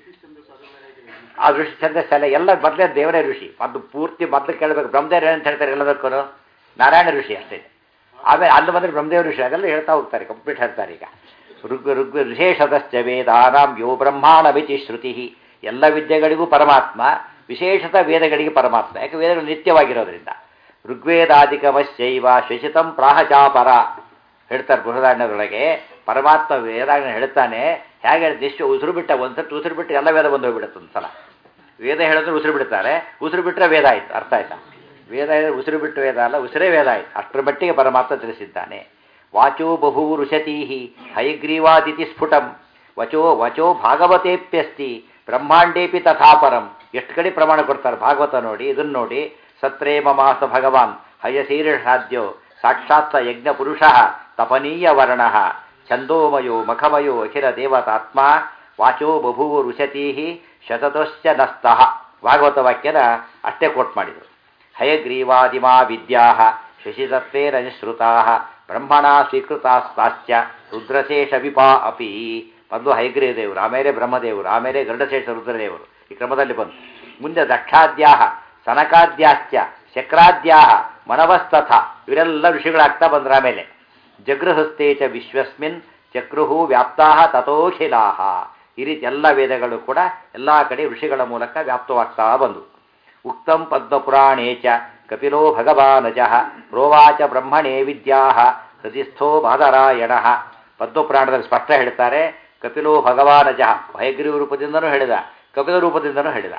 ಆ ಋಷಿ ಛಂದಸ್ಸೆಲ್ಲ ಎಲ್ಲ ಮೊದಲೇ ದೇವರೇ ಋಷಿ ಅದು ಪೂರ್ತಿ ಮೊದಲು ಕೇಳಬೇಕು ಬ್ರಹ್ಮದೇವ್ರು ಏನಂತ ಹೇಳ್ತಾರೆ ಎಲ್ಲದಕ್ಕೂ ನಾರಾಯಣ ಋಷಿ ಅಷ್ಟೇ ಆಮೇಲೆ ಅಲ್ಲಿ ಬಂದರೆ ಬ್ರಹ್ಮದೇವ ಋಷಿ ಅದೆಲ್ಲ ಹೇಳ್ತಾ ಹೋಗ್ತಾರೆ ಕಂಪ್ಲೀಟ್ ಹೇಳ್ತಾರೆ ಈಗ ಋಗ್ ಋಗ್ ವಿಶೇಷದಶ್ಚ ವೇದಾನಾಂ ಯೋ ಬ್ರಹ್ಮಾಣಮಿತಿ ಶ್ರುತಿ ಎಲ್ಲ ವಿದ್ಯೆಗಳಿಗೂ ಪರಮಾತ್ಮ ವಿಶೇಷತ ವೇದಗಳಿಗೆ ಪರಮಾತ್ಮ ಯಾಕೆ ವೇದಗಳು ನಿತ್ಯವಾಗಿರೋದ್ರಿಂದ ಋಗ್ವೇದಾಧಿಕಮಶ್ಚೈವ ಶಶಿತಂ ಪ್ರಾಹಚಾಪರ ಹೇಳ್ತಾರೆ ಬೃಹದಾರಣ್ಯದೊಳಗೆ ಪರಮಾತ್ಮ ವೇದಾಂಗ ಹೇಳ್ತಾನೆ ಹೇಗೆ ಎಷ್ಟು ಉಸಿರು ಬಿಟ್ಟ ಒಂದ್ಸತಿ ಉಸಿರು ಬಿಟ್ಟು ಎಲ್ಲ ವೇದ ಬಂದು ಹೋಗ್ಬಿಡುತ್ತೆ ಒಂದ್ಸಲ ವೇದ ಹೇಳಿದ್ರೆ ಉಸಿರು ಬಿಡ್ತಾರೆ ಉಸಿರು ಬಿಟ್ಟರೆ ವೇದ ಆಯ್ತು ಅರ್ಥ ಆಯ್ತಾ ವೇದ ಹೇಳಿದ್ರೆ ಉಸಿರು ಬಿಟ್ಟು ವೇದ ಅಲ್ಲ ಉಸಿರೇ ವೇದ ಆಯ್ತು ಅಷ್ಟರ ಮಟ್ಟಿಗೆ ಪರಮಾತ್ಮ ತಿಳಿಸಿದ್ದಾನೆ ವಾಚೋ ಬಹು ಋಷತೀಹಿ ಹಯಗ್ರೀವಾದಿತಿ ಸ್ಫುಟಂ ವಚೋ ವಚೋ ಭಾಗವತೇಪ್ಯಸ್ತಿ ಬ್ರಹ್ಮಾಂಡೇಪಿ ತಥಾಪರಂ ಎಷ್ಟು ಕಡೆ ಪ್ರಮಾಣ ಕೊಡ್ತಾರೆ ಭಾಗವತ ನೋಡಿ ಇದನ್ನು ನೋಡಿ ಸತ್ರೇ ಮಮಾಸ ಭಗವಾನ್ ಹಯಶೀರ್ಷಾದ್ಯೋ ಸಾಕ್ಷಾತ್ ಯಜ್ಞ ಪುರುಷ ತಪನೀಯ ವರ್ಣ ಛಂದೋಮಯೋ ಮಖಮಯೋ ಅಖಿಲ ದೇವತಾತ್ಮ ವಾಚೋ ಬಭೂವು ಋಷತೀ ಶತತಶ್ಚ ನಸ್ತಃ ಭಾಗವತ ವಾಕ್ಯನ ಅಷ್ಟೇ ಕೋಟ್ ಮಾಡಿದರು ಹಯಗ್ರೀವಾದಿಮಾ ವಿದ್ಯಾ ಶಶಿತತ್ವೇನ ನಿಶ್ರುತಾ ಬ್ರಹ್ಮಣ ಸ್ವೀಕೃತಾಸ್ತಾಶ್ಚ ರುದ್ರಶೇಷ ವಿಪಾ ಅಪಿ ಮೊದಲು ಹಯಗ್ರೀವ ದೇವರು ಆಮೇಲೆ ಬ್ರಹ್ಮದೇವರು ಆಮೇಲೆ ಗರುಡಶೇಷ ರುದ್ರದೇವರು ಈ ಕ್ರಮದಲ್ಲಿ ಬಂತು ಮುಂದೆ ದಕ್ಷಾದ್ಯಾ ಸನಕಾದ್ಯಾಶ್ಚ ಶಕ್ರಾದ್ಯಾ ಮನವಸ್ತಥ ಇವರೆಲ್ಲ ಋಷಿಗಳಾಗ್ತಾ ಬಂದ್ರ ಆಮೇಲೆ ಜಗೃಹಸ್ಥೇ ಚ ವಿಶ್ವಸ್ಮಿನ್ ಚಕ್ರುಹು ವ್ಯಾಪ್ತಾ ತಥೋಖಿಲಾ ಈ ರೀತಿ ಎಲ್ಲ ವೇದಗಳು ಕೂಡ ಎಲ್ಲ ಕಡೆ ಋಷಿಗಳ ಮೂಲಕ ವ್ಯಾಪ್ತವಾಗ್ತಾ ಬಂದು ಉಕ್ತಂ ಪದ್ಮಪುರಾಣೇ ಚ ಕಪಿಲೋ ಭಗವಾನಜಃ ಪ್ರೋವಾಚ ಬ್ರಹ್ಮಣೇ ವಿದ್ಯಾ ಹೃದಿಸ್ಥೋ ಬಾದರಾಯಣ ಪದ್ಮಪುರಾಣದಲ್ಲಿ ಸ್ಪಷ್ಟ ಹೇಳ್ತಾರೆ ಕಪಿಲೋ ಭಗವಾನಜಃ ಹಯಗ್ರೀವ ರೂಪದಿಂದನೂ ಹೇಳಿದ ಕಪಿಲ ರೂಪದಿಂದನೂ ಹೇಳಿದ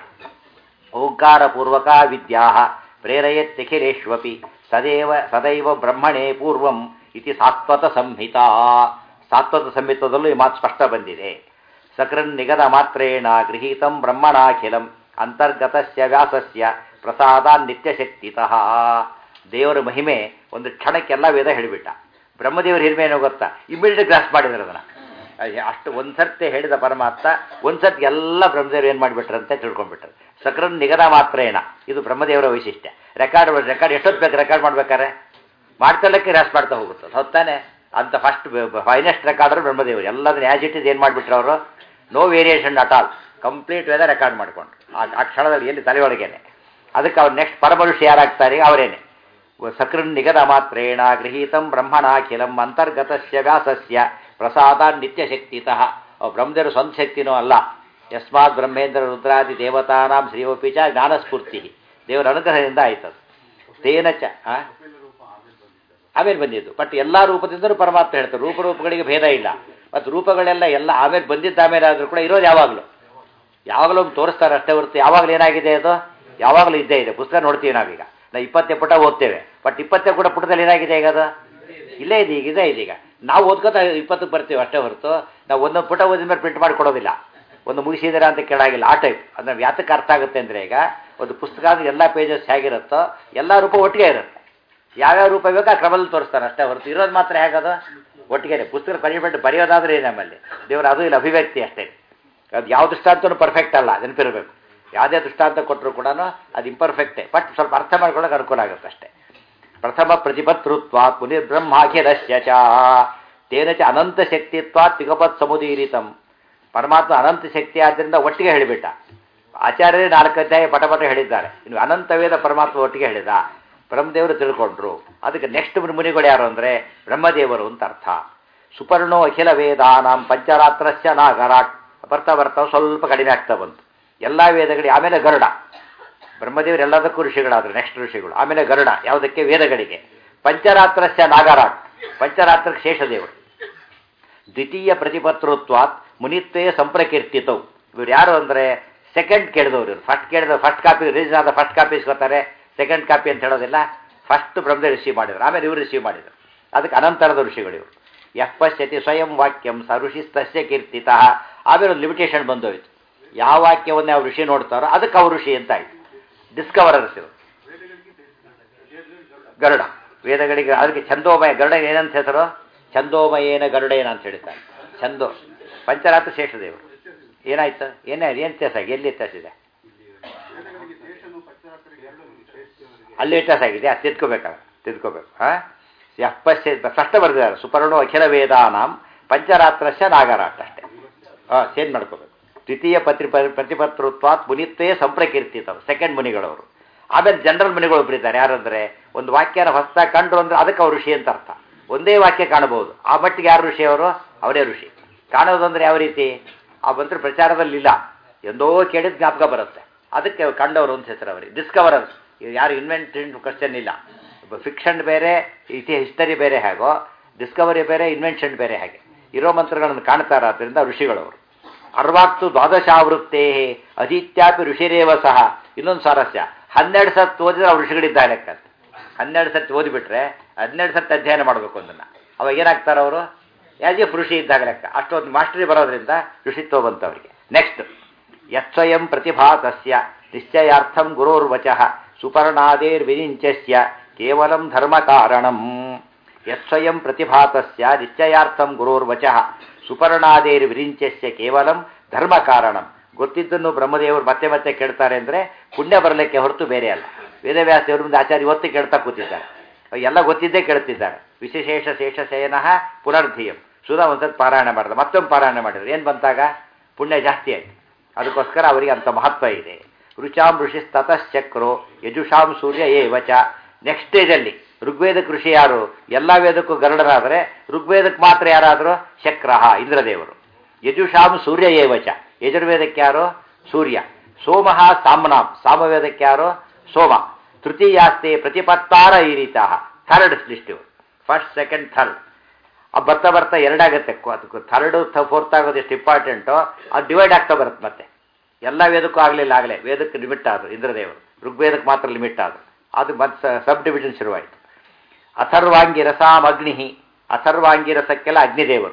ಓಂಕಾರ ಪೂರ್ವಕ ವಿದ್ಯಾ ಪ್ರೇರಯತ್ಯಖಿಲೇಶ್ವಪಿ ಸದೇವ ಸದೈವ ಬ್ರಹ್ಮಣೇ ಪೂರ್ವಂ ಇತಿ ಸಾತ್ವತ ಸಂಹಿತಾ ಸಾತ್ವತ ಸಂಹಿತದಲ್ಲೂ ಈ ಮಾತು ಸ್ಪಷ್ಟ ಬಂದಿದೆ ಸಕೃನ್ ನಿಗದ ಮಾತ್ರೇಣ ಗೃಹೀತಂ ಬ್ರಹ್ಮಣಾಖಿಲಂ ಅಂತರ್ಗತಸ್ಯ ವ್ಯಾಸಸ್ಯ ಪ್ರಸಾದಾನ್ ನಿತ್ಯಶಕ್ತಿತಃ ದೇವರ ಮಹಿಮೆ ಒಂದು ಕ್ಷಣಕ್ಕೆಲ್ಲ ವೇದ ಹೇಳಿಬಿಟ್ಟ ಬ್ರಹ್ಮದೇವರ ಹಿರಿಮೆ ಏನೋ ಗೊತ್ತಾ ಇಮಿಡಿಯೇಟ್ ಗ್ರಾಸ್ ಮಾಡಿದ್ರು ಅದನ್ನು ಅಷ್ಟು ಒಂದ್ಸರ್ತಿ ಹೇಳಿದ ಪರಮಾತ್ಮ ಒಂದ್ಸರ್ತಿ ಎಲ್ಲ ಬ್ರಹ್ಮದೇವರು ಏನು ಮಾಡಿಬಿಟ್ರಂತೆ ತಿಳ್ಕೊಂಡ್ಬಿಟ್ರು ಸಕ್ರನ್ ನಿಗದ ಮಾತ್ರೇಣ ಇದು ಬ್ರಹ್ಮದೇವರ ವೈಶಿಷ್ಟ್ಯ ರೆಕಾರ್ಡ್ ರೆಕಾರ್ಡ್ ಎಷ್ಟೊತ್ತು ಬೇಕು ರೆಕಾರ್ಡ್ ಮಾಡ್ಬೇಕಾರೆ ಮಾಡ್ತಲಕ್ಕೆ ರ್ಯಾಸ್ ಮಾಡ್ತಾ ಹೋಗುತ್ತೆ ಹೊತ್ತಾನೆ ಅಂತ ಫಸ್ಟ್ ಫೈನೆಸ್ಟ್ ರೆಕಾರ್ಡರ್ ಬ್ರಹ್ಮದೇವರು ಎಲ್ಲದನ್ನ ಆ್ಯಸ್ ಇಟ್ ಇಸ್ ಏನು ಮಾಡಿಬಿಟ್ರು ಅವರು no variation at all complete Veda record ಮಾಡ್ಕೊಂಡ್ರು ಆ ಕ್ಷಣದಲ್ಲಿ ಎಲ್ಲಿ ತಲೆಯೊಳಗೇನೆ ಅದಕ್ಕೆ ಅವ್ರು ನೆಕ್ಸ್ಟ್ ಪರಮನುಷ್ಯ ಯಾರಾಗ್ತಾರೆ ಅವರೇನೆ ಸಕೃನ್ ನಿಗದ ಮಾತ್ರೇಣ ಗೃಹೀತಂ ಬ್ರಹ್ಮಣಾಖಿಲಂ ಅಂತರ್ಗತಸ್ಯ ವ್ಯಾಸಸ್ಯ ಪ್ರಸಾದ ನಿತ್ಯಶಕ್ತಿತಃ ಬ್ರಹ್ಮದೇವರು ಸ್ವಂತ ಶಕ್ತಿನೂ ಅಲ್ಲ ಯಸ್ಮಾತ್ ಬ್ರಹ್ಮೇಂದ್ರ ರುದ್ರಾದಿ ದೇವತಾನಾಂ ಶ್ರೀಯೋಪಿ ಚ ಜ್ಞಾನಸ್ಫೂರ್ತಿ ದೇವರ ಅನುಗ್ರಹದಿಂದ ಆಯ್ತದು ತೇನ ಚ ಆಮೇಲೆ ಬಂದಿದ್ದು ಬಟ್ ಎಲ್ಲ ರೂಪದಿಂದಲೂ ಪರಮಾತ್ಮ ಹೇಳ್ತಾರೆ ರೂಪರೂಪಗಳಿಗೆ ಭೇದ ಇಲ್ಲ ಮತ್ತು ರೂಪಗಳೆಲ್ಲ ಎಲ್ಲ ಆಮೇಲೆ ಬಂದಿದ್ದ ಆಮೇಲೆ ಆದರೂ ಕೂಡ ಇರೋದು ಯಾವಾಗಲೂ ಯಾವಾಗಲೂ ತೋರಿಸ್ತಾರೆ ಅಷ್ಟೇ ಹೊರತು ಯಾವಾಗಲೂ ಏನಾಗಿದೆ ಅದು ಯಾವಾಗಲೂ ಇದ್ದೇ ಇದೆ ಪುಸ್ತಕ ನೋಡ್ತೀವಿ ನಾವೀಗ ನಾವು ಇಪ್ಪತ್ತೇ ಪುಟ ಓದ್ತೇವೆ ಬಟ್ ಇಪ್ಪತ್ತೇ ಕೂಡ ಪುಟದಲ್ಲಿ ಏನಾಗಿದೆ ಈಗ ಅದು ಇಲ್ಲೇ ಇದೆ ಈಗ ಇದೆ ಇದೀಗ ನಾವು ಓದ್ಕೋತಾ ಇಪ್ಪತ್ತಕ್ಕೆ ಬರ್ತೀವಿ ಅಷ್ಟೇ ಹೊರತು ನಾವು ಒಂದೊಂದು ಪುಟ ಓದಿದ ಮೇಲೆ ಪ್ರಿಂಟ್ ಮಾಡಿ ಕೊಡೋದಿಲ್ಲ ಒಂದು ಮುಗಿಸಿದ್ದೀರಾ ಅಂತ ಕೇಳಾಗಿಲ್ಲ ಆ ಟೈಪ್ ಅದನ್ನ ವ್ಯಾತಕ್ಕೆ ಅರ್ಥ ಆಗುತ್ತೆ ಅಂದರೆ ಈಗ ಒಂದು ಪುಸ್ತಕ ಅಂದ್ರೆ ಎಲ್ಲ ಪೇಜಸ್ ಹೇಗಿರುತ್ತೋ ಎಲ್ಲ ರೂಪ ಒಟ್ಟಿಗೆ ಇರುತ್ತೆ ಯಾವ್ಯಾವ ರೂಪ ಬೇಕೋ ಆ ಕ್ರಮದಲ್ಲಿ ತೋರಿಸ್ತಾರೆ ಅಷ್ಟೇ ಹೊರತು ಇರೋದು ಮಾತ್ರ ಹೇಗದು ಒಟ್ಟಿಗೆ ಪುಸ್ತಕ ಪನಿಷ್ಮೆಂಟ್ ಬರೆಯೋದಾದ್ರೆ ಏನು ನಮ್ಮಲ್ಲಿ ದೇವರು ಅದು ಇಲ್ಲ ಅಭಿವ್ಯಕ್ತಿ ಅಷ್ಟೇ ಅದು ಯಾವ ದೃಷ್ಟಾಂತನೂ ಪರ್ಫೆಕ್ಟ್ ಅಲ್ಲ ನೆನಪಿರಬೇಕು ಯಾವುದೇ ದೃಷ್ಟಾಂತ ಕೊಟ್ಟರು ಕೂಡ ಅದು ಇಂಪರ್ಫೆಕ್ಟೇ ಬಟ್ ಸ್ವಲ್ಪ ಅರ್ಥ ಮಾಡ್ಕೊಳ್ಳೋಕೆ ಅನುಕೂಲ ಆಗುತ್ತೆ ಅಷ್ಟೇ ಪ್ರಥಮ ಪ್ರತಿಪತೃತ್ವ ಪುನಿರ್ಬ್ರಹ್ಮಾಖಿಲಸ್ಯ ಚ ತೇನ ಚ ಅನಂತ ಶಕ್ತಿತ್ವ ತಿಗಪತ್ ಸಮುದೀರಿತಂ ಪರಮಾತ್ಮ ಅನಂತ ಶಕ್ತಿ ಆದ್ದರಿಂದ ಒಟ್ಟಿಗೆ ಹೇಳಿಬಿಟ್ಟ ಆಚಾರ್ಯರೇ ನಾಲ್ಕು ಅಧ್ಯಾಯ ಪಟ ಪಟ ಹೇಳಿದ್ದಾರೆ ಇನ್ನು ಅನಂತವೇದ ಪರಮಾತ್ಮ ಒಟ್ಟಿಗೆ ಹೇಳಿದ ಬ್ರಹ್ಮದೇವರು ತಿಳ್ಕೊಂಡ್ರು ಅದಕ್ಕೆ ನೆಕ್ಸ್ಟ್ ಮುನಿಗಳು ಯಾರು ಅಂದರೆ ಬ್ರಹ್ಮದೇವರು ಅಂತ ಅರ್ಥ ಸುಪರ್ಣೋ ಅಖಿಲ ವೇದಾನಾಂ ಪಂಚರಾತ್ರಸ್ಯ ನಾಗರಾಟ್ ಬರ್ತಾ ಬರ್ತಾ ಸ್ವಲ್ಪ ಕಡಿಮೆ ಆಗ್ತಾ ಬಂತು ಎಲ್ಲ ವೇದಗಳಿಗೆ ಆಮೇಲೆ ಗರುಡ ಬ್ರಹ್ಮದೇವರು ಎಲ್ಲದಕ್ಕೂ ಋಷಿಗಳಾದರು ನೆಕ್ಸ್ಟ್ ಋಷಿಗಳು ಆಮೇಲೆ ಗರುಡ ಯಾವುದಕ್ಕೆ ವೇದಗಳಿಗೆ ಪಂಚರಾತ್ರಸ್ಯ ನಾಗರಾಟ್ ಪಂಚರಾತ್ರಕ್ಕೆ ಶೇಷದೇವರು ದ್ವಿತೀಯ ಪ್ರತಿಪತ್ರತ್ವಾತ್ ಮುನಿತ್ವೇ ಸಂಪ್ರಕೀರ್ತಿತವು ಇವ್ರು ಯಾರು ಅಂದರೆ ಸೆಕೆಂಡ್ ಕೇಳಿದವರು ಇವರು ಫಸ್ಟ್ ಕೇಳಿದ ಫಸ್ಟ್ ಕಾಪಿ ರಿಲೀಸ್ ಆದ ಫಸ್ಟ್ ಕಾಪಿ ಇಸ್ಕೊತಾರೆ ಸೆಕೆಂಡ್ ಕಾಪಿ ಅಂತ ಹೇಳೋದಿಲ್ಲ ಫಸ್ಟ್ ಬ್ರಹ್ಮದೇವ್ ರಿಸೀವ್ ಮಾಡಿದ್ರು ಆಮೇಲೆ ಇವರು ರಿಸೀವ್ ಮಾಡಿದರು ಅದಕ್ಕೆ ಅನಂತರದ ಋಷಿಗಳು ಇವರು ಯಃ ಪಶ್ಯತಿ ಸ್ವಯಂ ವಾಕ್ಯಂ ಸ ಋಷಿಸ್ತಸ್ಯ ಕೀರ್ತಿತ ಆಮೇಲೆ ಒಂದು ಲಿಮಿಟೇಷನ್ ಬಂದೋಯ್ತು ಯಾವ ವಾಕ್ಯವನ್ನು ಯಾವ ಋಷಿ ನೋಡ್ತಾರೋ ಅದಕ್ಕೆ ಅವ್ರ ಋಷಿ ಅಂತ ಆಯ್ತು ಡಿಸ್ಕವರರ್ಸ್ ಇವರು ಗರುಡ ವೇದಗಳಿಗೆ ಅದಕ್ಕೆ ಛಂದೋಮಯ ಗರುಡ ಏನಂತ ಹೆಸರು ಛಂದೋಮಯೇನ ಗರುಡೇನ ಅಂತ ಹೇಳ್ತಾರೆ ಛಂದೋ ಪಂಚರಾತ್ರ ಶೇಷದೇವರು ಏನಾಯ್ತು ಏನೇ ಏನು ವ್ಯತ್ಯಾಸ ಆಗಿ ಎಲ್ಲಿ ವ್ಯತ್ಯಾಸ ಇದೆ ಅಲ್ಲಿ ವ್ಯತ್ಯಾಸ ಆಗಿದೆ ಅದು ತಿದ್ಕೋಬೇಕಲ್ಲ ತಿದ್ಕೋಬೇಕು ಹಾಂ ಎಪ್ಪಸ್ಸೆ ಸ್ಪಷ್ಟ ಬರೆದಿದ್ದಾರೆ ಸುಪರ್ಣೋ ಅಖಿಲ ವೇದಾನಾಂ ಪಂಚರಾತ್ರಸ್ಯ ನಾಗರಾಟ ಅಷ್ಟೇ ಹಾಂ ಚೇಂಜ್ ಮಾಡ್ಕೋಬೇಕು ದ್ವಿತೀಯ ಪತ್ರಿ ಪ್ರತಿಪತ್ರತ್ವಾತ್ ಮುನಿತ್ವೇ ಸಂಪ್ರಕೀರ್ತಿತವು ಸೆಕೆಂಡ್ ಮುನಿಗಳವರು ಆಮೇಲೆ ಜನರಲ್ ಮುನಿಗಳು ಬರೀತಾರೆ ಯಾರಂದ್ರೆ ಒಂದು ವಾಕ್ಯನ ಹೊಸದಾಗಿ ಕಂಡ್ರು ಅಂದ್ರೆ ಅದಕ್ಕೆ ಅವ್ರು ಋಷಿ ಅಂತ ಅರ್ಥ ಒಂದೇ ವಾಕ್ಯ ಕಾಣಬಹುದು ಆ ಮಟ್ಟಿಗೆ ಯಾರು ಋಷಿ ಅವರು ಅವರೇ ಋಷಿ ಕಾಣೋದಂದ್ರೆ ಯಾವ ರೀತಿ ಆ ಮಂತ್ರ ಪ್ರಚಾರದಲ್ಲಿ ಇಲ್ಲ ಎಂದೋ ಕೇಳಿದ ಜ್ಞಾಪಕ ಬರುತ್ತೆ ಅದಕ್ಕೆ ಕಂಡವರು ಅಂತ ಹೆಸರು ಅವರಿಗೆ ಡಿಸ್ಕವರರ್ಸ್ ಯಾರು ಇನ್ವೆಂಟೆಡ್ ಕ್ವಶನ್ ಇಲ್ಲ ಫಿಕ್ಷನ್ ಬೇರೆ ಇತಿ ಹಿಸ್ಟರಿ ಬೇರೆ ಹೇಗೋ ಡಿಸ್ಕವರಿ ಬೇರೆ ಇನ್ವೆನ್ಷನ್ ಬೇರೆ ಹಾಗೆ ಇರೋ ಮಂತ್ರಗಳನ್ನು ಕಾಣ್ತಾರ ಆದ್ದರಿಂದ ಋಷಿಗಳವರು ಅರ್ವಾಕ್ತು ದ್ವಾದಶಾವೃತ್ತೇ ಅದಿತ್ಯಾಪಿ ಋಷಿರೇವ ಸಹ ಇನ್ನೊಂದು ಸ್ವಾರಸ್ಯ ಹನ್ನೆರಡು ಸತ್ತು ಓದಿದ್ರೆ ಅವ್ರು ಋಷಿಗಳಿದ್ದ ಲೆಕ್ಕ ಹನ್ನೆರಡು ಸತಿ ಓದಿಬಿಟ್ರೆ ಹನ್ನೆರಡು ಸತಿ ಅಧ್ಯಯನ ಮಾಡಬೇಕು ಅದನ್ನು ಅವಾಗ ಏನಾಗ್ತಾರೆ ಅವರು ಯಾಜೆ ಋಷಿ ಇದ್ದಾಗ ಲೆಕ್ಕ ಅಷ್ಟೊಂದು ಮಾಸ್ಟರಿ ಬರೋದ್ರಿಂದ ಋಷಿತ್ವ ಬಂತು ಅವರಿಗೆ ನೆಕ್ಸ್ಟ್ ಯತ್ಸ್ವಯಂ ಪ್ರತಿಭಾತಸ್ಯ ನಿಶ್ಚಯಾರ್ಥಂ ಗುರೋರ್ವಚಃ ಸುಪರ್ಣಾದೇರ್ವಿರಿಂಚಸ್ಯ ಕೇವಲಂ ಧರ್ಮ ಕಾರಣಂ ಯತ್ಸ್ವಯಂ ಪ್ರತಿಭಾತಸ್ಯ ನಿಶ್ಚಯಾರ್ಥಂ ಗುರೋರ್ವಚಃ ಸುಪರ್ಣಾದೇರ್ವಿರಿಂಚಸ್ಯ ಕೇವಲಂ ಧರ್ಮ ಕಾರಣಂ ಗೊತ್ತಿದ್ದನ್ನು ಬ್ರಹ್ಮದೇವರು ಮತ್ತೆ ಮತ್ತೆ ಕೇಳ್ತಾರೆ ಅಂದರೆ ಪುಣ್ಯ ಬರಲಿಕ್ಕೆ ಹೊರತು ಬೇರೆ ಅಲ್ಲ ವೇದವ್ಯಾಸ ದೇವರ ಮುಂದೆ ಆಚಾರ್ಯ ಇವತ್ತು ಕೇಳ್ತಾ ಕೂತಿದ್ದಾರೆ ಎಲ್ಲ ಗೊತ್ತಿದ್ದೇ ಕೇಳ್ತಿದ್ದಾರೆ ವಿಶೇಷ ಶೇಷ ಶಯನ ಪುನರ್ಧಿಯಂ ಸುಧಾ ಒಂದ್ಸತ್ ಪಾರಾಯಣ ಮಾಡಿದ ಮತ್ತೊಂದು ಪಾರಾಯಣ ಮಾಡಿದ್ರು ಏನು ಬಂತಾಗ ಪುಣ್ಯ ಜಾಸ್ತಿ ಆಯಿತು ಅದಕ್ಕೋಸ್ಕರ ಅವರಿಗೆ ಅಂಥ ಮಹತ್ವ ಇದೆ ರುಚಾಂ ಋಷಿ ತತಶ್ಚಕ್ರೋ ಯಜುಷಾಂ ಸೂರ್ಯ ಏ ವಚ ನೆಕ್ಸ್ಟ್ ಸ್ಟೇಜಲ್ಲಿ ಋಗ್ವೇದ ಕೃಷಿ ಯಾರು ಎಲ್ಲ ವೇದಕ್ಕೂ ಗರುಡರಾದರೆ ಋಗ್ವೇದಕ್ಕೆ ಮಾತ್ರ ಯಾರಾದರೂ ಶಕ್ರಹ ಇಂದ್ರದೇವರು ಯಜುಷಾಂ ಸೂರ್ಯ ಏ ವಚ ಯಜುರ್ವೇದಕ್ಕೆ ಯಾರು ಸೂರ್ಯ ಸೋಮಃ ಸಾಮ್ನಾಂ ಸಾಮವೇದಕ್ಕೆ ಯಾರು ಸೋಮ ತೃತೀಯಾಸ್ತೆ ಪ್ರತಿಪತ್ತಾರ ಈ ರೀತಾ ಥರ್ಡ್ ಲಿಸ್ಟ್ ಇವರು ಫಸ್ಟ್ ಸೆಕೆಂಡ್ ಥರ್ಡ್ ಆ ಬರ್ತಾ ಬರ್ತಾ ಎರಡಾಗುತ್ತೆ ಅದಕ್ಕೆ ಥರ್ಡ್ ಫೋರ್ತ್ ಆಗೋದು ಎಷ್ಟು ಇಂಪಾರ್ಟೆಂಟು ಅದು ಡಿವೈಡ್ ಆಗ್ತಾ ಬರುತ್ತೆ ಮತ್ತೆ ಎಲ್ಲ ವೇದಕ್ಕೂ ಆಗಲಿಲ್ಲ ಆಗಲೇ ವೇದಕ್ಕೆ ಲಿಮಿಟ್ ಆದರು ಇಂದ್ರದೇವರು ಋಗ್ವೇದಕ್ಕೆ ಮಾತ್ರ ಲಿಮಿಟ್ ಆದರು ಅದು ಮತ್ತೆ ಸಬ್ ಡಿವಿಷನ್ ಶುರುವಾಯಿತು ಅಥರ್ವಾಂಗಿ ರಸಾಂ ಅಗ್ನಿ ಅಥರ್ವಾಂಗಿ ರಸಕ್ಕೆಲ್ಲ ಅಗ್ನಿದೇವರು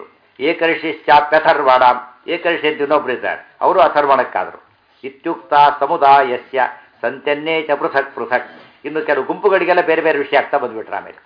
ಏಕರ್ಷಿಶ್ಚಾಪ್ಯಥರ್ವಾಣಾಂ ಏಕರ್ಷಿ ಅಂತ ಇನ್ನೊಬ್ರು ಇದ್ದಾರೆ ಅವರು ಅಥರ್ವಣಕ್ಕಾದರು ಇತ್ಯುಕ್ತ ಸಮುದಾಯಸ್ಯ ಸಂತ್ಯನ್ನೇ ಚ ಪೃಥಕ್ ಪೃಥಕ್ ಇನ್ನು ಕೆಲವು ಗುಂಪುಗಳಿಗೆಲ್ಲ ಬೇರೆ ಬೇರೆ ವಿಷಯ ಆಗ್ತಾ ಬಂದ್ಬಿಟ್ರೆ ಆಮೇಲೆ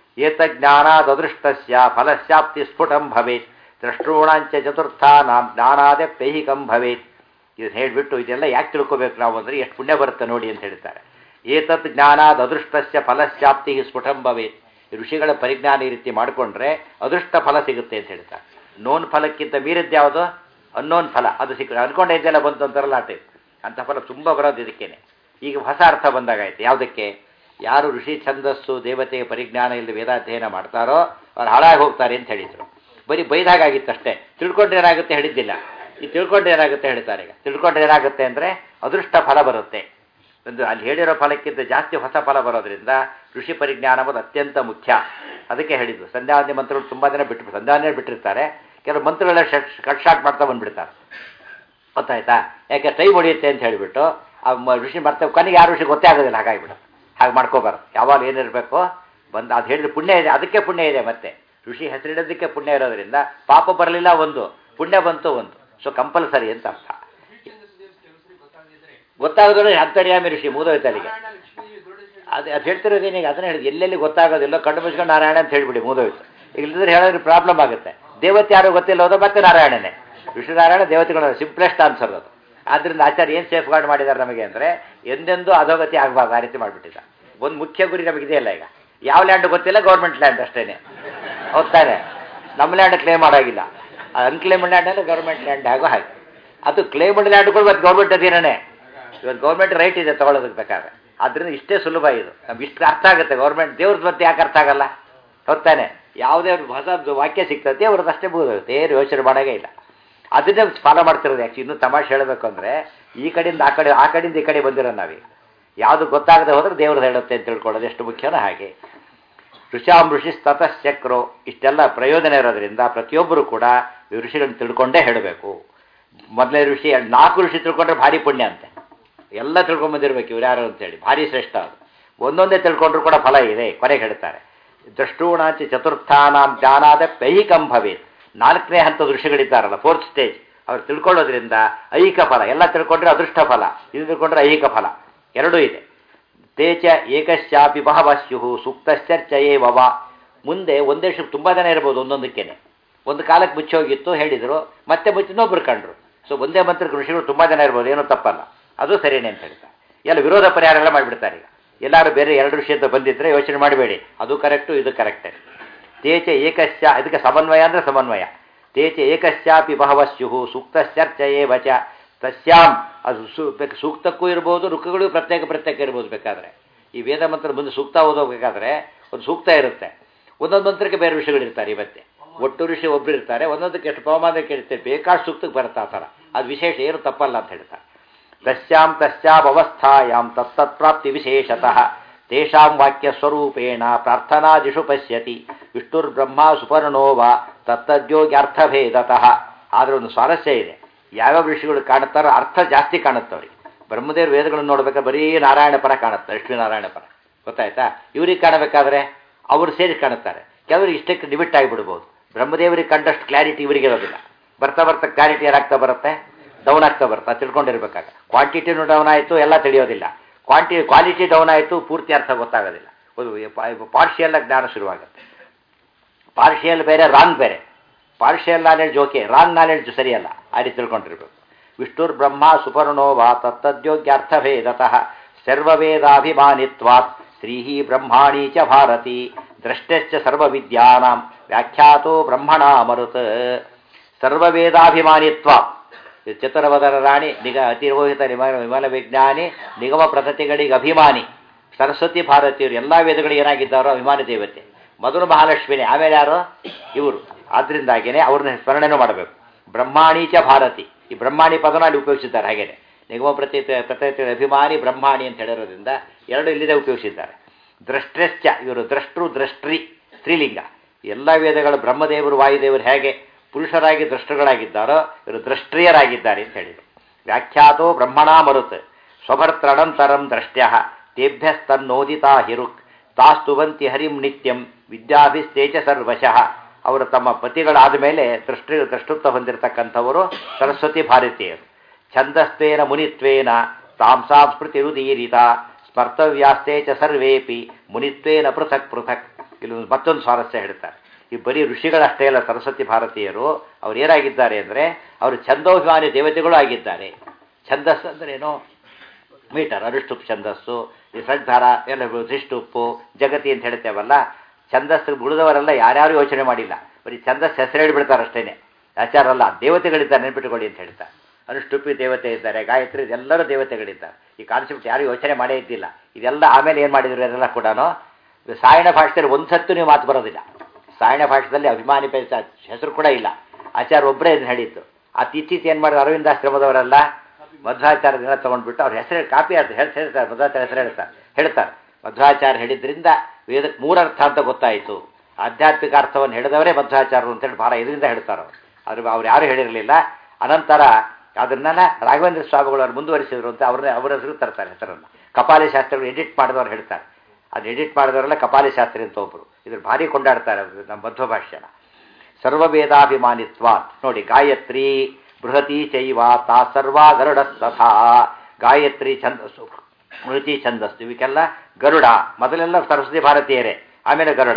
ಏತಜ್ಞಾನಾದೃಷ್ಟಸ್ಯ ಫಲಸ್ಯಾಪ್ತಿ ಸ್ಫುಟಂ ಭವೇತ್ ದ್ರಷ್ಟೃಣಾಂಚ ಚತುರ್ಥಾನಾಂ ಜ್ಞಾನಾದಪ್ಯೈಹಿಕಂ ಭವೇತ್ ಇದನ್ನು ಹೇಳಿಬಿಟ್ಟು ಇದೆಲ್ಲ ಯಾಕೆ ತಿಳ್ಕೋಬೇಕು ನಾವು ಅಂದರೆ ಎಷ್ಟು ಪುಣ್ಯ ಬರುತ್ತೆ ನೋಡಿ ಅಂತ ಹೇಳ್ತಾರೆ ಏತತ್ ಜ್ಞಾನಾದ ಅದೃಷ್ಟಸ್ಯ ಫಲಸ್ಯಾಪ್ತಿ ಸ್ಫುಟಂ ಭವೇತ್ ಋಷಿಗಳ ಪರಿಜ್ಞಾನ ಈ ರೀತಿ ಮಾಡಿಕೊಂಡ್ರೆ ಅದೃಷ್ಟ ಫಲ ಸಿಗುತ್ತೆ ಅಂತ ಹೇಳ್ತಾರೆ ನೋನ್ ಫಲಕ್ಕಿಂತ ಮೀರಿದ್ದು ಯಾವುದು ಅನ್ನೋನ್ ಫಲ ಅದು ಸಿಕ್ಕ ಅನ್ಕೊಂಡೆ ಇದೆಲ್ಲ ಬಂತು ಅಂತಾರಲ್ಲ ಆಟ ಅಂಥ ಫಲ ತುಂಬ ಬರೋದು ಇದಕ್ಕೇನೆ ಈಗ ಹೊಸ ಅರ್ಥ ಬಂದಾಗಾಯ್ತು ಯಾವುದಕ್ಕೆ ಯಾರು ಋಷಿ ಛಂದಸ್ಸು ದೇವತೆಯ ಪರಿಜ್ಞಾನ ಇಲ್ಲದೆ ವೇದಾಧ್ಯಯನ ಮಾಡ್ತಾರೋ ಅವ್ರು ಹಾಳಾಗಿ ಹೋಗ್ತಾರೆ ಅಂತ ಹೇಳಿದರು ಬರೀ ಬೈದಾಗಿತ್ತು ಅಷ್ಟೇ ತಿಳ್ಕೊಂಡ್ರೆ ಏನಾಗುತ್ತೆ ಹೇಳಿದ್ದಿಲ್ಲ ಈ ತಿಳ್ಕೊಂಡ್ರೆ ಏನಾಗುತ್ತೆ ಹೇಳ್ತಾರೆ ಈಗ ತಿಳ್ಕೊಂಡ್ರೆ ಏನಾಗುತ್ತೆ ಅಂದರೆ ಅದೃಷ್ಟ ಫಲ ಬರುತ್ತೆ ಒಂದು ಅಲ್ಲಿ ಹೇಳಿರೋ ಫಲಕ್ಕಿಂತ ಜಾಸ್ತಿ ಹೊಸ ಫಲ ಬರೋದ್ರಿಂದ ಋಷಿ ಪರಿಜ್ಞಾನ ಅನ್ನೋದು ಅತ್ಯಂತ ಮುಖ್ಯ ಅದಕ್ಕೆ ಹೇಳಿದ್ದು ಸಂಧ್ಯಾವಂದಿ ಮಂತ್ರಗಳು ತುಂಬ ದಿನ ಬಿಟ್ಟು ಸಂಧ್ಯಾವನೆ ಬಿಟ್ಟಿರ್ತಾರೆ ಕೆಲವು ಮಂತ್ರಗಳೆಲ್ಲ ಶಟ್ ಕಟ್ ಶಾರ್ಟ್ ಮಾಡ್ತಾ ಬಂದ್ಬಿಡ್ತಾರೆ ಗೊತ್ತಾಯ್ತಾ ಯಾಕೆ ಟೈಮ್ ಹೊಡೆಯುತ್ತೆ ಅಂತ ಹೇಳಿಬಿಟ್ಟು ಆ ಮ- ಋಷಿ ಮಾಡ್ತಾ ಕೊನೆಗೆ ಯಾರು ಋಷಿ ಗೊತ್ತೇ ಆಗೋದಿಲ್ಲ ಹಾಗಾಗಿಬಿಡು ಹಾಗೆ ಮಾಡ್ಕೋಬಾರ್ದು ಯಾವಾಗ ಏನಿರಬೇಕು ಬಂದು ಅದು ಹೇಳಿದ್ರೆ ಪುಣ್ಯ ಇದೆ ಅದಕ್ಕೆ ಪುಣ್ಯ ಇದೆ ಮತ್ತೆ ಋಷಿ ಹೆಸರಿಡೋದಕ್ಕೆ ಪುಣ್ಯ ಇರೋದ್ರಿಂದ ಪಾಪ ಬರಲಿಲ್ಲ ಒಂದು ಪುಣ್ಯ ಬಂತು ಒಂದು ಸೊ ಕಂಪಲ್ಸರಿ ಅಂತ ಅರ್ಥ ಗೊತ್ತಾಗೋದ್ರೆ ಅಂತರ್ಯಾಮಿ ಋಷಿ ಮುಗಿದೋಯ್ತು ಅಲ್ಲಿಗೆ ಅದು ಅದು ಹೇಳ್ತಿರೋದೇನೀಗ ಅದನ್ನ ಹೇಳಿದ್ ಎಲ್ಲೆಲ್ಲಿ ಗೊತ್ತಾಗೋದಿಲ್ಲ ಕಣ್ಣು ಮುಚ್ಕೊಂಡು ನಾರಾಯಣ ಅಂತ ಹೇಳ್ಬಿಡಿ ಮುಗಿದೋಯ್ತು ಇಲ್ಲದ್ರೆ ಹೇಳಿದ್ರೆ ಪ್ರಾಬ್ಲಮ್ ಆಗುತ್ತೆ ದೇವತೆ ಯಾರು ಗೊತ್ತಿಲ್ಲ ಹೋದ್ರೆ ಮತ್ತೆ ನಾರಾಯಣನೇ ವಿಷ್ಣುನಾರಾಯಣ ದೇವತೆಗಳು ಸಿಂಪ್ಲೆಸ್ಟ್ ಆನ್ಸರ್ ಅದು ಆದ್ರಿಂದ ಆಚಾರ್ಯ ಏನು ಸೇಫ್ ಗಾರ್ಡ್ ಮಾಡಿದ್ದಾರೆ ನಮಗೆ ಅಂದರೆ ಎಂದೆಂದೂ ಅಧೋಗತಿ ಆಗಬಾರ್ದು ಆ ರೀತಿ ಮಾಡಿಬಿಟ್ಟಿದ್ದ ಒಂದು ಮುಖ್ಯ ಗುರಿ ನಮಗಿದೆಯಲ್ಲ ಈಗ ಯಾವ ಲ್ಯಾಂಡ್ ಗೊತ್ತಿಲ್ಲ ಗೌರ್ಮೆಂಟ್ ಲ್ಯಾಂಡ್ ಅಷ್ಟೇನೆ ಹೋಗ್ತಾನೆ ನಮ್ಮ ಲ್ಯಾಂಡ್ ಕ್ಲೇಮ್ ಮಾಡೋಗಿಲ್ಲ ಅನ್ಕ್ಲೇಮ್ಡ್ ಲ್ಯಾಂಡ್ ಅಂದರೆ ಗೌರ್ಮೆಂಟ್ ಲ್ಯಾಂಡ್ ಆಗೋ ಹಾಗೆ ಅದು ಕ್ಲೇಮ್ಡ್ ಲ್ಯಾಂಡ್ಗಳು ಮತ್ತು ಗೌರ್ಮೆಂಟ್ ಅಧೀನನೇ ಇವತ್ತು ಗೌರ್ಮೆಂಟ್ ರೈಟ್ ಇದೆ ತೊಗೊಳೋದಕ್ಕೆ ಬೇಕಾದ್ರೆ ಅದರಿಂದ ಇಷ್ಟೇ ಸುಲಭ ಇದು ನಮ್ಗೆ ಇಷ್ಟು ಅರ್ಥ ಆಗುತ್ತೆ ಗೌರ್ಮೆಂಟ್ ದೇವ್ರದ್ದು ಮತ್ತೆ ಯಾಕೆ ಅರ್ಥ ಆಗಲ್ಲ ಹೊತ್ತಾನೆ ಯಾವುದೇ ಒಂದು ಹೊಸ ವಾಕ್ಯ ಸಿಗ್ತದೆ ಅವ್ರದ್ದು ಅಷ್ಟೇ ಬೋಗುತ್ತೆ ಏನು ಯೋಚನೆ ಮಾಡೋಂಗೇ ಇಲ್ಲ ಅದನ್ನೇ ಫಾಲೋ ಮಾಡ್ತಿರೋದು ಯಾಕೆ ಇನ್ನೂ ತಮಾಷೆ ಹೇಳಬೇಕು ಅಂದರೆ ಈ ಕಡೆಯಿಂದ ಆ ಕಡೆ ಆ ಕಡೆಯಿಂದ ಈ ಕಡೆ ಬಂದಿರೋ ನಾವೀಗ ಯಾವುದು ಗೊತ್ತಾಗದೆ ಹೋದ್ರೆ ದೇವ್ರದ್ದು ಹೇಳುತ್ತೆ ಅಂತ ತಿಳ್ಕೊಳ್ಳೋದು ಎಷ್ಟು ಮುಖ್ಯನೋ ಹಾಗೆ ಋಷಾಂ ಋಷಿ ಚಕ್ರೋ ಇಷ್ಟೆಲ್ಲ ಪ್ರಯೋಜನ ಇರೋದ್ರಿಂದ ಪ್ರತಿಯೊಬ್ಬರು ಕೂಡ ಈ ಋಷಿಗಳನ್ನು ತಿಳ್ಕೊಂಡೇ ಹೇಳಬೇಕು ಮೊದಲನೇ ಋಷಿ ನಾಲ್ಕು ಋಷಿ ತಿಳ್ಕೊಂಡ್ರೆ ಭಾರಿ ಪುಣ್ಯ ಅಂತೆ ಎಲ್ಲ ತಿಳ್ಕೊಂಬಂದಿರ್ಬೇಕು ಇವ್ರು ಯಾರು ಅಂತೇಳಿ ಭಾರಿ ಶ್ರೇಷ್ಠ ಅದು ಒಂದೊಂದೇ ತಿಳ್ಕೊಂಡ್ರು ಕೂಡ ಫಲ ಇದೆ ಕೊನೆಗೆ ಹೇಳ್ತಾರೆ ದೃಷ್ಟೂಣಾಚಿ ಚತುರ್ಥಾನಾಂ ಜ್ಞಾನಾದ ಪೈಹಿಕಂ ಭವೇತ್ ನಾಲ್ಕನೇ ಹಂತದ ಋಷಿಗಳಿದ್ದಾರಲ್ಲ ಫೋರ್ತ್ ಸ್ಟೇಜ್ ಅವ್ರು ತಿಳ್ಕೊಳ್ಳೋದ್ರಿಂದ ಐಹಿಕ ಫಲ ಎಲ್ಲ ತಿಳ್ಕೊಂಡ್ರೆ ಅದೃಷ್ಟ ಫಲ ಇದು ತಿಳ್ಕೊಂಡ್ರೆ ಐಹಿಕ ಫಲ ಎರಡೂ ಇದೆ ತೇಚ ಏಕಶ್ಚಾಪಿ ಬಹವಸ್ಯು ಸೂಕ್ತಶ್ಚರ್ಚಯೇ ವವ ಮುಂದೆ ಒಂದೇ ಶು ತುಂಬ ಜನ ಇರ್ಬೋದು ಒಂದೊಂದಕ್ಕೇನೆ ಒಂದು ಕಾಲಕ್ಕೆ ಮುಚ್ಚೋಗಿತ್ತು ಹೇಳಿದರು ಮತ್ತೆ ಮುಚ್ಚಿ ಇನ್ನೊಬ್ರು ಕಂಡ್ರು ಸೊ ಒಂದೇ ಮಂತ್ರಕ್ಕೆ ಋಷಿಗಳು ತುಂಬ ಜನ ಇರ್ಬೋದು ಏನೂ ತಪ್ಪಲ್ಲ ಅದು ಸರಿಯೇ ಅಂತ ಹೇಳ್ತಾರೆ ಎಲ್ಲ ವಿರೋಧ ಪರಿಹಾರ ಎಲ್ಲ ಮಾಡಿಬಿಡ್ತಾರೆ ಈಗ ಎಲ್ಲರೂ ಬೇರೆ ಎರಡು ಋಷಿ ಅಂತ ಬಂದಿದ್ರೆ ಯೋಚನೆ ಮಾಡಬೇಡಿ ಅದು ಕರೆಕ್ಟು ಇದು ಕರೆಕ್ಟೇ ತೇಚ ಏಕಶ್ಚ ಇದಕ್ಕೆ ಸಮನ್ವಯ ಅಂದರೆ ಸಮನ್ವಯ ತೇಚ ಏಕಶ್ಚಾಪಿ ಬಹವಸ್ಯು ಸೂಕ್ತಶ್ಚರ್ಚಯೇ ವಚ ತಸ್ಯಾಂ ಅದು ಸೂ ಬೇಕು ಸೂಕ್ತಕ್ಕೂ ಇರ್ಬೋದು ರುಕ್ಕಗಳು ಪ್ರತ್ಯೇಕ ಪ್ರತ್ಯೇಕ ಇರ್ಬೋದು ಬೇಕಾದರೆ ಈ ವೇದ ಮಂತ್ರ ಮುಂದೆ ಸೂಕ್ತ ಓದೋಬೇಕಾದ್ರೆ ಒಂದು ಸೂಕ್ತ ಇರುತ್ತೆ ಒಂದೊಂದು ಮಂತ್ರಕ್ಕೆ ಬೇರೆ ವಿಷಯಗಳಿರ್ತಾರೆ ಇವತ್ತೆ ಒಟ್ಟು ಋಷಿ ಒಬ್ಬರು ಇರ್ತಾರೆ ಒಂದೊಂದಕ್ಕೆ ಎಷ್ಟು ಪವಮಾನ ಕೇಳ್ತಾರೆ ಬೇಕಾಷ್ಟು ಸೂಕ್ತಕ್ಕೆ ಬರುತ್ತೆ ಆ ಥರ ಅದು ವಿಶೇಷ ಏನು ತಪ್ಪಲ್ಲ ಅಂತ ಹೇಳ್ತಾರೆ ತಸ್ಯಾಂ ತಸ್ಯಾಂ ಅವಸ್ಥಾಯಾಂ ತತ್ತತ್ಪ್ರಾಪ್ತಿ ವಿಶೇಷತಃ ತೇಷಾಂ ವಾಕ್ಯ ಸ್ವರೂಪೇಣ ಪ್ರಾರ್ಥನಾದಿಷು ಪಶ್ಯತಿ ವಿಷ್ಣುರ್ಬ್ರಹ್ಮ ಸುಪರ್ಣೋ ವಾ ತತ್ತದ್ಯೋಗ್ಯರ್ಥಭೇದತಃ ಆದರೆ ಒಂದು ಸ್ವಾರಸ್ಯ ಇದೆ ಯಾವ್ಯಾವ ಋಷಿಗಳು ಕಾಣುತ್ತಾರೋ ಅರ್ಥ ಜಾಸ್ತಿ ಕಾಣುತ್ತೆ ಅವ್ರಿಗೆ ಬ್ರಹ್ಮದೇವ್ರ ವೇದಗಳನ್ನು ನೋಡ್ಬೇಕಾದ್ರೆ ಬರೀ ನಾರಾಯಣ ಪರ ಕಾಣುತ್ತೆ ಲಕ್ಷ್ಮೀ ನಾರಾಯಣ ಪರ ಗೊತ್ತಾಯ್ತಾ ಇವ್ರಿಗೆ ಕಾಣಬೇಕಾದ್ರೆ ಅವರು ಸೇರಿ ಕಾಣುತ್ತಾರೆ ಕೆಲವರಿಗೆ ಇಷ್ಟಕ್ಕೆ ಲಿಮಿಟ್ ಆಗಿಬಿಡ್ಬೋದು ಬ್ರಹ್ಮದೇವರಿಗೆ ಕಂಡಷ್ಟು ಕ್ಲಾರಿಟಿ ಇವರಿಗೆ ಇರೋದಿಲ್ಲ ಬರ್ತಾ ಬರ್ತಾ ಕ್ಲಾರಿಟಿ ಏನಾಗ್ತಾ ಬರುತ್ತೆ ಡೌನ್ ಆಗ್ತಾ ಬರುತ್ತೆ ತಿಳ್ಕೊಂಡಿರ್ಬೇಕಾಗ ಕ್ವಾಂಟಿಟಿನೂ ಡೌನ್ ಆಯಿತು ಎಲ್ಲ ತಿಳಿಯೋದಿಲ್ಲ ಕ್ವಾಂಟಿ ಕ್ವಾಲಿಟಿ ಡೌನ್ ಆಯಿತು ಪೂರ್ತಿ ಅರ್ಥ ಗೊತ್ತಾಗೋದಿಲ್ಲ ಒಂದು ಪಾರ್ಷಿಯಲ್ ಜ್ಞಾನ ಶುರುವಾಗುತ್ತೆ ಪಾರ್ಷಿಯಲ್ ಬೇರೆ ರಾಂಗ್ ಬೇರೆ partial knowledge okay wrong knowledge ಸರಿಯಲ್ಲ ಆ ರೀತಿ ತಿಳ್ಕೊಂಡಿರ್ಬೇಕು ವಿಷ್ಣುರ್ ಬ್ರಹ್ಮ ಸುಪರ್ಣೋ ವಾ ತತ್ತದ್ಯೋಗ್ಯರ್ಥಭೇದತಃ ಸರ್ವವೇದಾಭಿಮಾನಿತ್ವಾತ್ ಶ್ರೀಹಿ ಬ್ರಹ್ಮಾಣಿ ಚ ಭಾರತಿ ದ್ರಷ್ಟಶ್ಚ ಸರ್ವವಿದ್ಯಾನಾಂ ವ್ಯಾಖ್ಯಾತೋ ಬ್ರಹ್ಮಣ ಮರುತ್ ಸರ್ವವೇದಾಭಿಮಾನಿತ್ವ ಚತುರವದರ ರಾಣಿ ನಿಗ ಅತಿರೋಹಿತ ನಿಮ ವಿಮಲ ವಿಜ್ಞಾನಿ ನಿಗಮ ಪ್ರತತಿಗಳಿಗೆ ಅಭಿಮಾನಿ ಸರಸ್ವತಿ ಭಾರತೀಯರು ಎಲ್ಲ ವೇದಗಳಿಗೆ ಏನಾಗಿದ್ದಾರೋ ಅಭಿಮಾನಿ ದೇವತೆ ಮೊದಲು ಮಹಾಲಕ್ಷ್ಮಿನೇ ಆಮೇಲೆ ಯಾರು ಇವರು ಆದ್ರಿಂದಾಗೇನೆ ಅವ್ರನ್ನ ಸ್ಮರಣೆನೂ ಮಾಡಬೇಕು ಬ್ರಹ್ಮಾಣೀಚ ಭಾರತಿ ಈ ಬ್ರಹ್ಮಾಣಿ ಪದನ ಅಲ್ಲಿ ಉಪಯೋಗಿಸಿದ್ದಾರೆ ಹಾಗೇನೆ ನಿಗಮ ಪ್ರತಿ ಪ್ರತಿ ಅಭಿಮಾನಿ ಬ್ರಹ್ಮಾಣಿ ಅಂತ ಹೇಳಿರೋದ್ರಿಂದ ಎರಡು ಇಲ್ಲಿದೆ ಉಪಯೋಗಿಸಿದ್ದಾರೆ ದ್ರಷ್ಟಶ್ಚ ಇವರು ದ್ರಷ್ಟೃ ದ್ರಷ್ಟ್ರಿ ಸ್ತ್ರೀಲಿಂಗ ಎಲ್ಲ ವೇದಗಳ ಬ್ರಹ್ಮದೇವರು ವಾಯುದೇವರು ಹೇಗೆ ಪುರುಷರಾಗಿ ದೃಷ್ಟಗಳಾಗಿದ್ದಾರೋ ಇವರು ದೃಷ್ಟ್ರಿಯರಾಗಿದ್ದಾರೆ ಅಂತ ಹೇಳಿದರು ವ್ಯಾಖ್ಯಾತೋ ಬ್ರಹ್ಮಣ ಮರುತ್ ಸ್ವಭರ್ತೃಣಂತರಂ ದ್ರಷ್ಟ್ಯ ತೇಭ್ಯಸ್ತನ್ನೋದಿತಾ ಹಿರುಕ್ ತಾಸ್ತುವಂತಿ ಹರಿಂ ನಿತ್ಯಂ ವಿದ್ಯಾಭಿಸ್ತೇಜ ಸರ್ವಶಃ ಅವರು ತಮ್ಮ ಪತಿಗಳಾದ ಮೇಲೆ ದೃಷ್ಟಿ ದೃಷ್ಟುತ್ವ ಹೊಂದಿರತಕ್ಕಂಥವರು ಸರಸ್ವತಿ ಭಾರತೀಯರು ಛಂದಸ್ತ್ವೇನ ಮುನಿತ್ವೇನ ತಾಂಸಾಂ ಸ್ಮೃತಿರುದೀರಿತ ಸ್ಮರ್ತವ್ಯಾಸ್ತೆ ಚ ಸರ್ವೇಪಿ ಮುನಿತ್ವೇನ ಪೃಥಕ್ ಪೃಥಕ್ ಇಲ್ಲಿ ಮತ್ತೊಂದು ಸ್ವಾರಸ್ಯ ಹೇಳ್ತಾರೆ ಈ ಬರೀ ಋಷಿಗಳಷ್ಟೇ ಅಲ್ಲ ಸರಸ್ವತಿ ಭಾರತೀಯರು ಅವ್ರು ಏನಾಗಿದ್ದಾರೆ ಅಂದರೆ ಅವರು ಛಂದೋಭಿಮಾನಿ ದೇವತೆಗಳು ಆಗಿದ್ದಾರೆ ಛಂದಸ್ಸು ಅಂದ್ರೇನು ಮೀಟರ್ ಅರಿಷ್ಟುಪ್ ಛಂದಸ್ಸು ಈ ಸಜ್ಧಾರ ಎಲ್ಲ ರಿಷ್ಟುಪ್ಪು ಜಗತಿ ಅಂತ ಹೇಳ್ತೇವಲ್ಲ ಛಂದಸ್ಸು ಉಳಿದವರೆಲ್ಲ ಯಾರ್ಯಾರು ಯೋಚನೆ ಮಾಡಿಲ್ಲ ಬರೀ ಛಂದಸ್ ಹೆಸರು ಹೇಳಿಬಿಡ್ತಾರೆ ಅಷ್ಟೇನೆ ಆಚಾರಲ್ಲ ದೇವತೆಗಳಿದ್ದಾರೆ ನೆನ್ಪಿಟ್ಕೊಳ್ಳಿ ಅಂತ ಹೇಳ್ತಾರೆ ಅನುಷ್ಟುಪ್ಪಿ ದೇವತೆ ಇದ್ದಾರೆ ಗಾಯತ್ರಿ ಎಲ್ಲರೂ ದೇವತೆಗಳಿದ್ದಾರೆ ಈ ಕಾನ್ಸೆಪ್ಟ್ ಯಾರು ಯೋಚನೆ ಮಾಡೇ ಇದ್ದಿಲ್ಲ ಇದೆಲ್ಲ ಆಮೇಲೆ ಏನು ಮಾಡಿದ್ರು ಅದೆಲ್ಲ ಕೂಡ ಸಾಯಣ ಭಾಷೆಯಲ್ಲಿ ಒಂದು ಸತ್ತು ನೀವು ಮಾತು ಬರೋದಿಲ್ಲ ಸಾಯಣ ಭಾಷೆಯಲ್ಲಿ ಅಭಿಮಾನಿ ಪೈಸ ಹೆಸರು ಕೂಡ ಇಲ್ಲ ಆಚಾರ ಒಬ್ಬರೇ ಇದನ್ನು ಹೇಳಿದ್ದು ಆ ಇತ್ತೀಚೆ ಏನು ಮಾಡಿದ್ರು ಅರವಿಂದಾಶ್ರಮದವರೆಲ್ಲ ಮಧ್ವಾಚಾರ್ಯದನ್ನ ತೊಗೊಂಡ್ಬಿಟ್ಟು ಅವ್ರ ಹೆಸರು ಕಾಪಿ ಅದು ಹೇಳ್ತಾ ಹೇಳ್ತಾರೆ ಮಧ್ವಾಚಾರ್ಯ ಹೆಸರು ಹೇಳ್ತಾರೆ ಹೇಳ್ತಾರೆ ಮಧ್ವಾಚಾರ್ಯ ಹೇಳಿದ್ರಿಂದ ವೇದಕ್ಕೆ ಮೂರರ್ಥ ಅಂತ ಗೊತ್ತಾಯಿತು ಆಧ್ಯಾತ್ಮಿಕ ಅರ್ಥವನ್ನು ಹೇಳಿದವರೇ ಮಧ್ವಾಚಾರ್ಯರು ಅಂತೇಳಿ ಭಾಳ ಇದರಿಂದ ಹೇಳ್ತಾರೆ ಅವರು ಅದ್ರ ಅವ್ರು ಯಾರು ಹೇಳಿರಲಿಲ್ಲ ಅನಂತರ ಅದನ್ನೆಲ್ಲ ರಾಘವೇಂದ್ರ ಸ್ವಾಮಿಗಳು ಅವ್ರು ಮುಂದುವರಿಸಿದ್ರು ಅಂತ ಅವ್ರನ್ನೇ ಅವರ ಹೆಸರು ತರ್ತಾರೆ ಹೆಸರನ್ನು ಕಪಾಲಿ ಶಾಸ್ತ್ರಗಳು ಎಡಿಟ್ ಮಾಡಿದವ್ರು ಹೇಳ್ತಾರೆ ಅದು ಎಡಿಟ್ ಮಾಡಿದವರೆಲ್ಲ ಕಪಾಲಿ ಶಾಸ್ತ್ರಿ ಅಂತ ಒಬ್ಬರು ಇದ್ರ ಭಾರಿ ಕೊಂಡಾಡ್ತಾರೆ ಅವ್ರು ನಮ್ಮ ಮಧ್ವ ಭಾಷ್ಯನ ಸರ್ವವೇದಾಭಿಮಾನಿತ್ವ ನೋಡಿ ಗಾಯತ್ರಿ ಬೃಹತಿ ಚೈವ ತಾ ಸರ್ವಾ ಗರುಡ ತಥಾ ಗಾಯತ್ರಿ ಛಂದಸ್ಸು ಸ್ಮೃತಿ ಛಂದಸ್ಸು ಇವಕ್ಕೆಲ್ಲ ಗರುಡ ಮೊದಲೆಲ್ಲ ಸರಸ್ವತಿ ಭಾರತೀಯರೇ ಆಮೇಲೆ ಗರುಡ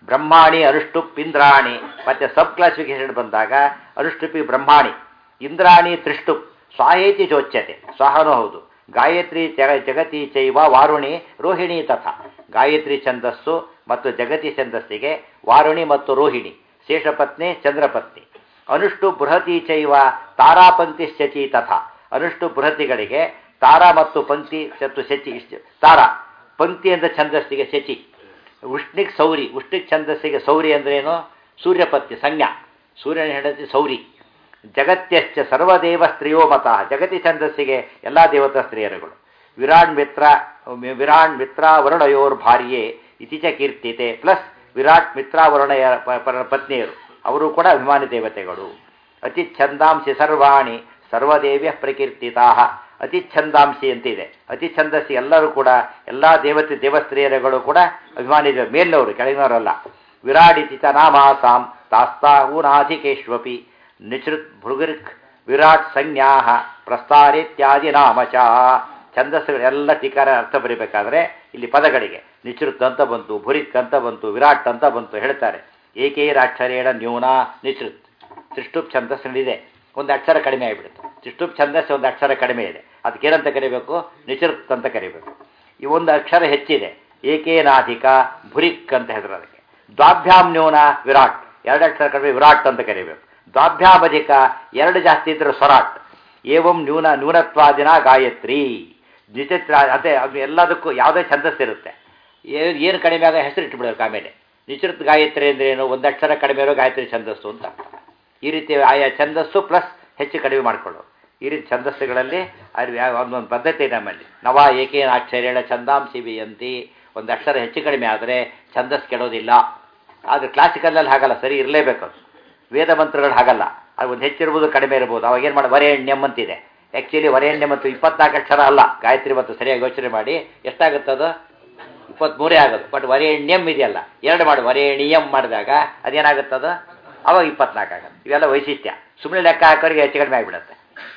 ಬ್ರಹ್ಮಾಣಿ ಅನುಷ್ಟುಪ್ ಇಂದ್ರಾಣಿ ಮತ್ತೆ ಸಬ್ ಕ್ಲಾಸಿಫಿಕೇಶನ್ ಬಂದಾಗ ಅನುಷ್ಟುಪಿ ಬ್ರಹ್ಮಾಣಿ ಇಂದ್ರಾಣಿ ತ್ರಿಷ್ಟುಪ್ ಸ್ವಾಹೇತಿ ಚೋಚ್ಯತೆ ಸ್ವಾಹನೂ ಹೌದು ಗಾಯತ್ರಿ ಜಗ ಜಗತಿ ಚೈವ ವಾರುಣಿ ರೋಹಿಣಿ ತಥಾ ಗಾಯತ್ರಿ ಛಂದಸ್ಸು ಮತ್ತು ಜಗತಿ ಛಂದಸ್ಸಿಗೆ ವಾರುಣಿ ಮತ್ತು ರೋಹಿಣಿ ಶೇಷಪತ್ನಿ ಚಂದ್ರಪತ್ನಿ ಅನುಷ್ಟು ಬೃಹತಿ ಚೈವ ತಾರಾಪಂಕ್ತಿ ಶಚಿ ತಥಾ ಅನುಷ್ಟು ಬೃಹತಿಗಳಿಗೆ ತಾರಾ ಮತ್ತು ಪಂಕ್ತಿ ಮತ್ತು ಶಚಿ ಇಷ್ಟು- ತಾರಾ ಪಂಕ್ತಿ ಅಂತ ಛಂದಸ್ಸಿಗೆ ಶಚಿ ಉಷ್ಣಿಕ್ ಸೌರಿ ಉಷ್ಣಿಕ್ ಛಂದಸ್ಸಿಗೆ ಸೌರಿ ಅಂದ್ರೇನು ಸೂರ್ಯಪತ್ನಿ ಸಂಜ್ಞಾ ಸೂರ್ಯನ ಹೆಂಡತಿ ಸೌರಿ ಜಗತ್ಯಶ್ಚ ಸರ್ವದೇವ ಸ್ತ್ರೀಯೋ ಮತಃ ಜಗತಿ ಛಂದಸ್ಸಿಗೆ ಎಲ್ಲ ದೇವತಾ ಸ್ತ್ರೀಯರುಗಳು ವಿರಾಟ್ ಮಿತ್ರ ವಿರಾಟ್ ಮಿತ್ರ ವರುಣಯೋರ್ ಭಾರ್ಯೆ ಇತಿ ಚ ಕೀರ್ತಿತೆ ಪ್ಲಸ್ ವಿರಾಟ್ ಮಿತ್ರ ವರುಣಯ ಪ- ಪ- ಪತ್ನಿಯರು ಅವರು ಕೂಡ ಅಭಿಮಾನಿ ದೇವತೆಗಳು ಅತಿ ಛಂದಾಂಸಿ ಸರ್ವಾಣಿ ಸರ್ವದೇವ್ಯ ಪ್ರಕೀರ್ತಿತಾ ಅತಿ ಛಂದಾಂಸಿ ಅಂತಿದೆ ಅತಿ ಛಂದಸ್ಸಿ ಎಲ್ಲರೂ ಕೂಡ ಎಲ್ಲ ದೇವತೆ ದೇವಸ್ತ್ರೀಯರುಗಳು ಕೂಡ ಅಭಿಮಾನಿ ದೇವ ಮೇಲಿನವರು ಕೆಳಗಿನವರಲ್ಲ ವಿರಾಡಿತಿ ಚ ನಾಮಾಸಾಂ ತಾಸ್ತಾಹೂನಾಧಿಕೇಶ್ವಪಿ ನಿಸೃತ್ ಭೃಗಿರ್ಕ್ ವಿರಾಟ್ ಸಂಜ್ಞಾ ಪ್ರಸ್ತಾರೇತ್ಯಾದಿ ನಾಮ ಚ ಛಂದಸ್ಸುಗಳೆಲ್ಲ ಟೀಕಾರ ಅರ್ಥ ಬರೀಬೇಕಾದ್ರೆ ಇಲ್ಲಿ ಪದಗಳಿಗೆ ನಿಸೃತ್ ಅಂತ ಬಂತು ಭುರಿಕ್ ಅಂತ ಬಂತು ವಿರಾಟ್ ಅಂತ ಬಂತು ಹೇಳ್ತಾರೆ ಏಕೈರಾಕ್ಷರೇಣ ನ್ಯೂನ ನಿಸೃತ್ ತ್ರಿಷ್ಟುಪ್ ಛಂದಸ್ಸಿನಲ್ಲಿದೆ ಒಂದು ಅಕ್ಷರ ಕಡಿಮೆ ಆಗಿಬಿಡುತ್ತೆ ತ್ರಿಷ್ಟುಪ್ ಛಂದಸ್ಸು ಒಂದು ಅಕ್ಷರ ಕಡಿಮೆ ಇದೆ ಅದಕ್ಕೇನಂತ ಕರಿಬೇಕು ನಿಸೃತ್ ಅಂತ ಕರಿಬೇಕು ಈ ಒಂದು ಅಕ್ಷರ ಹೆಚ್ಚಿದೆ ಏಕೇನಾಧಿಕ ಭುರಿಕ್ ಅಂತ ಹೆಸರು ಅದಕ್ಕೆ ದ್ವಾಭ್ಯಾಂ ನ್ಯೂನ ವಿರಾಟ್ ಎರಡು ಅಕ್ಷರ ಕಡಿಮೆ ವಿರಾಟ್ ಅಂತ ಕರಿಬೇಕು ದ್ವಾಭ್ಯಾಮಧಿಕ ಎರಡು ಜಾಸ್ತಿ ಇದ್ರೆ ಸ್ವರಾಟ್ ಏವಂ ನ್ಯೂನ ನ್ಯೂನತ್ವಾದಿನ ಗಾಯತ್ರಿ ನಿಚಿತ್ರ ಅದೇ ಅದು ಎಲ್ಲದಕ್ಕೂ ಯಾವುದೇ ಛಂದಸ್ಸಿರುತ್ತೆ ಏನು ಏನು ಕಡಿಮೆ ಆಗ ಹೆಸರು ಇಟ್ಬಿಡಬೇಕು ಆಮೇಲೆ ನಿಶ್ಚಿತ ಗಾಯತ್ರಿ ಅಂದ್ರೆ ಏನು ಒಂದು ಅಕ್ಷರ ಕಡಿಮೆ ಇರೋ ಗಾಯತ್ರಿ ಛಂದಸ್ಸು ಅಂತ ಈ ರೀತಿ ಆಯಾ ಛಂದಸ್ಸು ಪ್ಲಸ್ ಹೆಚ್ಚು ಕಡಿಮೆ ಮಾಡಿಕೊಳ್ಳೋದು ಈ ರೀತಿ ಛಂದಸ್ಸುಗಳಲ್ಲಿ ಅದು ಯಾವ ಒಂದೊಂದು ಪದ್ಧತಿ ನಮ್ಮಲ್ಲಿ ನವ ಏಕೇನ ಅಕ್ಷರೇಣ ಛಂದಾಂಸಿ ಬಿಯಂತಿ ಒಂದು ಅಕ್ಷರ ಹೆಚ್ಚು ಕಡಿಮೆ ಆದರೆ ಛಂದಸ್ ಕೆಡೋದಿಲ್ಲ ಆದರೆ ಕ್ಲಾಸಿಕಲಲ್ಲಿ ಹಾಗಲ್ಲ ಸರಿ ಇರಲೇಬೇಕು ಅದು ವೇದ ಮಂತ್ರಗಳು ಹಾಗಲ್ಲ ಅದು ಒಂದು ಹೆಚ್ಚಿರ್ಬೋದು ಕಡಿಮೆ ಇರ್ಬೋದು ಅವಾಗ ಏನು ಮಾಡಿ ವರೆಣ್ಯಂ ಅಂತಿದೆ ಆ್ಯಕ್ಚುಲಿ ವರೆಣ್ಯ ಮತ್ತು ಇಪ್ಪತ್ನಾಲ್ಕು ಅಕ್ಷರ ಅಲ್ಲ ಗಾಯತ್ರಿ ಮತ್ತು ಸರಿಯಾಗಿ ಯೋಚನೆ ಮಾಡಿ ಎಷ್ಟಾಗುತ್ತೆ ಅದು ಇಪ್ಪತ್ತ್ಮೂರೇ ಆಗೋದು ಬಟ್ ವರೇಣ್ಯಂ ಇದೆಯಲ್ಲ ಎರಡು ಮಾಡಿ ವರೇಣಿಯಂ ಮಾಡಿದಾಗ ಅದೇನಾಗುತ್ತದ ಅವಾಗ ಇಪ್ಪತ್ನಾಲ್ಕು ಆಗುತ್ತೆ ಇವೆಲ್ಲ ವೈಶಿಷ್ಟ್ಯ ಸುಮ್ಮನೆ ಲೆಕ್ಕ ಹಾಕೋರಿಗೆ ಹೆಚ್ಚು ಕಡಿಮೆ ಆಗಿಬಿಡುತ್ತೆ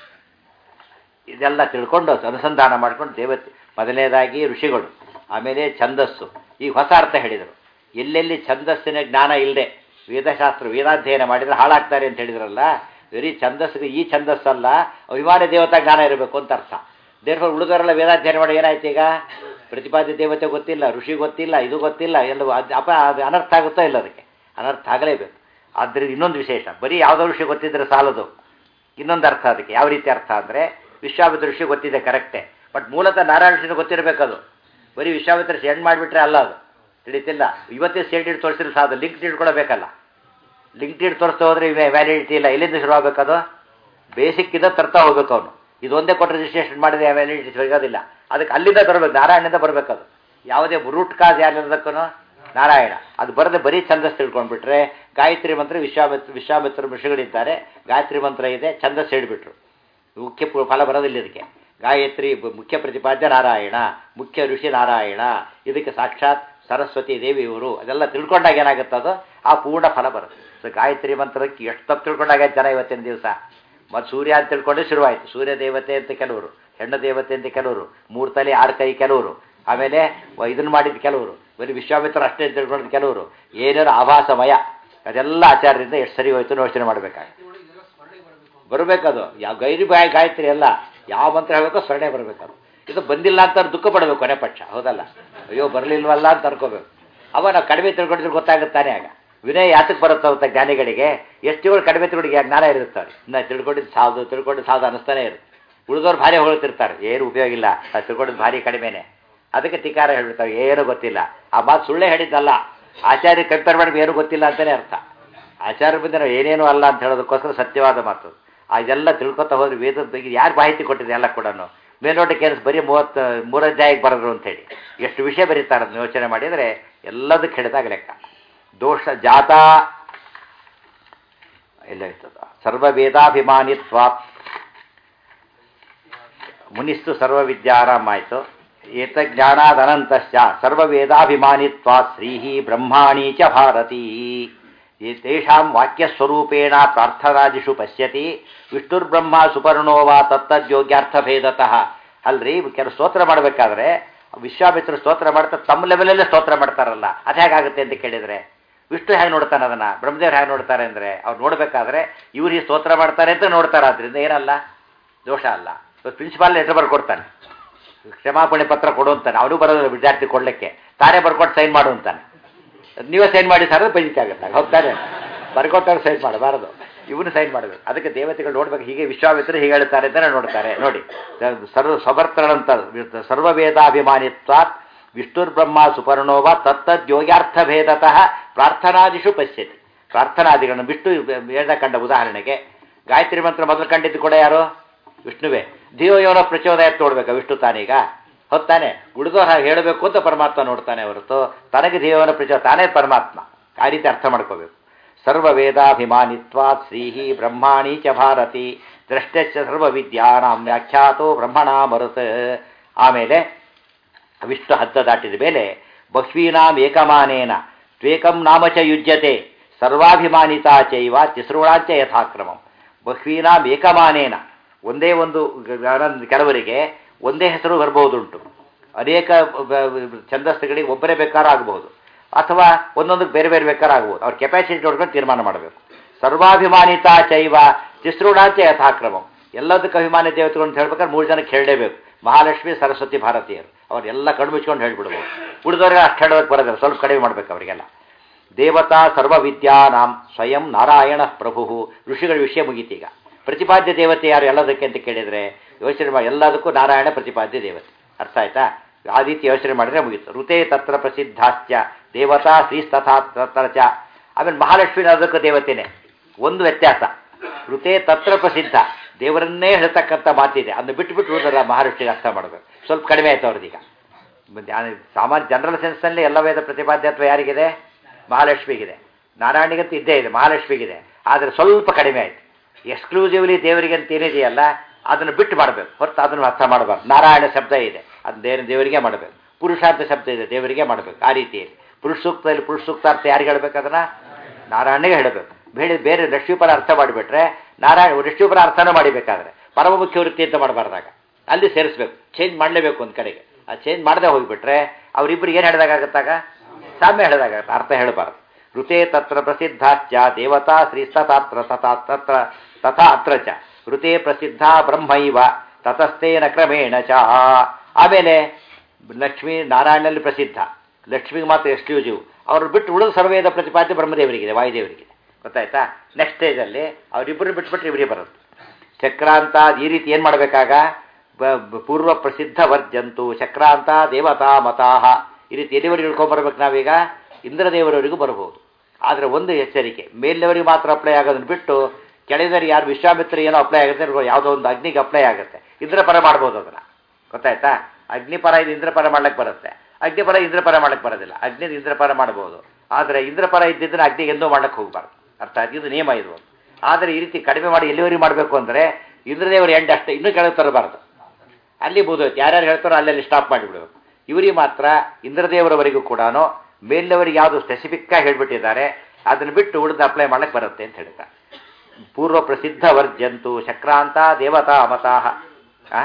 ಇದೆಲ್ಲ ತಿಳ್ಕೊಂಡು ಅನುಸಂಧಾನ ಮಾಡ್ಕೊಂಡು ದೇವತೆ ಮೊದಲನೇದಾಗಿ ಋಷಿಗಳು ಆಮೇಲೆ ಛಂದಸ್ಸು ಈಗ ಹೊಸ ಅರ್ಥ ಹೇಳಿದರು ಎಲ್ಲೆಲ್ಲಿ ಛಂದಸ್ಸಿನ ಜ್ಞಾನ ಇಲ್ಲದೆ ವೇದಶಾಸ್ತ್ರ ವೇದಾಧ್ಯಯನ ಮಾಡಿದರೆ ಹಾಳಾಗ್ತಾರೆ ಅಂತ ಹೇಳಿದ್ರಲ್ಲ ಬರೀ ಛಂದಸ್ಸಿಗೆ ಈ ಛಂದಸ್ಸಲ್ಲ ಅಭಿಮಾನಿ ದೇವತಾ ಜ್ಞಾನ ಇರಬೇಕು ಅಂತ ಅರ್ಥ ದೇವ್ರ ಉಳಿದವರೆಲ್ಲ ವೇದಾಧ್ಯಯನ ಮಾಡಿ ಏನಾಯ್ತು ಈಗ ಪ್ರತಿಪಾದ್ಯ ದೇವತೆ ಗೊತ್ತಿಲ್ಲ ಋಷಿ ಗೊತ್ತಿಲ್ಲ ಇದು ಗೊತ್ತಿಲ್ಲ ಎಲ್ಲ ಅದು ಅಪ ಅದು ಅನರ್ಥ ಆಗುತ್ತೋ ಇಲ್ಲ ಅದಕ್ಕೆ ಅನರ್ಥ ಆಗಲೇಬೇಕು ಆದ್ದರಿಂದ ಇನ್ನೊಂದು ವಿಶೇಷ ಬರೀ ಯಾವುದೋ ಋಷಿ ಗೊತ್ತಿದ್ರೆ ಸಾಲದು ಇನ್ನೊಂದು ಅರ್ಥ ಅದಕ್ಕೆ ಯಾವ ರೀತಿ ಅರ್ಥ ಅಂದರೆ ವಿಶ್ವಾಮಿತ್ರ ಋಷಿ ಗೊತ್ತಿದೆ ಕರೆಕ್ಟೇ ಬಟ್ ಮೂಲತಃ ನಾರಾಯಣ ಋಷಿನ ಗೊತ್ತಿರಬೇಕದು ಬರೀ ವಿಶ್ವಾಮಿತ್ರ ಸೆಂಡ್ ಮಾಡಿಬಿಟ್ರೆ ಅಲ್ಲ ಅದು ತಿಳಿತಿಲ್ಲ ಇವತ್ತೇ ಸೇಟ್ ಇಟ್ಟು ತೋರಿಸಿದ್ರೆ ಸಾಕು ಲಿಂಕ್ ತಿಳ್ಕೊಳ್ಬೇಕಲ್ಲ ಲಿಂಕ್ ಇಟ್ಟು ತೋರಿಸ್ತಾ ಹೋದ್ರೆ ವ್ಯಾಲಿಡಿಟಿ ಇಲ್ಲ ಎಲ್ಲಿಂದ ಶುರು ಆಗಬೇಕದು ಬೇಸಿಕ್ ಇಂದ ತರ್ತಾ ಹೋಗ್ಬೇಕು ಅವನು ಇದು ಒಂದೇ ಕೊಟ್ಟು ರಿಜಿಸ್ಟ್ರೇಷನ್ ಮಾಡಿದ್ರೆ ವ್ಯಾಲಿಡಿಟಿ ಸಿಗೋದಿಲ್ಲ ಅದಕ್ಕೆ ಅಲ್ಲಿಂದ ಬರಬೇಕು ನಾರಾಯಣದಿಂದ ಬರಬೇಕದು ಯಾವುದೇ ರೂಟ್ ಕಾಸ್ ಯಾರಿರೋದಕ್ಕೂ ನಾರಾಯಣ ಅದು ಬರದೆ ಬರೀ ಛಂದಸ್ ತಿಳ್ಕೊಂಡ್ಬಿಟ್ರೆ ಗಾಯತ್ರಿ ಮಂತ್ರ ವಿಶ್ವಾಮಿತ್ರ ವಿಶ್ವಾಮಿತ್ರ ಋಷಿಗಳಿದ್ದಾರೆ ಗಾಯತ್ರಿ ಮಂತ್ರ ಇದೆ ಛಂದಸ್ ಹೇಳಿಬಿಟ್ರು ಮುಖ್ಯ ಪು- ಫಲ ಬರೋದಿಲ್ಲ ಇದಕ್ಕೆ ಗಾಯತ್ರಿ ಬ- ಮುಖ್ಯ ಪ್ರತಿಪಾದ್ಯ ನಾರಾಯಣ ಮುಖ್ಯ ಋಷಿ ನಾರಾಯಣ ಇದಕ್ಕೆ ಸಾಕ್ಷಾತ್ ಸರಸ್ವತಿ ದೇವಿ ಇವರು ಅದೆಲ್ಲ ತಿಳ್ಕೊಂಡಾಗ ಏನಾಗುತ್ತೆ ಅದು ಆ ಪೂರ್ಣ ಫಲ ಬರುತ್ತೆ ಸೊ ಗಾಯತ್ರಿ ಮಂತ್ರಕ್ಕೆ ಎಷ್ಟು ತಪ್ಪು ತಿಳ್ಕೊಂಡಾಗ ಜನ ಇವತ್ತಿನ ದಿವಸ ಮತ್ತು ಸೂರ್ಯ ಅಂತ ತಿಳ್ಕೊಂಡೆ ಶುರುವಾಯಿತು ಸೂರ್ಯ ದೇವತೆ ಅಂತ ಕೆಲವರು ಹೆಣ್ಣು ದೇವತೆ ಅಂತ ಕೆಲವರು ಮೂರು ತಲೆ ಆರು ಕೈ ಕೆಲವರು ಆಮೇಲೆ ಇದನ್ನು ಮಾಡಿದ ಕೆಲವರು ಬರೀ ವಿಶ್ವಾಮಿತ್ರ ಅಷ್ಟೇ ಅಂತ ತಿಳ್ಕೊಂಡಿದ್ದು ಕೆಲವರು ಏನೇನು ಆಭಾಸಮಯ ಅದೆಲ್ಲ ಆಚಾರ್ಯದಿಂದ ಎಷ್ಟು ಸರಿ ಹೋಯ್ತು ಯೋಚನೆ ಮಾಡಬೇಕಾಗ ಬರಬೇಕದು ಯಾವ ಗೈರಿ ಬಾಯಿ ಗಾಯತ್ರಿ ಅಲ್ಲ ಯಾವ ಮಂತ್ರ ಹೇಳಬೇಕೋ ಸ್ಮರಣೆ ಬರಬೇಕದು ಇದು ಬಂದಿಲ್ಲ ಅಂತ ಅವ್ರು ದುಃಖ ಪಡಬೇಕು ಕೊನೆ ಪಕ್ಷ ಹೌದಲ್ಲ ಅಯ್ಯೋ ಬರಲಿಲ್ವಲ್ಲ ಅಂತ ಅನ್ಕೋಬೇಕು ಅವ ನಾವು ಕಡಿಮೆ ತಿಳ್ಕೊಂಡಿದ್ರೆ ಗೊತ್ತಾಗುತ್ತಾನೆ ಆಗ ವಿನಯ ಯಾತಕ್ಕೆ ಬರುತ್ತೆ ಅಂತ ಜ್ಞಾನಿಗಳಿಗೆ ಎಷ್ಟುಗಳು ಕಡಿಮೆ ತಿಳ್ಕೊಂಡಿಗೆ ಜ್ಞಾನ ಇರುತ್ತಾರೆ ಇನ್ನು ತಿಳ್ಕೊಂಡಿದ್ದು ಸಾವುದು ತಿಳ್ಕೊಂಡಿದ್ದು ಸಾವುದು ಅನಿಸ್ತಾನೆ ಇರುತ್ತೆ ಉಳಿದವ್ರು ಭಾರಿ ಹೊಳ್ತಿರ್ತಾರೆ ಏನು ಉಪಯೋಗ ಇಲ್ಲ ಅದು ತಿಳ್ಕೊಂಡಿದ್ದು ಭಾರಿ ಕಡಿಮೆನೆ ಅದಕ್ಕೆ ತಿಕಾರ ಹೇಳ್ಬಿಡ್ತಾರೆ ಏನು ಗೊತ್ತಿಲ್ಲ ಆ ಮಾತು ಸುಳ್ಳೇ ಹೇಳಿದ್ದಲ್ಲ ಆಚಾರ್ಯ ಕಂಪೇರ್ ಮಾಡಿ ಏನು ಗೊತ್ತಿಲ್ಲ ಅಂತಲೇ ಅರ್ಥ ಆಚಾರ್ಯ ಬಂದ ನಾವು ಏನೇನು ಅಲ್ಲ ಅಂತ ಹೇಳೋದಕ್ಕೋಸ್ಕರ ಸತ್ಯವಾದ ಮಾತು ಆ ಇದೆಲ್ಲ ತಿಳ್ಕೊತಾ ಹೋದ್ರೆ ವೇದದ ಬಗ್ಗೆ ಯಾರು ಮಾಹಿತಿ ಕೊಟ್ಟಿದೆ ಎಲ್ಲ ಕೂಡ ಮೇಲ್ನೋಟಕ್ಕೆ ಏನು ಬರೀ ಮೂವತ್ತು ಮೂರು ಅಧ್ಯಾಯಕ್ಕೆ ಬರೋದು ಅಂತೇಳಿ ಎಷ್ಟು ವಿಷಯ ಬರೀತಾರೆ ಅದನ್ನ ಯೋಚನೆ ಮಾಡಿದರೆ ಎಲ್ಲದಕ್ಕೆ ಹಿಡಿದಾಗ ಲೆಕ್ಕ ದೋಷ ಜಾತ ಎಲ್ಲ ಇರ್ತದ ಸರ್ವ ವೇದಾಭಿಮಾನಿತ್ವ ಮುನಿಸ್ತು ಸರ್ವ ವಿದ್ಯಾರಾಮ್ ಆಯಿತು ಏತ ಜ್ಞಾನಾದನಂತಶ್ಚ ಸರ್ವ ವೇದಾಭಿಮಾನಿತ್ವ ಶ್ರೀಹಿ ಬ್ರಹ್ಮಾಣಿ ಚ ಭಾರತೀ ತೇಷಾಂ ವಾಕ್ಯಸ್ವರೂಪೇಣ ಪ್ರಾರ್ಥನಾದಿಷು ಪಶ್ಯತಿ ವಿಷ್ಣುರ್ಬ್ರಹ್ಮ ಸುಪರ್ಣೋ ವಾ ತತ್ತದ್ಯೋಗ್ಯಾರ್ಥಭೇದತಃ ಅಲ್ರಿ ಕೆಲವು ಸ್ತೋತ್ರ ಮಾಡಬೇಕಾದ್ರೆ ವಿಶ್ವಾಮಿತ್ರ ಸ್ತೋತ್ರ ಮಾಡ್ತಾ ತಮ್ಮ ಲೆವೆಲಲ್ಲೇ ಸ್ತೋತ್ರ ಮಾಡ್ತಾರಲ್ಲ ಅದು ಹೇಗಾಗುತ್ತೆ ಅಂತ ಕೇಳಿದರೆ ವಿಷ್ಣು ಹೇಗೆ ನೋಡ್ತಾನೆ ಅದನ್ನು ಬ್ರಹ್ಮದೇವ್ರು ಹೇಗೆ ನೋಡ್ತಾರೆ ಅಂದರೆ ಅವ್ರು ನೋಡಬೇಕಾದ್ರೆ ಇವ್ರು ಈ ಸ್ತೋತ್ರ ಮಾಡ್ತಾರೆ ಅಂತ ನೋಡ್ತಾರೆ ಅದರಿಂದ ಏನಲ್ಲ ದೋಷ ಅಲ್ಲ ಪ್ರಿನ್ಸಿಪಾಲ್ ಲೆಟರ್ ಬರ್ಕೊಡ್ತಾನೆ ಕ್ಷಮಾಪಣೆ ಪತ್ರ ಕೊಡು ಅಂತಾನೆ ಅವನು ಬರೋದಿಲ್ಲ ವಿದ್ಯಾರ್ಥಿ ಕೊಡಲಿಕ್ಕೆ ತಾನೇ ಬರ್ಕೊಟ್ಟು ಸೈನ್ ಮಾಡು ಅಂತಾನೆ ನೀವೇ ಸೈನ್ ಮಾಡಿ ಸರ್ ಬೈದಿಕ್ಕೆ ಆಗುತ್ತೆ ಹೋಗ್ತಾನೆ ಬರ್ಕೊಟ್ಟವ್ರು ಸೈನ್ ಮಾಡಬಾರದು ಇವನು ಸೈನ್ ಮಾಡಬೇಕು ಅದಕ್ಕೆ ದೇವತೆಗಳು ನೋಡ್ಬೇಕು ಹೀಗೆ ವಿಶ್ವಾಮಿತ್ರರು ಹೀಗೆ ಹೇಳ್ತಾರೆ ಅಂತ ನೋಡ್ತಾರೆ ನೋಡಿ ಸರ್ವ ಸ್ವಭರ್ತರಂತ ಸರ್ವವೇದಾಭಿಮಾನಿತ್ವಾತ್ ವಿಷ್ಣುರ್ಬ್ರಹ್ಮ ಸುಪರ್ಣೋವ ತತ್ತದ್ಯೋಗ್ಯಾರ್ಥ ಭೇದತಃ ಪ್ರಾರ್ಥನಾದಿಷು ಪಶ್ಯತಿ ಪ್ರಾರ್ಥನಾದಿಗಳನ್ನು ವಿಷ್ಣು ವೇದ ಕಂಡ ಉದಾಹರಣೆಗೆ ಗಾಯತ್ರಿ ಮಂತ್ರ ಮೊದಲು ಕಂಡಿದ್ದು ಕೂಡ ಯಾರು ವಿಷ್ಣುವೇ ಧಿಯೋ ಯೋನ ಪ್ರಚೋದಯ ನೋಡ್ಬೇಕಾ ವಿಷ್ಣು ತಾನೀಗ ಹೊತ್ತಾನೆ ಉಳಿದೋರು ಹಾಗೆ ಹೇಳಬೇಕು ಅಂತ ಪರಮಾತ್ಮ ನೋಡ್ತಾನೆ ಹೊರತು ತನಗೆ ಧಿಯೋನ ಪ್ರಚೋದ ತಾನೇ ಪರಮಾತ್ಮ ಆ ರೀತಿ ಅರ್ಥ ಮಾಡ್ಕೋಬೇಕು ಸರ್ವ ವೇದಾಭಿಮಾನಿತ್ವಾತ್ ಶ್ರೀಹಿ ಬ್ರಹ್ಮಾಣಿ ಚ ಭಾರತಿ ದ್ರಷ್ಟಶ್ಚ ಸರ್ವ ವಿದ್ಯಾನಾಂ ವ್ಯಾಖ್ಯಾತೋ ಬ್ರಹ್ಮಣ ಮರುತ್ ಆಮೇಲೆ ವಿಷ್ಣು ಹತ್ತ ದಾಟಿದ ಮೇಲೆ ಬಹ್ವೀನಾಂ ಏಕಮಾನೇನ ತ್ವೇಕಂ ನಾಮ ಚ ಯುಜ್ಯತೆ ಸರ್ವಾಭಿಮಾನಿತಾ ಚೈವ ತಿಸೃಣಾಂಚ ಯಥಾಕ್ರಮಂ ಬಹ್ವೀನಾಂ ಏಕಮಾನೇನ ಒಂದೇ ಒಂದು ಗ- ಕೆಲವರಿಗೆ ಒಂದೇ ಹೆಸರು ಬರಬಹುದುಂಟು ಅನೇಕ ಬ- ಬ- ಛಂದಸ್ಸುಗಳಿಗೆ ಒಬ್ಬರೇ ಬೇಕಾದ್ರೂ ಆಗಬಹುದು ಅಥವಾ ಒಂದೊಂದಕ್ಕೆ ಬೇರೆ ಬೇರೆ ಬೇಕಾದ್ರೂ ಆಗ್ಬೋದು ಅವ್ರ ಕೆಪಾಸಿಟಿ ನೋಡ್ಕೊಂಡು ತೀರ್ಮಾನ ಮಾಡಬೇಕು ಸರ್ವಾಭಿಮಾನಿತಾ ಚೈವ ತಿಸೃಣಾಂಚ ಯಥಾಕ್ರಮಂ ಎಲ್ಲದಕ್ಕೆ ಅಭಿಮಾನಿ ದೇವತೆಗಳು ಅಂತ ಹೇಳ್ಬೇಕಾದ್ರೆ ಮೂರು ಜನಕ್ಕೆ ಹೇಳಲೇಬೇಕು ಮಹಾಲಕ್ಷ್ಮಿ ಸರಸ್ವತಿ ಭಾರತೀಯರು ಅವರೆಲ್ಲ ಕಣ್ಣು ಮುಚ್ಕೊಂಡು ಹೇಳ್ಬಿಡ್ಬೋದು ಉಳಿದವ್ರಿಗೆ ಅಷ್ಟು ಹೇಳೋದಕ್ಕೆ ಬರೋದಿಲ್ಲ ಸ್ವಲ್ಪ ಕಡಿಮೆ ಮಾಡಬೇಕು ಅವರಿಗೆಲ್ಲ ದೇವತಾ ಸರ್ವವಿದ್ಯಾನಾಂ ಸ್ವಯಂ ನಾರಾಯಣ ಪ್ರಭು ಋಷಿಗಳ ವಿಷಯ ಮುಗೀತೀಗ ಪ್ರತಿಪಾದ್ಯ ದೇವತೆ ಯಾರು ಎಲ್ಲದಕ್ಕೆ ಅಂತ ಕೇಳಿದರೆ ಯೋಚನೆ ಮಾಡಿ ಎಲ್ಲದಕ್ಕೂ ನಾರಾಯಣ ಪ್ರತಿಪಾದ್ಯ ದೇವತೆ ಅರ್ಥ ಆಯ್ತಾ ಆ ರೀತಿ ಯೋಚನೆ ಮಾಡಿದ್ರೆ ಮುಗೀತು ಋತೆ ತತ್ರ ಪ್ರಸಿದ್ಧಾಶ್ಚ ದೇವತಾ ಶ್ರೀಸ್ತಥಾ ತತ್ರ ಚ ಆಮೇಲೆ ಮಹಾಲಕ್ಷ್ಮಿ ಅದಕ್ಕೂ ದೇವತೆನೇ ಒಂದು ವ್ಯತ್ಯಾಸ ಋತೆ ತತ್ರ ಪ್ರಸಿದ್ಧ ದೇವರನ್ನೇ ಹೇಳ್ತಕ್ಕಂಥ ಮಾತಿದೆ ಅದನ್ನು ಬಿಟ್ಟು ಬಿಟ್ಟು ಉಳಿದರ ಮಹಾಲಕ್ಷ್ಮಿಗೆ ಅರ್ಥ ಮಾಡಬೇಕು ಸ್ವಲ್ಪ ಕಡಿಮೆ ಆಯ್ತು ಅವ್ರದೀಗ ಮತ್ತೆ ಆ ಸಾಮಾನ್ಯ ಜನರಲ್ ಸೆನ್ಸ್ನಲ್ಲಿ ಎಲ್ಲ ವೇದ ಪ್ರತಿಪಾದ್ಯತ್ವ ಯಾರಿಗಿದೆ ಮಹಾಲಕ್ಷ್ಮಿಗಿದೆ ನಾರಾಯಣಿಗಂತೂ ಇದ್ದೇ ಇದೆ ಮಹಾಲಕ್ಷ್ಮಿಗಿದೆ ಆದರೆ ಸ್ವಲ್ಪ ಕಡಿಮೆ ಆಯಿತು ಎಕ್ಸ್ಕ್ಲೂಸಿವ್ಲಿ ದೇವರಿಗೆ ಅಂತ ಏನಿದೆಯಲ್ಲ ಅದನ್ನು ಬಿಟ್ಟು ಮಾಡಬೇಕು ಹೊರತು ಅದನ್ನು ಅರ್ಥ ಮಾಡಬಾರ್ದು ನಾರಾಯಣ ಶಬ್ದ ಇದೆ ಅದು ದೇವ ದೇವರಿಗೆ ಮಾಡಬೇಕು ಪುರುಷಾರ್ಥ ಶಬ್ದ ಇದೆ ದೇವರಿಗೆ ಮಾಡಬೇಕು ಆ ರೀತಿಯಲ್ಲಿ ಪುರುಷ ಸೂಕ್ತದಲ್ಲಿ ಪುರುಷ ಸೂಕ್ತಾರ್ಥ ಯಾರಿಗೆ ಹೇಳಬೇಕು ಅದನ್ನು ನಾರಾಯಣಿಗೆ ಹೇಳಬೇಕು ಬೇರೆ ಬೇರೆ ಲಕ್ಷ್ಮೀಪರ ಅರ್ಥ ಮಾಡಿಬಿಟ್ರೆ ನಾರಾಯಣ ಲಕ್ಷ್ಮೀಪರ ಅರ್ಥನೂ ಮಾಡಿಬೇಕಾದ್ರೆ ಪರಮ ಮುಖ್ಯ ವೃತ್ತಿ ಅಂತ ಮಾಡಬಾರ್ದಾಗ ಅಲ್ಲಿ ಸೇರಿಸ್ಬೇಕು ಚೇಂಜ್ ಮಾಡಲೇಬೇಕು ಒಂದು ಕಡೆಗೆ ಆ ಚೇಂಜ್ ಮಾಡದೆ ಹೋಗಿಬಿಟ್ರೆ ಅವರಿಬ್ಬರು ಏನು ಹೇಳಿದಾಗತ್ತಾಗ ಸಾಮ್ಯ ಹೇಳಿದಾಗತ್ತೆ ಅರ್ಥ ಹೇಳಬಾರ್ದು ಋತೆ ತತ್ರ ಪ್ರಸಿದ್ಧಾಶ್ಚ ದೇವತಾ ಶ್ರೀಸ್ತತಾತ್ರ ತಥಾ ತತ್ರ ತಥಾ ಅತ್ರ ಚ ಋತೆ ಪ್ರಸಿದ್ಧ ಬ್ರಹ್ಮೈವ ತತಸ್ಥೇನ ಕ್ರಮೇಣ ಚ ಆಮೇಲೆ ಲಕ್ಷ್ಮೀ ನಾರಾಯಣನಲ್ಲಿ ಪ್ರಸಿದ್ಧ ಲಕ್ಷ್ಮಿಗೆ ಮಾತ್ರ ಎಕ್ಸ್ಕ್ಲೂಸಿವ್ ಅವ್ರು ಬಿಟ್ಟು ಉಳಿದ ಸರ್ವೇದ ಪ್ರತಿಪಾದ್ಯ ಬ್ರಹ್ಮದೇವರಿಗಿದೆ ವಾಯುದೇವರಿಗಿದೆ ಗೊತ್ತಾಯ್ತಾ ನೆಕ್ಸ್ಟ್ ಸ್ಟೇಜಲ್ಲಿ ಅವರಿಬ್ಬರು ಬಿಟ್ಬಿಟ್ರೆ ಇವರಿಗೆ ಬರುತ್ತೆ ಚಕ್ರಾಂತ ಈ ರೀತಿ ಏನು ಮಾಡಬೇಕಾಗ ಬ- ಬ- ಪೂರ್ವ ಪ್ರಸಿದ್ಧ ವರ್ಜಂತು ಚಕ್ರಾಂತ ದೇವತಾ ಮತಾಹ ಈ ರೀತಿ ಎಲ್ಲಿವರೆಗೆ ಇಳ್ಕೊಂಬರ್ಬೇಕು ನಾವೀಗ ಇಂದ್ರದೇವರವರೆಗೂ ಬರ್ಬೋದು ಆದರೆ ಒಂದು ಎಚ್ಚರಿಕೆ ಮೇಲಿನವರಿಗೆ ಮಾತ್ರ ಅಪ್ಲೈ ಆಗೋದನ್ನು ಬಿಟ್ಟು ಕೆಳಗಿನವರಿಗೆ ಯಾರು ವಿಶ್ವಾಮಿತ್ರ ಏನೋ ಅಪ್ಲೈ ಆಗುತ್ತೆ ಅವ್ರಿಗೆ ಯಾವುದೋ ಒಂದು ಅಗ್ನಿಗೆ ಅಪ್ಲೈ ಆಗುತ್ತೆ ಇಂದ್ರಪರ ಮಾಡ್ಬೋದು ಅದನ್ನು ಗೊತ್ತಾಯ್ತಾ ಅಗ್ನಿಪರ ಇದು ಇಂದ್ರಪರ ಮಾಡ್ಲಿಕ್ಕೆ ಬರುತ್ತೆ ಅಗ್ನಿಪರ ಇಂದ್ರಪರ ಮಾಡ್ಲಿಕ್ಕೆ ಬರೋದಿಲ್ಲ ಅಗ್ನಿ ಇಂದ್ರಪರ ಮಾಡ್ಬೋದು ಆದರೆ ಇಂದ್ರಪರ ಇದ್ದಿದ್ದನ್ನು ಅಗ್ನಿಗೆ ಎಂದೂ ಮಾಡ್ಲಿಕ್ಕೆ ಹೋಗಬಾರ್ದು ಅರ್ಥ ಆಯ್ತು ಇದು ನಿಯಮ ಇದು ಆದರೆ ಈ ರೀತಿ ಕಡಿಮೆ ಮಾಡಿ ಎಲ್ಲಿವರೆಗೆ ಮಾಡಬೇಕು ಅಂದರೆ ಇಂದ್ರದೇವರ ಎಂಡ್ ಅಷ್ಟೇ ಇನ್ನೂ ಕೆಳಗೆ ತರಬಾರ್ದು ಅಲ್ಲಿ ಬೋಧೋಯ್ತು ಯಾರ್ಯಾರು ಹೇಳ್ತಾರೋ ಅಲ್ಲಲ್ಲಿ ಸ್ಟಾಪ್ ಮಾಡಿಬಿಡಬೇಕು ಇವರಿಗೆ ಮಾತ್ರ ಇಂದ್ರದೇವರವರೆಗೂ ಕೂಡ ಮೇಲಿನವರಿಗೆ ಯಾವುದು ಸ್ಪೆಸಿಫಿಕ್ಕಾಗಿ ಹೇಳ್ಬಿಟ್ಟಿದ್ದಾರೆ ಅದನ್ನು ಬಿಟ್ಟು ಉಳಿದು ಅಪ್ಲೈ ಮಾಡ್ಲಿಕ್ಕೆ ಬರುತ್ತೆ ಅಂತ ಹೇಳ್ತಾರೆ ಪೂರ್ವ ಪ್ರಸಿದ್ಧ ವರ್ಜಂತು ಚಕ್ರಾಂತ ದೇವತಾ ಮತಾಹ ಆ?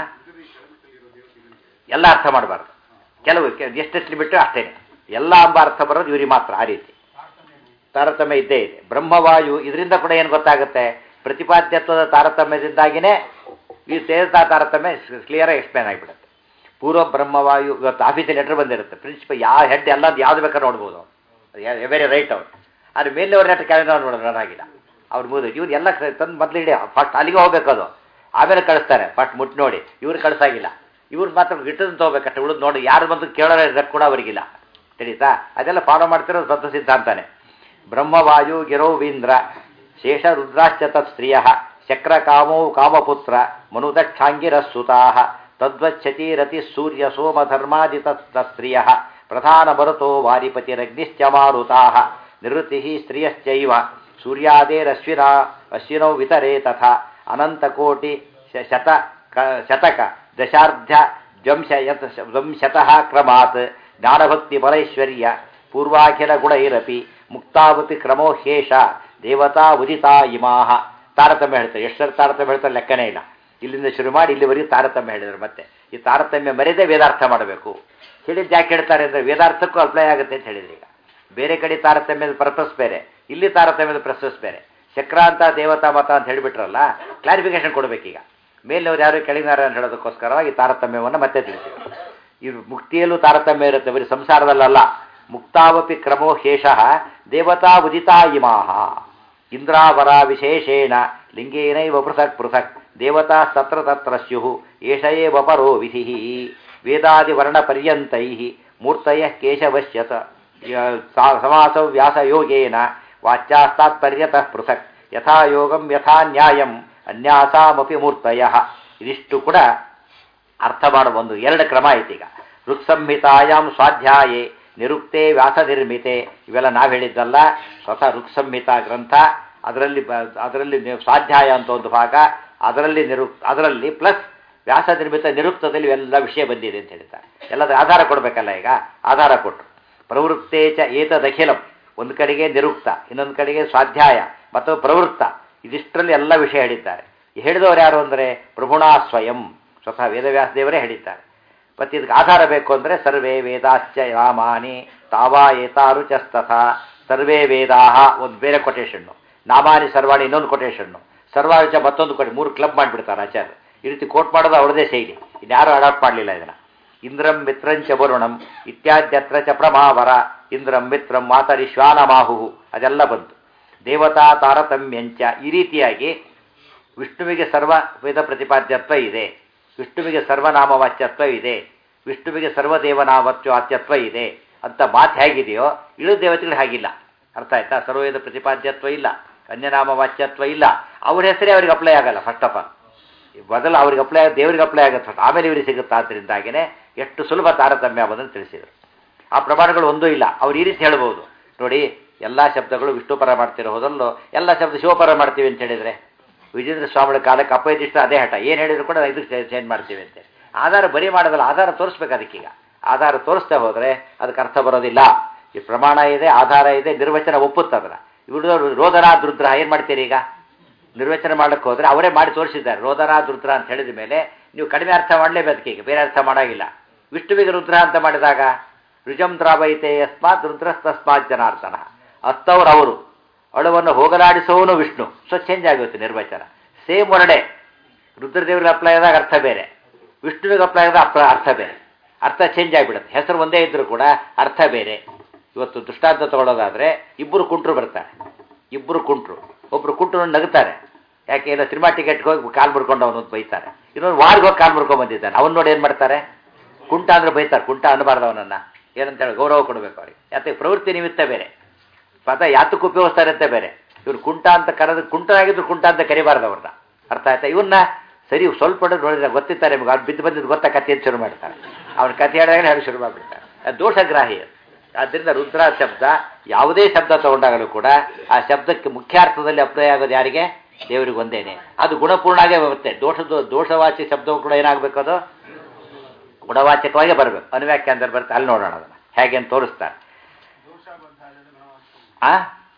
ಎಲ್ಲ ಅರ್ಥ ಮಾಡಬಾರ್ದು ಕೆಲವು ಕೆ- ಎಷ್ಟೆಷ್ಟು ಬಿಟ್ಟು ಅಷ್ಟೇನೆ ಎಲ್ಲ ಅಂಬ ಅರ್ಥ ಬರೋದು ಇವರಿಗೆ ಮಾತ್ರ ಆ ರೀತಿ ತಾರತಮ್ಯ ಇದ್ದೇ ಇದೆ ಬ್ರಹ್ಮವಾಯು ಇದರಿಂದ ಕೂಡ ಏನು ಗೊತ್ತಾಗುತ್ತೆ ಪ್ರತಿಪಾದ್ಯತ್ವದ ತಾರತಮ್ಯದಿಂದಾಗಿನೇ ಈ ದೇವತಾ ತಾರತಮ್ಯ ಕ್ಲಿಯರಾಗಿ ಎಕ್ಸ್ಪ್ಲೇನ್ ಆಗಿಬಿಡುತ್ತೆ ಪೂರ್ವ ಬ್ರಹ್ಮವಾಯು ಇವತ್ತು ಆಫೀಸಲ್ಲಿ ಲೆಟರ್ ಬಂದಿರುತ್ತೆ ಪ್ರಿನ್ಸಿಪಲ್ ಯಾವ ಹೆಡ್ ಎಲ್ಲ ಯಾವ್ದು ಬೇಕಾದ್ರೆ ನೋಡ್ಬೋದು ವೆರಿ ರೈಟ್ ಅವ್ರು ಆದರೆ ಮೇಲಿನವ್ರ ಲೆಟರ್ ಕೆಳಗೆ ನೋಡೋದು ನನಗಿಲ್ಲ ಅವ್ರು ಮುಗಿದು ಇವ್ರು ಎಲ್ಲ ಕ- ತಂದು ಮೊದಲು ಇಡಿ ಫಸ್ಟ್ ಅಲ್ಲಿಗೆ ಹೋಗ್ಬೇಕು ಅದು ಆಮೇಲೆ ಕಳಿಸ್ತಾರೆ ಫಸ್ಟ್ ಮುಟ್ಟು ನೋಡಿ ಇವ್ರು ಕಳ್ಸಾಗಿಲ್ಲ ಇವ್ರು ಮಾತ್ರ ಗಿಟ್ಟದನ್ನು ತೊಗೋಬೇಕಷ್ಟೆ ಉಳಿದು ನೋಡಿ ಯಾರು ಬಂದು ಕೇಳೋರ ಇದಕ್ಕೆ ಕೂಡ ಅವರಿಗಿಲ್ಲ ತಿಳಿತಾ ಅದೆಲ್ಲ ಫಾಲೋ ಮಾಡ್ತಿರೋದು ತತ್ವ ಸಿದ್ಧಾಂತಾನೆ ಬ್ರಹ್ಮವಾಯು ಗಿರೋವೀಂದ್ರ ಶೇಷ ರುದ್ರಾಶ್ಚ ತತ್ ಸ್ತ್ರಿಯ ಶಕ್ರ ಕಾಮೋ ಕಾಮಪುತ್ರ ಮನುದಕ್ಷಾಂಗಿರಸ್ಸುತಾ ತದ್ವಚ್ಛತಿರತಿ ಸೂರ್ಯ ಸೋಮಧರ್ಮಾದಿ ತತ್ಸ್ತ್ರಿಯ ಪ್ರಧಾನ ಮರುತೋ ವಾರಿಪತಿರಗ್ನಿಶ್ಚ ಮಾರುತಾ ನಿವೃತ್ತಿ ಸ್ತ್ರಿಯಶ್ಚೈವ ಸೂರ್ಯಾದೇರಶ್ವಿನ ಅಶ್ವಿನೌ ವಿತರೆ ತಥಾ ಅನಂತಕೋಟಿ ಶ- ಶತ ಕ- ಶತಕ ದಶಾರ್ಧ ದ್ವಂಶ ಯತ್ ದ್ವಂಶತಃ ಕ್ರಮಾತ್ ಜ್ಞಾನಭಕ್ತಿ ಪರೈಶ್ವರ್ಯ ಪೂರ್ವಾಖಿಲ ಗುಣೈರಪಿ ಮುಕ್ತಾವತಿ ಕ್ರಮೋ ಹೇಷ ದೇವತಾ ಉದಿತಾ ಇಮಾಹ ತಾರತಮ್ಯ ಹೇಳ್ತಾರೆ ಎಷ್ಟರ ತಾರತಮ್ಯ ಹೇಳ್ತಾರೆ ಲೆಕ್ಕನೇ ಇಲ್ಲ ಇಲ್ಲಿಂದ ಶುರು ಮಾಡಿ ಇಲ್ಲಿವರೆಗೂ ತಾರತಮ್ಯ ಹೇಳಿದ್ರು ಮತ್ತೆ ಈ ತಾರತಮ್ಯ ಮರೆಯದೆ ವೇದಾರ್ಥ ಮಾಡಬೇಕು ಹೇಳಿದ್ದು ಯಾಕೆ ಹೇಳ್ತಾರೆ ಅಂದರೆ ವೇದಾರ್ಥಕ್ಕೂ ಅಪ್ಲೈ ಆಗುತ್ತೆ ಅಂತ ಹೇಳಿದ್ರು ಈಗ ಬೇರೆ ಕಡೆ ತಾರತಮ್ಯದ ಪರ್ಪಸ್ ಬೇರೆ ಇಲ್ಲಿ ತಾರತಮ್ಯದ ಪ್ರಸಸ್ ಬೇರೆ ಚಕ್ರ ಅಂತ ದೇವತಾ ಮತ ಅಂತ ಹೇಳಿಬಿಟ್ರಲ್ಲ ಕ್ಲಾರಿಫಿಕೇಶನ್ ಕೊಡಬೇಕೀಗ ಮೇಲಿನವ್ರು ಯಾರು ಕೆಳಗಿನಾರ ಅಂತ ಹೇಳೋದಕ್ಕೋಸ್ಕರವಾಗಿ ತಾರತಮ್ಯವನ್ನು ಮತ್ತೆ ತಿಳಿಸಿ ಈ ಮುಕ್ತಿಯಲ್ಲೂ ತಾರತಮ್ಯ ಇರುತ್ತೆ ಬರೀ ಸಂಸಾರದಲ್ಲಲ್ಲ ಮುಕ್ತಾವಪಿ ಕ್ರಮೋ ಶೇಷ ದೇವತಾ ಉದಿತಾ ಇಮಾಹ ಇಂದ್ರಾವರ ವಿಶೇಷೇಣ ಲಿಂಗೇನೈವ ಪೃಥಕ್ ಪೃಥಕ್ ದೇವತಾ ತತ್ರ ತತ್ರ ಸ್ಯು ಏಷ ಏವ ಪರೋ ವಿಧಿ ವೇದಾದಿವರ್ಣಪರ್ಯಂತೈ ಮೂರ್ತಯ ಕೇಶವಶ್ಯತ ಸಮಾಸ ವ್ಯಾಸಯೋಗೇನ ವಾಚ್ಯಾಸ್ತಾತ್ಪರ್ಯತಃ ಪೃಥಕ್ ಯಥಾ ಯೋಗಂ ಯಥಾ ನ್ಯಾಯಂ ಅನ್ಯಾಸಾಮಪಿ ಮೂರ್ತಯ ಇದಿಷ್ಟು ಕೂಡ ಅರ್ಥ ಮಾಡುವ ಒಂದು ಎರಡು ಕ್ರಮ ಐತೀಗ ಋಕ್ಸಂಹಿತಾಯಾಮ್ ಸ್ವಾಧ್ಯಾಯೇ ನಿರುಕ್ತೆ ವ್ಯಾಸ ನಿರ್ಮಿತೆ ಇವೆಲ್ಲ ನಾವು ಹೇಳಿದ್ದಲ್ಲ ಸ್ವತಃ ಋಕ್ಸಂಹಿತಾ ಗ್ರಂಥ ಅದರಲ್ಲಿ ಬ- ಅದರಲ್ಲಿ ನಿ- ಸ್ವಾಧ್ಯಾಯ ಅಂತ ಒಂದು ಭಾಗ ಅದರಲ್ಲಿ ನಿರುಕ್ ಅದರಲ್ಲಿ ಪ್ಲಸ್ ವ್ಯಾಸ ನಿರ್ಮಿತ ನಿರುಕ್ತದಲ್ಲಿ ಎಲ್ಲ ವಿಷಯ ಬಂದಿದೆ ಅಂತ ಹೇಳ್ತಾರೆ ಎಲ್ಲದರ ಆಧಾರ ಕೊಡಬೇಕಲ್ಲ ಈಗ ಆಧಾರ ಕೊಟ್ಟರು ಪ್ರವೃತ್ತೇ ಚ ಏತದಖಿಲಂ ಒಂದು ಕಡೆಗೆ ನಿರುಕ್ತ ಇನ್ನೊಂದು ಕಡೆಗೆ ಸ್ವಾಧ್ಯಾಯ ಮತ್ತು ಪ್ರವೃತ್ತ ಇದಿಷ್ಟರಲ್ಲಿ ಎಲ್ಲ ವಿಷಯ ಹೇಳಿದ್ದಾರೆ ಈ ಹೇಳಿದವರು ಯಾರು ಅಂದರೆ ಪ್ರಭುಣಾ ಸ್ವಯಂ ಸ್ವತಃ ವೇದವ್ಯಾಸ ದೇವರೇ ಹೇಳಿದ್ದಾರೆ ಮತ್ತು ಇದಕ್ಕೆ ಆಧಾರ ಬೇಕು ಅಂದರೆ ಸರ್ವೇ ವೇದಾಶ್ಚ ರಾಮಾನಿ ತಾವಾ ಏತಾರು ಚಸ್ತಥ ಸರ್ವೇ ವೇದಾಹ ಒಂದು ಬೇರೆ ಕೊಟೇಶನ್ನು ನಾಮಾನಿ ಸರ್ವಾಣಿ ಇನ್ನೊಂದು ಕೊಟೇಶನ್ನು ಸರ್ವಾಚ ಮತ್ತೊಂದು ಕೊಟೆ ಮೂರು ಕ್ಲಬ್ ಮಾಡಿಬಿಡ್ತಾರೆ ಆಚಾರ್ಯ ಈ ರೀತಿ ಕೋಟ್ ಮಾಡೋದು ಅವ್ರದೇ ಶೈಲಿ ಇನ್ಯಾರು ಅಡಾಪ್ಟ್ ಮಾಡಲಿಲ್ಲ ಇದನ್ನು ಇಂದ್ರಂ ಮಿತ್ರಂಚ ವರುಣಂ ಇತ್ಯಾದ್ಯತ್ರ ಚ ಪ್ರಮಾವರ ಇಂದ್ರಂ ಮಿತ್ರಂ ಮಾತರಿ ಶ್ವಾನಮಾಹು ಅದೆಲ್ಲ ಬಂತು ದೇವತಾ ತಾರತಮ್ಯಂಚ ಈ ರೀತಿಯಾಗಿ ವಿಷ್ಣುವಿಗೆ ಸರ್ವ ವೇದ ಪ್ರತಿಪಾದ್ಯತ್ವ ಇದೆ ವಿಷ್ಣುವಿಗೆ ಸರ್ವನಾಮವಾಚ್ಯತ್ವ ಇದೆ ವಿಷ್ಣುವಿಗೆ ಸರ್ವದೇವನಾಮತ್ವಾಚ್ಯತ್ವ ಇದೆ ಅಂತ ಮಾತು ಹೇಗಿದೆಯೋ ಇಳು ದೇವತೆಗಳು ಹಾಗಿಲ್ಲ ಅರ್ಥ ಆಯ್ತಾ ಸರ್ವವೇದ ಪ್ರತಿಪಾದ್ಯತ್ವ ಇಲ್ಲ ಅನ್ಯನಾಮ ವಾಚ್ಯತ್ವ ಇಲ್ಲ ಅವ್ರ ಹೆಸರೇ ಅವ್ರಿಗೆ ಅಪ್ಲೈ ಆಗಲ್ಲ ಫಸ್ಟ್ ಆಫ್ ಆಲ್ ಮೊದಲು ಅವ್ರಿಗೆ ಅಪ್ಲೈ ಆಗ ದೇವರಿಗೆ ಅಪ್ಲೈ ಆಗುತ್ತೆ first. ಆಮೇಲೆ ಇವರಿಗೆ ಸಿಗುತ್ತೆ ಆದ್ದರಿಂದಾಗಿನೇ ಎಷ್ಟು ಸುಲಭ ತಾರತಮ್ಯ ಅನ್ನೋದನ್ನು ತಿಳಿಸಿದರು ಆ ಪ್ರಮಾಣಗಳು ಒಂದೂ ಇಲ್ಲ ಅವ್ರು ಈ ರೀತಿ ಹೇಳ್ಬೋದು ನೋಡಿ ಎಲ್ಲ ಶಬ್ದಗಳು ವಿಷ್ಣು ಪರ ಮಾಡ್ತಿರೋ ಹೋದಲ್ಲೂ ಎಲ್ಲ ಶಬ್ದ ಶಿವಪರ ಮಾಡ್ತೀವಿ ಅಂತ ಹೇಳಿದರೆ ವಿಜೇಂದ್ರ ಸ್ವಾಮಿಗಳ ಕಾಲಕ್ಕೆ ಅಪೈತಿಷ್ಟ ಅದೇ ಹಠ ಏನು ಹೇಳಿದ್ರು ಕೂಡ ಇದಕ್ಕೆ ಚೇಂಜ್ ಮಾಡ್ತೀವಿ ಅಂತ ಆಧಾರ ಬರೀ ಮಾಡೋದಲ್ಲ ಆಧಾರ ತೋರಿಸ್ಬೇಕು ಅದಕ್ಕೀಗ ಆಧಾರ ತೋರಿಸ್ತಾ ಹೋದರೆ ಅದಕ್ಕೆ ಅರ್ಥ ಬರೋದಿಲ್ಲ ಈ ಪ್ರಮಾಣ ಇದೆ ಆಧಾರ ಇದೆ ನಿರ್ವಚನ ಒಪ್ಪುತ್ತದಲ್ಲ ಇವರು ರೋದನ ರುದ್ರ ಏನು ಮಾಡ್ತೀರಿ ಈಗ ನಿರ್ವಚನ ಮಾಡಕ್ಕೆ ಹೋದರೆ ಅವರೇ ಮಾಡಿ ತೋರಿಸಿದ್ದಾರೆ ರೋದನ ರುದ್ರ ಅಂತ ಹೇಳಿದ ಮೇಲೆ ನೀವು ಕಡಿಮೆ ಅರ್ಥ ಮಾಡಲೇಬೇಕು ಈಗ ಬೇರೆ ಅರ್ಥ ಮಾಡೋಂಗಿಲ್ಲ ವಿಷ್ಣುವಿಗೆ ರುದ್ರ ಅಂತ ಮಾಡಿದಾಗ ರುಜಂ ದ್ರಾವೈತೆ ಯಸ್ಮಾತ್ ರುದ್ರಸ್ತಸ್ಮಾತ್ ಜನಾರ್ದನ ಅತ್ತವ್ರು ಅವರು ಅಳುವನ್ನು ಹೋಗಲಾಡಿಸುವವನು ವಿಷ್ಣು ಸೊ ಚೇಂಜ್ ಆಗುತ್ತೆ ನಿರ್ವಚನ ಸೇಮ್ ವರ್ಡೆ ರುದ್ರದೇವರಿಗೆ ಅಪ್ಲೈ ಆದಾಗ ಅರ್ಥ ಬೇರೆ ವಿಷ್ಣುವಿಗೆ ಅಪ್ಲೈ ಆದಾಗ ಅಪ್ಲ ಅರ್ಥ ಬೇರೆ ಅರ್ಥ ಚೇಂಜ್ ಆಗಿಬಿಡುತ್ತೆ ಹೆಸರು ಒಂದೇ ಇದ್ರೂ ಕೂಡ ಅರ್ಥ ಬೇರೆ ಇವತ್ತು ದೃಷ್ಟಾಂತ ತಗೊಳ್ಳೋದಾದ್ರೆ ಇಬ್ಬರು ಕುಂಟ್ರು ಬರ್ತಾರೆ ಇಬ್ಬರು ಕುಂಟ್ರು ಒಬ್ರು ಕುಂಟ್ರು ನಗುತ್ತಾರೆ ಯಾಕೆ ಇಲ್ಲ ಸಿನಿಮಾ ಟಿಕೆಟ್ಗೆ ಹೋಗಿ ಕಾಲು ಮುರ್ಕೊಂಡು ಅವನು ಬೈತಾರೆ ಇನ್ನೊಂದು ವಾರ್ಗೆ ಹೋಗಿ ಕಾಲು ಮುರ್ಕೊಂಡು ಬಂದಿದ್ದಾನೆ ಅವನು ನೋಡಿ ಏನು ಮಾಡ್ತಾರೆ ಕುಂಟ ಅಂದ್ರೆ ಬೈತಾರೆ ಕುಂಟ ಅನ್ನಬಾರ್ದು ಅವನನ್ನ ಏನಂತ ಹೇಳಿ ಗೌರವ ಕೊಡಬೇಕು ಅವ್ರಿಗೆ ಯಾಕೆ ಪ್ರವೃತ್ತಿ ನಿಮಿತ್ತ ಬೇರೆ ಪದ ಯಾತಕ್ಕೆ ಉಪಯೋಗಿಸ್ತಾರೆ ಅಂತ ಬೇರೆ ಇವ್ರು ಕುಂಟ ಅಂತ ಕರೆದು ಕುಂಟನಾಗಿದ್ರು ಕುಂಟ ಅಂತ ಕರಿಬಾರ್ದು ಅವ್ರನ್ನ ಅರ್ಥ ಆಯ್ತಾ ಇವನ್ನ ಸರಿ ಸ್ವಲ್ಪ ಹೊಡೆದು ನೋಡಿದ್ರೆ ಗೊತ್ತಿರ್ತಾರೆ ನಿಮ್ಗೆ ಅವ್ರು ಬಿದ್ದು ಬಂದಿದ್ದು ಗೊತ್ತಾ ಕಥೆ ಅಂತ ಶುರು ಮಾಡ್ತಾರೆ ಅವ್ನ ಕಥೆ ಹೇಳಿದಾಗ ಹೇಳಿ ಶುರು ಮಾಡಿಬಿಡ್ತಾರೆ ಅದು ದೋಷಗ್ರಾಹಿ ಅದು. ಆದ್ದರಿಂದ ರುದ್ರ ಶಬ್ದ ಯಾವುದೇ ಶಬ್ದ ತಗೊಂಡಾಗಲೂ ಕೂಡ ಆ ಶಬ್ದಕ್ಕೆ ಮುಖ್ಯಾರ್ಥದಲ್ಲಿ ಅಪ್ಲೈ ಆಗೋದು ಯಾರಿಗೆ ದೇವರಿಗೆ ಒಂದೇನೆ ಅದು ಗುಣಪೂರ್ಣಾಗೇ ಬರುತ್ತೆ ದೋಷದ ದೋಷವಾಚಿ ಶಬ್ದವು ಕೂಡ ಏನಾಗಬೇಕು ಅದು ಗುಣವಾಚಕವಾಗಿ ಬರಬೇಕು ಅನುವ್ಯಾಖ್ಯಾನದಲ್ಲಿ ಬರುತ್ತೆ ಅಲ್ಲಿ ನೋಡೋಣ ಅದನ್ನು ಹೇಗೆ ಅಂತ ತೋರಿಸ್ತಾರೆ ಆ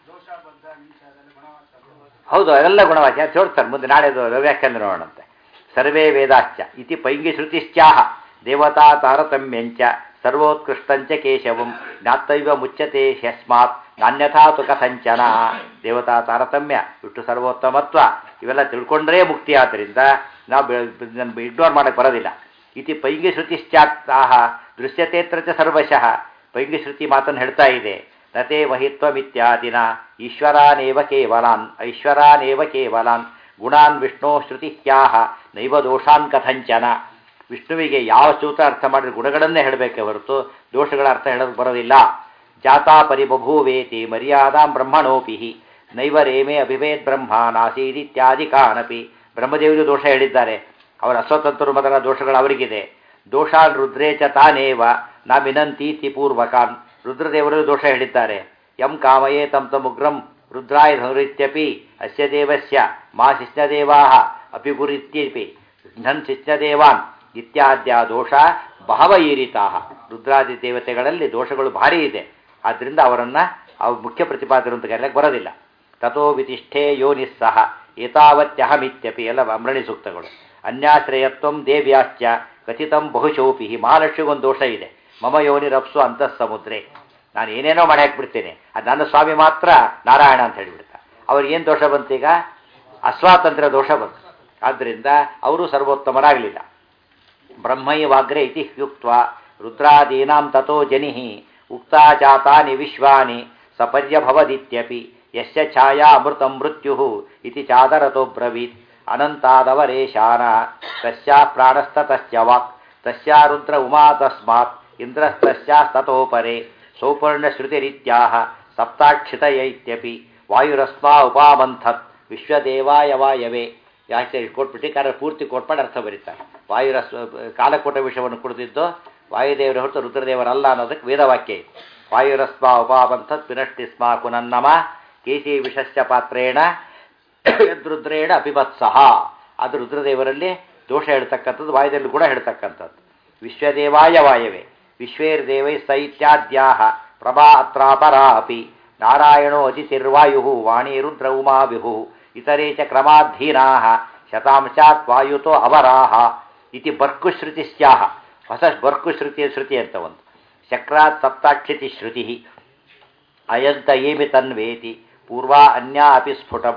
ಹೌದು ಅವೆಲ್ಲ ಗುಣವಾಕ್ಯ ತೋರಿಸ್ತಾರೆ ಮುಂದೆ ನಾಳೆದು ವ್ಯಾಖ್ಯಾನ ನೋಡೋಣಂತೆ ಸರ್ವೇ ವೇದಾಶ್ಚ ಇತಿ ಪೈಂಗಿ ಶ್ರುತಿಶ್ಚಾಹ ದೇವತಾ ತಾರತಮ್ಯಂಚ ಸರ್ವೋತ್ಕೃಷ್ಟಂಚ ಕೇಶವಂ ಜ್ಞಾತವ್ಯ ಮುಚ್ಚತೆ ಹ್ಯಸ್ಮಾತ್ ನಾನ್ಯಥಾ ತು ಕಥಂಚನ ದೇವತಾ ತಾರತಮ್ಯ ಬಿಟ್ಟು ಸರ್ವೋತ್ತಮತ್ವ ಇವೆಲ್ಲ ತಿಳ್ಕೊಂಡ್ರೇ ಮುಕ್ತಿ ಆದ್ದರಿಂದ ನಾವು ಇಗ್ನೋರ್ ಮಾಡಕ್ಕೆ ಬರೋದಿಲ್ಲ ಇತಿ ಪೈಂಗಿ ಶ್ರುತಿಶ್ಚಾತ್ತಾಹ ದೃಶ್ಯತೇತ್ರ ಚ ಸರ್ವಶಃ ಪೈಂಗಿ ಶ್ರುತಿ ಮಾತನ್ನು ಹೇಳ್ತಾ ಇದೆ ನತೆ ಮಹಿತ್ವಮಿತ್ಯಾದಿನ ಈಶ್ವರಾನೇವ ಕೇವಲಾನ್ ಐಶ್ವರಾನೇವ ಕೇವಲಾನ್ ಗುಣಾನ್ ವಿಷ್ಣೋ ಶ್ರುತಿಹ್ಯಾಹ ನೈವ ದೋಷಾನ್ ಕಥಂಚನ ವಿಷ್ಣುವಿಗೆ ಯಾವ ಸೂತ್ರ ಅರ್ಥ ಮಾಡಿದ್ರೆ ಗುಣಗಳನ್ನೇ ಹೇಳಬೇಕೆ ಹೊರತು ದೋಷಗಳ ಅರ್ಥ ಹೇಳೋದು ಬರೋದಿಲ್ಲ ಜಾತಾ ಪರಿಬಭೂವೇತಿ ಮರ್ಯಾದಾಂ ಬ್ರಹ್ಮಣೋಪಿ ನೈವ ರೇಮೇ ಅಭಿವೇದ್ ಬ್ರಹ್ಮ ನಾಸೀದಿತ್ಯಾದಿ ಕಾನಪಿ ಬ್ರಹ್ಮದೇವರು ದೋಷ ಹೇಳಿದ್ದಾರೆ ಅವರ ಅಸ್ವತಂತ್ರರು ಮೊದಲ ದೋಷಗಳು ಅವರಿಗಿದೆ ದೋಷಾನ್ ರುದ್ರೇ ಚ ತಾನೇವ ನ ವಿನಂತೀತಿ ಪೂರ್ವಕಾನ್ ರುದ್ರದೇವರು ದೋಷ ಹೇಳಿದ್ದಾರೆ ಯಂ ಕಾಮಯೇ ತಂ ತಮುಗ್ರಂ ರುದ್ರಾಯ ಧನುರಿತ್ಯಪಿ ಅಸ್ಯ ದೇವಸ್ಯ ಮಾ ಶಿಷ್ಣದೇವಾ ಅಪಿ ಗುರಿತ್ಯಪಿ ಧನ್ ಶಿಷ್ಣದೇವಾನ್ ಇತ್ಯಾದ್ಯ ದೋಷ ಬಹವ ಈರಿತಾ ರುದ್ರಾದಿ ದೇವತೆಗಳಲ್ಲಿ ದೋಷಗಳು ಭಾರಿ ಇದೆ ಆದ್ದರಿಂದ ಅವರನ್ನು ಅವ್ರು ಮುಖ್ಯ ಪ್ರತಿಪಾದರು ಅಂತ ಕರೆಯಕ್ಕೆ ಬರೋದಿಲ್ಲ ತಥೋ ವಿತಿಷ್ಠೆ ಯೋನಿಸ್ಸಹ ಏತಾವತ್ಯಹಮಿತ್ಯಪಿ ಎಲ್ಲ ಅಮರಣಿ ಸೂಕ್ತಗಳು ಅನ್ಯಾಶ್ರಯತ್ವಂ ದೇವ್ಯಾಶ್ಚ ಕಥಿತಂ ಬಹುಶೋಪಿ ಮಹಾಲಕ್ಷ್ಮಿಗೊಂದು ದೋಷ ಇದೆ ಮಮ ಯೋನಿರಪ್ಸು ಅಂತಃ ಸಮುದ್ರೆ ನಾನು ಏನೇನೋ ಮಾಡಿ ಹಾಕ್ಬಿಡ್ತೇನೆ ಅದು ನನ್ನ ಸ್ವಾಮಿ ಮಾತ್ರ ನಾರಾಯಣ ಅಂತ ಹೇಳಿಬಿಡ್ತಾರೆ ಅವ್ರಿಗೆ ಏನು ದೋಷ ಬಂತೀಗ ಅಸ್ವಾತಂತ್ರ್ಯ ದೋಷ ಬಂತು ಆದ್ದರಿಂದ ಅವರು ಸರ್ವೋತ್ತಮರಾಗಲಿಲ್ಲ ಬ್ರಹ್ಮೈವಾಗ್ರೆ ಇತಿ ಯುಕ್ತ ರುದ್ರಾದೀನಾಂ ತಥೋ ಜನಿ ಉಕ್ತಾ ಜಾತಾನಿ ವಿಶ್ವಾನಿ ಸಪರ್ಯಭವದಿತ್ಯಪಿ ಯಸ್ಯ ಛಾಯಾ ಅಮೃತ ಮೃತ್ಯು ಇತಿ ಚಾದರತೋ ಬ್ರವೀತ್ ಅನಂತಾದವರೇಶಾನ ತಸ್ಯಾ ಪ್ರಾಣಸ್ತತಸ್ಯ ವಾಕ್ ತಸ್ಯಾ ರುದ್ರ ಉಮಾ ತಸ್ಮಾತ್ ಇಂದ್ರಸ್ತಸ್ಯಾಸ್ತತೋಪರೆ ಸೌಪರ್ಣಶ್ರುತಿರಿತ್ಯಾಹ ಸಪ್ತಾಕ್ಷಿತಯ ಇತ್ಯಪಿ ವಾಯುರಸ್ಮಾ ಉಪಾಮಂಥತ್ ವಿಶ್ವದೇವಾಯ ವಾಯವೇ ಯಾಕೆ ಕೊಟ್ಬಿಟ್ಟು ಕಾರ ಪೂರ್ತಿ ಕೊಟ್ಬಿಟ್ಟು ಅರ್ಥ ಬರೀತಾರೆ ವಾಯುರಸ್ ಕಾಲಕೂಟ ವಿಷಯವನ್ನು ಕುಡಿದಿದ್ದು ವಾಯುದೇವರ ಹೊರತು ರುದ್ರದೇವರಲ್ಲ ಅನ್ನೋದಕ್ಕೆ ವೇದವಾಕ್ಯ ಇದೆ ವಾಯುರಸ್ಮ ಉಪಾವಂಥತ್ ವಿನಷ್ಟಿ ಸ್ಮ ಕುನನ್ನಮ ಕೇಸಿ ವಿಷಸ್ಯ ಪಾತ್ರೇಣ ಯದ್ರುದ್ರೇಣ ಅಪಿಮತ್ಸಹ ಅದು ರುದ್ರದೇವರಲ್ಲಿ ದೋಷ ಹೇಳ್ತಕ್ಕಂಥದ್ದು ವಾಯುದಲ್ಲಿ ಕೂಡ ಹೇಳ್ತಕ್ಕಂಥದ್ದು ವಿಶ್ವದೇವಾಯ ವಾಯವೇ ವಿಶ್ವೇರ್ದೇವೈ ಸೈತ್ಯಾದ್ಯಾಹ ಪ್ರಭಾ ಅತ್ರಾಪರಾ ಅಪಿ ನಾರಾಯಣೋ ಅತಿಥಿರ್ವಾಯು ವಾಣಿ ರುದ್ರ ಉಮಾ ವಿಹು ಇತರೇ ಚ ಕ್ರಮಾಧೀನಾ ಶತಾಂಶಾತ್ ವಾಯುತೋ ಅವರಾಹ ಇತಿ ಬರ್ಕುಶ್ರುತಿ ಸ್ಯಾಹ ಹೊಸ ಬರ್ಕುಶ್ರುತಿಯ ಶ್ರುತಿ ಅಂತ ಒಂದು ಚಕ್ರಾತ್ ಸಪ್ತಾಕ್ಷಿತಿ ಶ್ರುತಿ ಅಯಂತ ಏಮಿ ತನ್ವೇತಿ ಪೂರ್ವಾ ಅನ್ಯಾ ಅಪಿ ಸ್ಫುಟಂ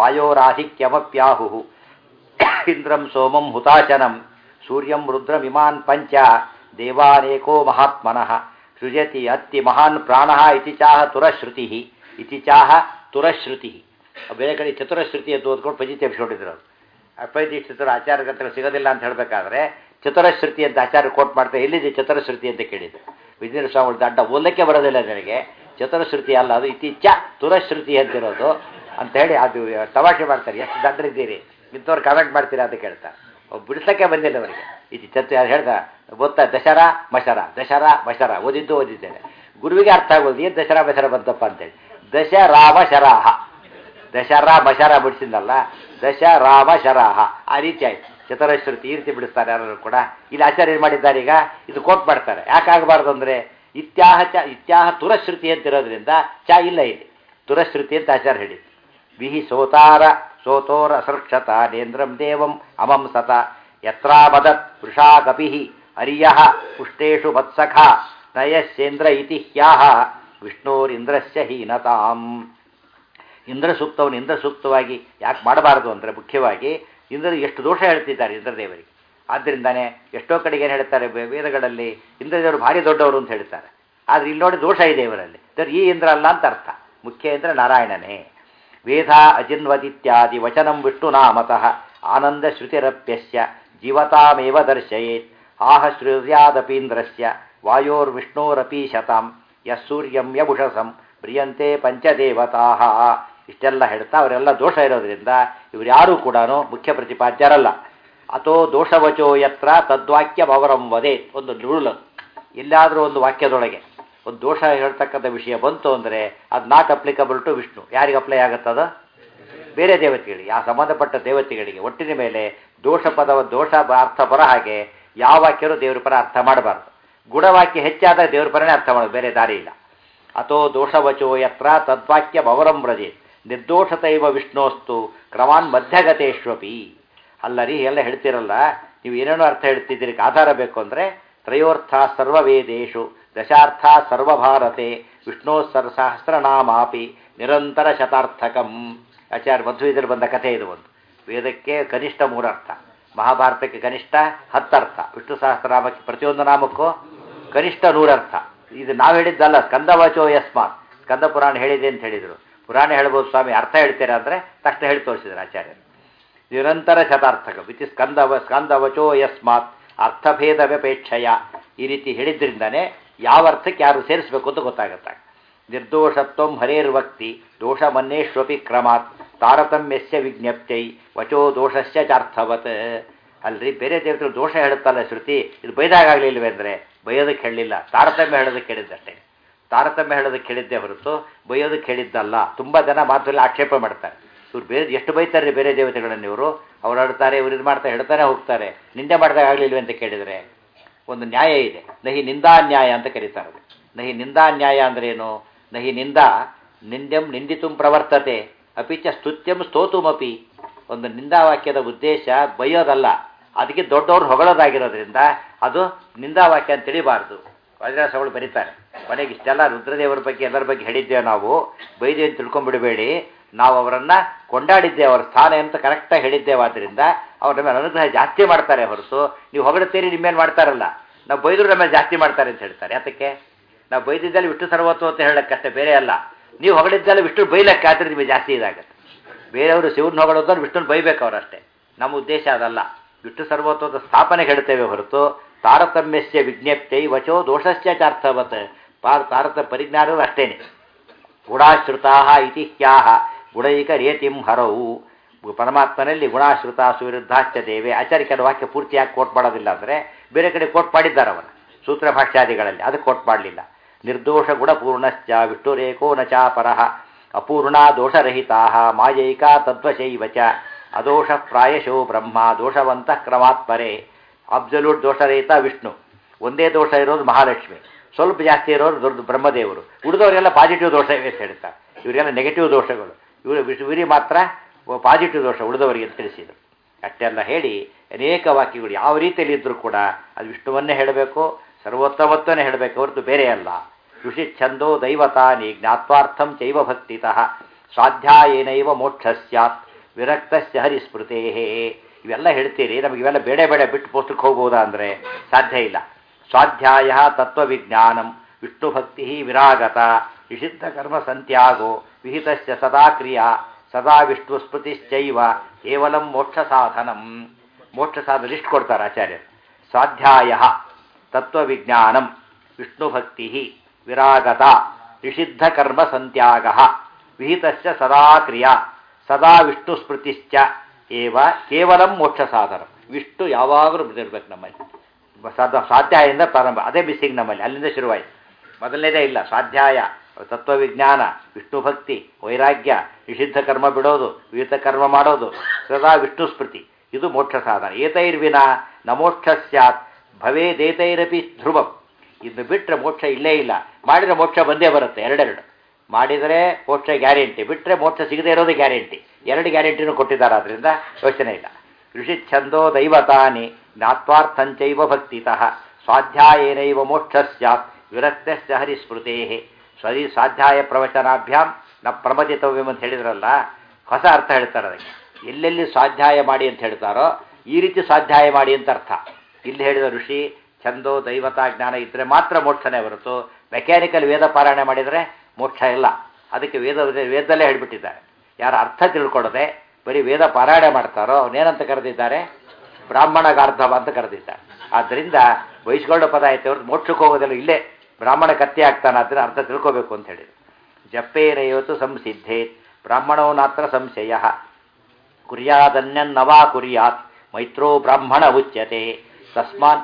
ವಾಯೋರಾಧಿಕ್ಯಮಪ್ಯಾಹು ಇಂದ್ರಂ ಸೋಮಂ ಹುತಾಶನಂ ಸೂರ್ಯಂ ರುದ್ರಮಿಮಾನ್ ಪಂಚ ದೇವಾನೇಕೋ ಮಹಾತ್ಮನಃ ಸೃಜತಿ ಅತ್ತಿ ಮಹಾನ್ ಪ್ರಾಣ ಇತಿ ಚಾಹ ತುರಶ್ರುತಿ ಇತಿ ಚಾಹ ತುರಶ್ರುತಿ ಬೇರೆ ಕಡೆ ಚತುರಶ್ರುತಿ ಅಂತ ಓದ್ಕೊಂಡು ಪಂಚಿ ತೆಪ್ಪಿಸ್ಕೊಂಡಿದ್ರು ಅವರು ಅಪೈತಿ ಚತುರ ಆಚಾರ್ಯಗಂತಗಳು ಸಿಗೋದಿಲ್ಲ ಅಂತ ಹೇಳಬೇಕಾದ್ರೆ ಚತುರಶ್ರುತಿ ಅಂತ ಆಚಾರ್ಯ ಕೋಟ್ ಮಾಡ್ತಾರೆ ಎಲ್ಲಿದೆ ಚತುರಶ್ರುತಿ ಅಂತ ಕೇಳಿದ್ರು ವಿಜಯ ಸ್ವಾಮಿ ಅಡ್ಡ ಓದಲಿಕ್ಕೆ ಬರೋದಿಲ್ಲ ನನಗೆ ಚತುರಶ್ರುತಿ ಅಲ್ಲ ಅದು ಇತ್ತೀಚ ತುರಶ್ರುತಿ ಅಂತಿರೋದು ಅಂತ ಹೇಳಿ ಅದು ತಮಾಷೆ ಮಾಡ್ತಾರೆ ಎಷ್ಟು ದಂಡ್ರಿದ್ದೀರಿ ಇಂಥವ್ರು ಕಮೆಂಟ್ ಮಾಡ್ತೀರಾ ಅಂತ ಕೇಳ್ತಾರೆ ಬಿಡಿಸೋಕ್ಕೆ ಬಂದಿಲ್ಲ ಅವರಿಗೆ ಇದು ಚತ್ತು ಯಾರು ಹೇಳ್ದ ಗೊತ್ತಾ ದಶರಾ ಮಶರ ದಶರಾ ಮಶರ ಓದಿದ್ದು ಓದಿದ್ದೇನೆ ಗುರುವಿಗೆ ಅರ್ಥ ಆಗೋದು ಏನು ದಶರಾ ಮಶರ ಬಂತಪ್ಪ ಅಂತೇಳಿ ದಶ ರಾಮ ಶರಾಹ ದಶರಾ ಮಶರ ಬಿಡಿಸಿದ್ನಲ್ಲ ದಶ ರಾಮ ಶರಾಹ ಆ ರೀತಿ ಆಯ್ತು ಚತುರಶ್ರುತಿ ಈ ರೀತಿ ಬಿಡಿಸ್ತಾರೆ ಯಾರು ಕೂಡ ಇಲ್ಲಿ ಆಚಾರ್ಯ ಏನು ಮಾಡಿದ್ದಾರೆ ಈಗ ಇದು ಕೋಟ್ ಮಾಡ್ತಾರೆ ಯಾಕಾಗಬಾರ್ದು ಅಂದರೆ ಇತ್ಯಾಹ ಚ ಇತ್ಯಾಹ ತುರಶ್ರುತಿ ಅಂತಿರೋದ್ರಿಂದ ಚ ಇಲ್ಲ ಇಲ್ಲಿ ತುರಶ್ರುತಿ ಅಂತ ಆಚಾರ್ಯ ಹೇಳಿ ವಿಹಿ ಸೋತಾರ ಸೋತೋರ ಅಸೃಕ್ಷತ ನೇಂದ್ರಂ ದೇವಂ ಅಮಂ ಸತ ಯತ್ರಾಬದತ್ ವೃಷಾ ಕಪಿ ಅರಿಯ ಪುಷ್ಟೇಶು ಮತ್ಸಖ ನಯಸ್ಯೇಂದ್ರ ಇತಿ ಹ್ಯಾಹ ವಿಷ್ಣೋರಿಂದ್ರಸ್ಯ ಹೀನತಾಂ ಇಂದ್ರ ಸೂಕ್ತವನ್ನು ಇಂದ್ರ ಸೂಕ್ತವಾಗಿ ಯಾಕೆ ಮಾಡಬಾರದು ಅಂದರೆ ಮುಖ್ಯವಾಗಿ ಇಂದ್ರ ಎಷ್ಟು ದೋಷ ಹೇಳ್ತಿದ್ದಾರೆ ಇಂದ್ರದೇವರಿಗೆ ಆದ್ದರಿಂದಾನೆ ಎಷ್ಟೋ ಕಡೆಗೆ ಏನು ಹೇಳ್ತಾರೆ ವೇದಗಳಲ್ಲಿ ಇಂದ್ರದೇವರು ಭಾರಿ ದೊಡ್ಡವರು ಅಂತ ಹೇಳ್ತಾರೆ ಆದರೆ ಇಲ್ಲಿ ನೋಡಿ ದೋಷ ಇದೆ ಇವರಲ್ಲಿ ದೇವ್ರು ಈ ಇಂದ್ರ ಅಲ್ಲ ಅಂತ ಅರ್ಥ ಮುಖ್ಯ ಇಂದ್ರ ನಾರಾಯಣನೇ ವೇದ ಅಜಿನ್ವದಿತ್ಯಾದಿ ವಚನಂ ವಿಷ್ಣುನಾಮತಃ ಆನಂದ ಶ್ರುತಿರಪ್ಯಸ್ಯ ಜೀವತಾಮೇವ ದರ್ಶಯೇತ್ ಆಹ ಶ್ರುರ್ಯಾದಪೀಂದ್ರಸ್ಯ ವಾಯೋರ್ವಿಷ್ಣೋರಪಿ ಶತಾಂ ಯಸ್ಸೂರ್ಯಂ ಯಭುಷಸಂ ಪ್ರಿಯಂತೆ ಪಂಚದೇವತಾ ಇಷ್ಟೆಲ್ಲ ಹೇಳ್ತಾ ಅವರೆಲ್ಲ ದೋಷ ಇರೋದ್ರಿಂದ ಇವರು ಯಾರೂ ಕೂಡ ಮುಖ್ಯ ಪ್ರತಿಪಾದ್ಯರಲ್ಲ ಅಥೋ ದೋಷವಚೋ ಯತ್ರ ತದ್ವಾಕ್ಯ ಅವರಂ ವದೇ ಒಂದು ರೂಲ್ ಎಲ್ಲಾದರೂ ಒಂದು ವಾಕ್ಯದೊಳಗೆ ಒಂದು ದೋಷ ಹೇಳ್ತಕ್ಕಂಥ ವಿಷಯ ಬಂತು ಅಂದರೆ ಅದು ನಾಟ್ ಅಪ್ಲಿಕಬಲ್ ಟು ವಿಷ್ಣು ಯಾರಿಗೆ ಅಪ್ಲೈ ಆಗುತ್ತದ ಬೇರೆ ದೇವತೆಗಳಿಗೆ ಆ ಸಂಬಂಧಪಟ್ಟ ದೇವತೆಗಳಿಗೆ ಒಟ್ಟಿನ ಮೇಲೆ ದೋಷ ಪದವ ದೋಷ ಅರ್ಥ ಬರ ಹಾಗೆ ಯಾವ ವಾಕ್ಯರು ದೇವ್ರ ಪರ ಅರ್ಥ ಮಾಡಬಾರ್ದು ಗುಣವಾಕ್ಯ ಹೆಚ್ಚಾದಾಗ ದೇವ್ರ ಪರನೇ ಅರ್ಥ ಮಾಡೋದು ಬೇರೆ ದಾರಿ ಇಲ್ಲ ಅಥೋ ದೋಷವಚೋ ಯತ್ರ ತದ್ವಾಕ್ಯ ಅವರಂ ವ್ರಜೆ ನಿರ್ದೋಷತೈವ ವಿಷ್ಣೋಸ್ತು ಕ್ರಮಾನ್ ಮಧ್ಯಗತೇಶ್ವಪಿ ಅಲ್ಲರಿ ಎಲ್ಲ ಹೇಳ್ತಿರಲ್ಲ ನೀವು ಏನೇನೋ ಅರ್ಥ ಹೇಳ್ತಿದ್ದೀರಿ ಆಧಾರ ಬೇಕು ಅಂದರೆ ತ್ರಯೋರ್ಥ ಸರ್ವವೇದೇಶು ದಶಾರ್ಥ ಸರ್ವಭಾರತೆ ವಿಷ್ಣು ಸರ್ ಸಹಸ್ರನಾಮಾಪಿ ನಿರಂತರ ಶತಾರ್ಥಕಂ ಆಚಾರ್ಯ ಮಧ್ವಿದಲ್ಲಿ ಬಂದ ಕಥೆ ಇದು ಒಂದು ವೇದಕ್ಕೆ ಕನಿಷ್ಠ ಮೂರರ್ಥ ಮಹಾಭಾರತಕ್ಕೆ ಕನಿಷ್ಠ ಹತ್ತರ್ಥ ವಿಷ್ಣು ಸಹಸ್ರನಾಮಕ್ಕೆ ಪ್ರತಿಯೊಂದು ನಾಮಕ್ಕೂ ಕನಿಷ್ಠ ನೂರರ್ಥ ಇದು ನಾವು ಹೇಳಿದ್ದಲ್ಲ ಸ್ಕಂದವಚೋ ಯಸ್ಮಾತ್ ಸ್ಕಂದ ಪುರಾಣ ಹೇಳಿದೆ ಅಂತ ಹೇಳಿದರು ಪುರಾಣ ಹೇಳ್ಬೋದು ಸ್ವಾಮಿ ಅರ್ಥ ಹೇಳ್ತೀರಾ ಅಂದರೆ ತಕ್ಷಣ ಹೇಳಿ ತೋರಿಸಿದ್ರು ಆಚಾರ್ಯರು ನಿರಂತರ ಶತಾರ್ಥಕ ವಿತಿ ಸ್ಕಂದವ ಸ್ಕಂದವಚೋ ಯಸ್ಮಾತ್ ಅರ್ಥಭೇದ ವ್ಯಪೇಕ್ಷಯ ಈ ರೀತಿ ಹೇಳಿದ್ರಿಂದಾನೇ ಯಾವ ಅರ್ಥಕ್ಕೆ ಯಾರು ಸೇರಿಸಬೇಕು ಅಂತ ಗೊತ್ತಾಗುತ್ತೆ ನಿರ್ದೋಷತ್ವಂ ಹರೇರ್ವಕ್ತಿ ದೋಷ ಮನ್ನೇಶ್ವಪಿ ಕ್ರಮಾತ್ ತಾರತಮ್ಯಸ್ಯ ವಿಜ್ಞಪ್ತೈ ವಚೋ ದೋಷಸ್ಯ ಚಾರ್ಥವತ್ ಅಲ್ರಿ ಬೇರೆ ದೇವತೆಗಳು ದೋಷ ಹೇಳುತ್ತಲ್ಲ ಶ್ರುತಿ ಇದು ಬೈದಾಗಲಿಲ್ವೇ ಅಂದರೆ ಬೈಯೋದಕ್ಕೆ ಹೇಳಲಿಲ್ಲ ತಾರತಮ್ಯ ಹೇಳೋದಕ್ಕೆ ಹೇಳಿದ್ದಷ್ಟೇ ತಾರತಮ್ಯ ಹೇಳೋದಕ್ಕೆ ಹೇಳಿದ್ದೆ ಹೊರತು ಬೈಯೋದಕ್ಕೆ ಹೇಳಿದ್ದಲ್ಲ ತುಂಬ ಜನ ಮಾತಲ್ಲಿ ಆಕ್ಷೇಪ ಮಾಡ್ತಾರೆ ಇವ್ರು ಬೇರೆ ಎಷ್ಟು ಬೈತಾರೆ ಬೇರೆ ದೇವತೆಗಳನ್ನು ಇವರು ಅವ್ರು ಆಡ್ತಾರೆ ಇವ್ರು ಇದು ಮಾಡ್ತಾರೆ ಹೇಳ್ತಾನೆ ಹೋಗ್ತಾರೆ ನಿಂದೆ ಮಾಡಿದಾಗ ಆಗಲಿಲ್ವೇ ಅಂತ ಕೇಳಿದರೆ ಒಂದು ನ್ಯಾಯ ಇದೆ ನಹಿ ನಿಂದಾನ್ಯಾಯ ಅಂತ ಕರೀತಾರೆ ಅದು ನಹಿ ನಿಂದಾನ್ಯಾಯ ಅಂದ್ರೇನು ನಹಿ ನಿಂದ ನಿಂದ್ಯಂ ನಿಂದಿತುಂ ಪ್ರವರ್ತತೆ ಅಪಿಚ ಸ್ತುತ್ಯಂ ಸ್ತೋತುಮಪಿ ಒಂದು ನಿಂದಾವಾಕ್ಯದ ಉದ್ದೇಶ ಬೈಯೋದಲ್ಲ ಅದಕ್ಕೆ ದೊಡ್ಡವ್ರು ಹೊಗಳೋದಾಗಿರೋದ್ರಿಂದ ಅದು ನಿಂದಾವಾಕ್ಯ ಅಂತ ತಿಳಿಬಾರ್ದು ವಜ್ರಾಸಗಳು ಬರೀತಾರೆ ಕೊನೆಗೆ ಇಷ್ಟೆಲ್ಲ ರುದ್ರದೇವರ ಬಗ್ಗೆ ಎಲ್ಲರ ಬಗ್ಗೆ ಹೇಳಿದ್ದೇವೆ ನಾವು ಬೈದೆ ಅಂತ ತಿಳ್ಕೊಂಡ್ಬಿಡಬೇಡಿ ನಾವು ಅವರನ್ನ ಕೊಂಡಾಡಿದ್ದೇವೆ ಅವರ ಸ್ಥಾನ ಅಂತ ಕರೆಕ್ಟಾಗಿ ಹೇಳಿದ್ದೇವೆ ಆದ್ದರಿಂದ ಅವ್ರ ನಮ್ಮ ಮೇಲೆ ಅನುಗ್ರಹ ಜಾಸ್ತಿ ಮಾಡ್ತಾರೆ ಹೊರತು ನೀವು ಹೊಗಳುತ್ತೀರಿ ನಿಮ್ಮ ಮೇಲೆ ಮಾಡ್ತಾರಲ್ಲ ನಾವು ಬೈದ್ರು ನಮ್ಮ ಮೇಲೆ ಜಾಸ್ತಿ ಮಾಡ್ತಾರೆ ಅಂತ ಹೇಳ್ತಾರೆ ಯಾತಕ್ಕೆ ನಾವು ಬೈದಿದ್ದಲ್ಲಿ ವಿಷ್ಣು ಸರ್ವತ್ವ ಅಂತ ಹೇಳಕ್ಕಷ್ಟೇ ಬೇರೆ ಅಲ್ಲ ನೀವು ಹೊಗಳಿದ್ದಲ್ಲಿ ವಿಷ್ಣು ಬೈಲಕ್ಕೆ ಆದ್ರೆ ನಿಮಗೆ ಜಾಸ್ತಿ ಇದಾಗುತ್ತೆ ಬೇರೆಯವರು ಶಿವನ ಹೊಗಳೋದ್ರೆ ವಿಷ್ಣುನ ಬೈಬೇಕು ಅವರಷ್ಟೇ ನಮ್ಮ ಉದ್ದೇಶ ಅದಲ್ಲ ವಿಷ್ಣು ಸರ್ವತ್ವದ ಸ್ಥಾಪನೆ ಹೇಳ್ತೇವೆ ಹೊರತು ತಾರತಮ್ಯಸ್ಯ ವಿಜ್ಞಪ್ತಿ ವಚೋ ದೋಷಸ್ಯ ಚಾರ್ಥವತ್ ಪಾರ ತಾರತ ಪರಿಜ್ಞಾನವೂ ಅಷ್ಟೇನೆ ಗುಣಾಶ್ರುತಾ ಇತಿ ಹ್ಯಾಹ ಗುಣೈಕ ರೇತಿಂ ಹರವು ಪರಮಾತ್ಮನಲ್ಲಿ ಗುಣಾಶ್ರುತ ಸುವಿರುದ್ಧಾಶ್ಚ ದೇವೆ ಆಚಾರ್ಯ ಕೆಲವು ವಾಕ್ಯ ಪೂರ್ತಿಯಾಗಿ ಕೋಟ್ ಮಾಡೋದಿಲ್ಲ ಅಂದರೆ ಬೇರೆ ಕಡೆ ಕೋಟ್ ಮಾಡಿದ್ದಾರೆ ಅವನ ಸೂತ್ರ ಭಾಷ್ಯಾದಿಗಳಲ್ಲಿ ಅದು ಕೋಟ್ ಮಾಡಲಿಲ್ಲ ನಿರ್ದೋಷ ಗುಣಪೂರ್ಣಶ್ಚ ವಿಷ್ಣುರೇಕೋ ನ ಚಾಪರಃ ಅಪೂರ್ಣ ದೋಷರಹಿತಾ ಮಾಯೈಕಾ ತದ್ವಶೈವ ಚ ಅದೋಷ ಪ್ರಾಯಶೋ ಬ್ರಹ್ಮ ದೋಷವಂತ ಕ್ರಮಾತ್ ಪರೆ ಅಬ್ಸಲ್ಯೂಟ್ ದೋಷರಹಿತ ವಿಷ್ಣು ಒಂದೇ ದೋಷ ಇರೋದು ಮಹಾಲಕ್ಷ್ಮಿ ಸ್ವಲ್ಪ ಜಾಸ್ತಿ ಇರೋರು ದೊಡ್ಡ ಬ್ರಹ್ಮದೇವರು ಉಳಿದವರೆಲ್ಲ ಪಾಸಿಟಿವ್ ದೋಷ ಇವೆ ಅಂತ ಹೇಳ್ತಾರೆ ಇವರೆಲ್ಲ ನೆಗೆಟಿವ್ ದೋಷಗಳು ಇವರು ವಿರಿ ಮಾತ್ರ ಪಾಸಿಟಿವ್ ದೋಷ ಉಳಿದವರಿಗೆ ಅಂತ ತಿಳಿಸಿದರು ಅಷ್ಟೆಲ್ಲ ಹೇಳಿ ಅನೇಕ ವಾಕ್ಯಗಳು ಯಾವ ರೀತಿಯಲ್ಲಿ ಇದ್ದರೂ ಕೂಡ ಅದು ವಿಷ್ಣುವನ್ನೇ ಹೇಳಬೇಕು ಸರ್ವೋತ್ತಮತ್ವನೇ ಹೇಳಬೇಕು ಹೊರತು ಬೇರೆ ಅಲ್ಲ ಋಷಿ ಛಂದೋ ದೈವತಾನಿ ಜ್ಞಾತ್ವಾರ್ಥಂ ಚೈವ ಭಕ್ತಿತಃ ಸ್ವಾಧ್ಯಾಯೇನೈವ ಮೋಕ್ಷ ಸ್ಯಾತ್ ವಿರಕ್ತಸ್ಯ ಹರಿಸ್ಮೃತೇ ಇವೆಲ್ಲ ಹೇಳ್ತೀರಿ ನಮಗೆ ಇವೆಲ್ಲ ಬೇಡ ಬೇಡ ಬಿಟ್ಟು ಪೋಸ್ತಕ್ಕೆ ಹೋಗ್ಬೋದಾ ಅಂದರೆ ಸಾಧ್ಯ ಇಲ್ಲ ಸ್ವಾಧ್ಯಾಯ ತತ್ವವಿಜ್ಞಾನಂ ವಿಷ್ಣು ಭಕ್ತಿ ವಿರಾಗತ ನಿಷಿದ್ಧ ಕರ್ಮ ಸಂತ್ಯಾಗೋ ವಿಹಿತಸ್ಯ ಸದಾ ಕ್ರಿಯಾ ಸದಾ ವಿಷ್ಣು ಸ್ಮೃತಿಶ್ಚೈವ ಕೇವಲಂ ಮೋಕ್ಷ ಸಾಧನಂ ಮೋಕ್ಷ ಸಾಧನ ಲಿಸ್ಟ್ ಕೊಡ್ತಾರೆ ಆಚಾರ್ಯರು ಸ್ವಾಧ್ಯಾಯ ತತ್ವವಿಜ್ಞಾನಂ ವಿಷ್ಣು ಭಕ್ತಿ ವಿರಾಗತ ನಿಷಿದ್ಧ ಕರ್ಮ ಸಂತ್ಯಾಗ ವಿಹಿತಶ್ಚ ಸದಾ ಕ್ರಿಯಾ ಸದಾ ವಿಷ್ಣು ಸ್ಮೃತಿಶ್ಚ ಏವ ಕೇವಲಂ ಮೋಕ್ಷ ಸಾಧನ ವಿಷ್ಣು ಯಾವಾಗಲೂ ಬಿಟ್ಟಿರ್ಬೇಕು ನಮ್ಮಲ್ಲಿ ಸಾಧ ಸ್ವಾಧ್ಯಾಯದಿಂದ ಪ್ರಾರಂಭ ಅದೇ ಮಿಸ್ಸಿಂಗ್ ನಮ್ಮಲ್ಲಿ ಅಲ್ಲಿಂದ ಶುರುವಾಯಿತು ಮೊದಲನೇದೇ ಇಲ್ಲ ಸ್ವಾಧ್ಯಾಯ ತತ್ವವಿಜ್ಞಾನ ವಿಷ್ಣು ಭಕ್ತಿ ವೈರಾಗ್ಯ ನಿಷಿದ್ಧ ಕರ್ಮ ಬಿಡೋದು ವಿಹಿತ ಕರ್ಮ ಮಾಡೋದು ಸದಾ ವಿಷ್ಣು ಸ್ಮೃತಿ ಇದು ಮೋಕ್ಷ ಸಾಧನ ಏತೈರ್ವಿನ ನ ಮೋಕ್ಷ ಸ್ಯಾತ್ ಭವೇದೇತೈರಪಿ ಧ್ರುವಂ ಇನ್ನು ಬಿಟ್ಟರೆ ಮೋಕ್ಷ ಇಲ್ಲೇ ಇಲ್ಲ ಮಾಡಿದರೆ ಮೋಕ್ಷ ಬಂದೇ ಬರುತ್ತೆ ಎರಡೆರಡು ಮಾಡಿದರೆ ಮೋಕ್ಷ ಗ್ಯಾರಂಟಿ ಬಿಟ್ಟರೆ ಮೋಕ್ಷ ಸಿಗದೇ ಇರೋದು ಗ್ಯಾರಂಟಿ ಎರಡು ಗ್ಯಾರಂಟಿನೂ ಕೊಟ್ಟಿದ್ದಾರೆ ಅದರಿಂದ ಯೋಚನೆ ಇಲ್ಲ ಋಷಿ ಛಂದೋ ದೈವತಾನಿ ಜ್ಞಾತ್ವಾರ್ಥಂಚೈವ ಭಕ್ತಿತಃ ಸ್ವಾಧ್ಯಾಯೇನೈವ ಮೋಕ್ಷ ಸ್ಯಾತ್ ವಿರಕ್ತಸ್ಯ ಹರಿಸ್ಮೃತೇ ಸ್ವರಿ ಸ್ವಾಧ್ಯಾಯ ಪ್ರವಚನಾಭ್ಯಾಮ್ ನ ಪ್ರಮದಿತವ್ಯಂ ಅಂತ ಹೇಳಿದ್ರಲ್ಲ ಹೊಸ ಅರ್ಥ ಹೇಳ್ತಾರೆ ಅದಕ್ಕೆ ಎಲ್ಲೆಲ್ಲಿ ಸ್ವಾಧ್ಯಾಯ ಮಾಡಿ ಅಂತ ಹೇಳ್ತಾರೋ ಈ ರೀತಿ ಸ್ವಾಧ್ಯಾಯ ಮಾಡಿ ಅಂತ ಅರ್ಥ ಇಲ್ಲಿ ಹೇಳಿದ ಋಷಿ ಛಂದೋ ದೈವತಾ ಜ್ಞಾನ ಇದ್ದರೆ ಮಾತ್ರ ಮೋಕ್ಷನೇ ಹೊರತು ಮೆಕ್ಯಾನಿಕಲ್ ವೇದ ಪಾರಾಯಣ ಮಾಡಿದರೆ ಮೋಕ್ಷ ಇಲ್ಲ ಅದಕ್ಕೆ ವೇದ ವೇದದಲ್ಲೇ ಹೇಳಿಬಿಟ್ಟಿದ್ದಾರೆ ಯಾರು ಅರ್ಥ ತಿಳ್ಕೊಡದೆ ಬರೀ ವೇದ ಪಾರಾಯಣ ಮಾಡ್ತಾರೋ ಅವನೇನಂತ ಕರೆದಿದ್ದಾರೆ ಬ್ರಾಹ್ಮಣಗಾರ್ಧವ ಅಂತ ಕರೆದಿದ್ದಾರೆ ಆದ್ದರಿಂದ ವಹಿಸ್ಕೊಳ್ಳೋ ಪದ ಆಯ್ತು ಅವ್ರದ್ದು ಮೋಕ್ಷಕ್ಕೆ ಹೋಗೋದಿಲ್ಲ ಇಲ್ಲೇ ಬ್ರಾಹ್ಮಣ ಕತ್ತಿ ಆಗ್ತಾನೆ ಅದನ್ನ ಅರ್ಥ ತಿಳ್ಕೋಬೇಕು ಅಂತ ಹೇಳಿದ್ರು ಜಪ್ಪೇರಯೋತು ಸಂಸಿದ್ಧೇತ್ ಬ್ರಾಹ್ಮಣೋ ನಾತ್ರ ಸಂಶಯ ಕುರ್ಯಾದನ್ಯನ್ನವಾ ಕುರ್ಯಾತ್ ಮೈತ್ರೋ ಬ್ರಾಹ್ಮಣ ಉಚ್ಯತೆ ತಸ್ಮಾನ್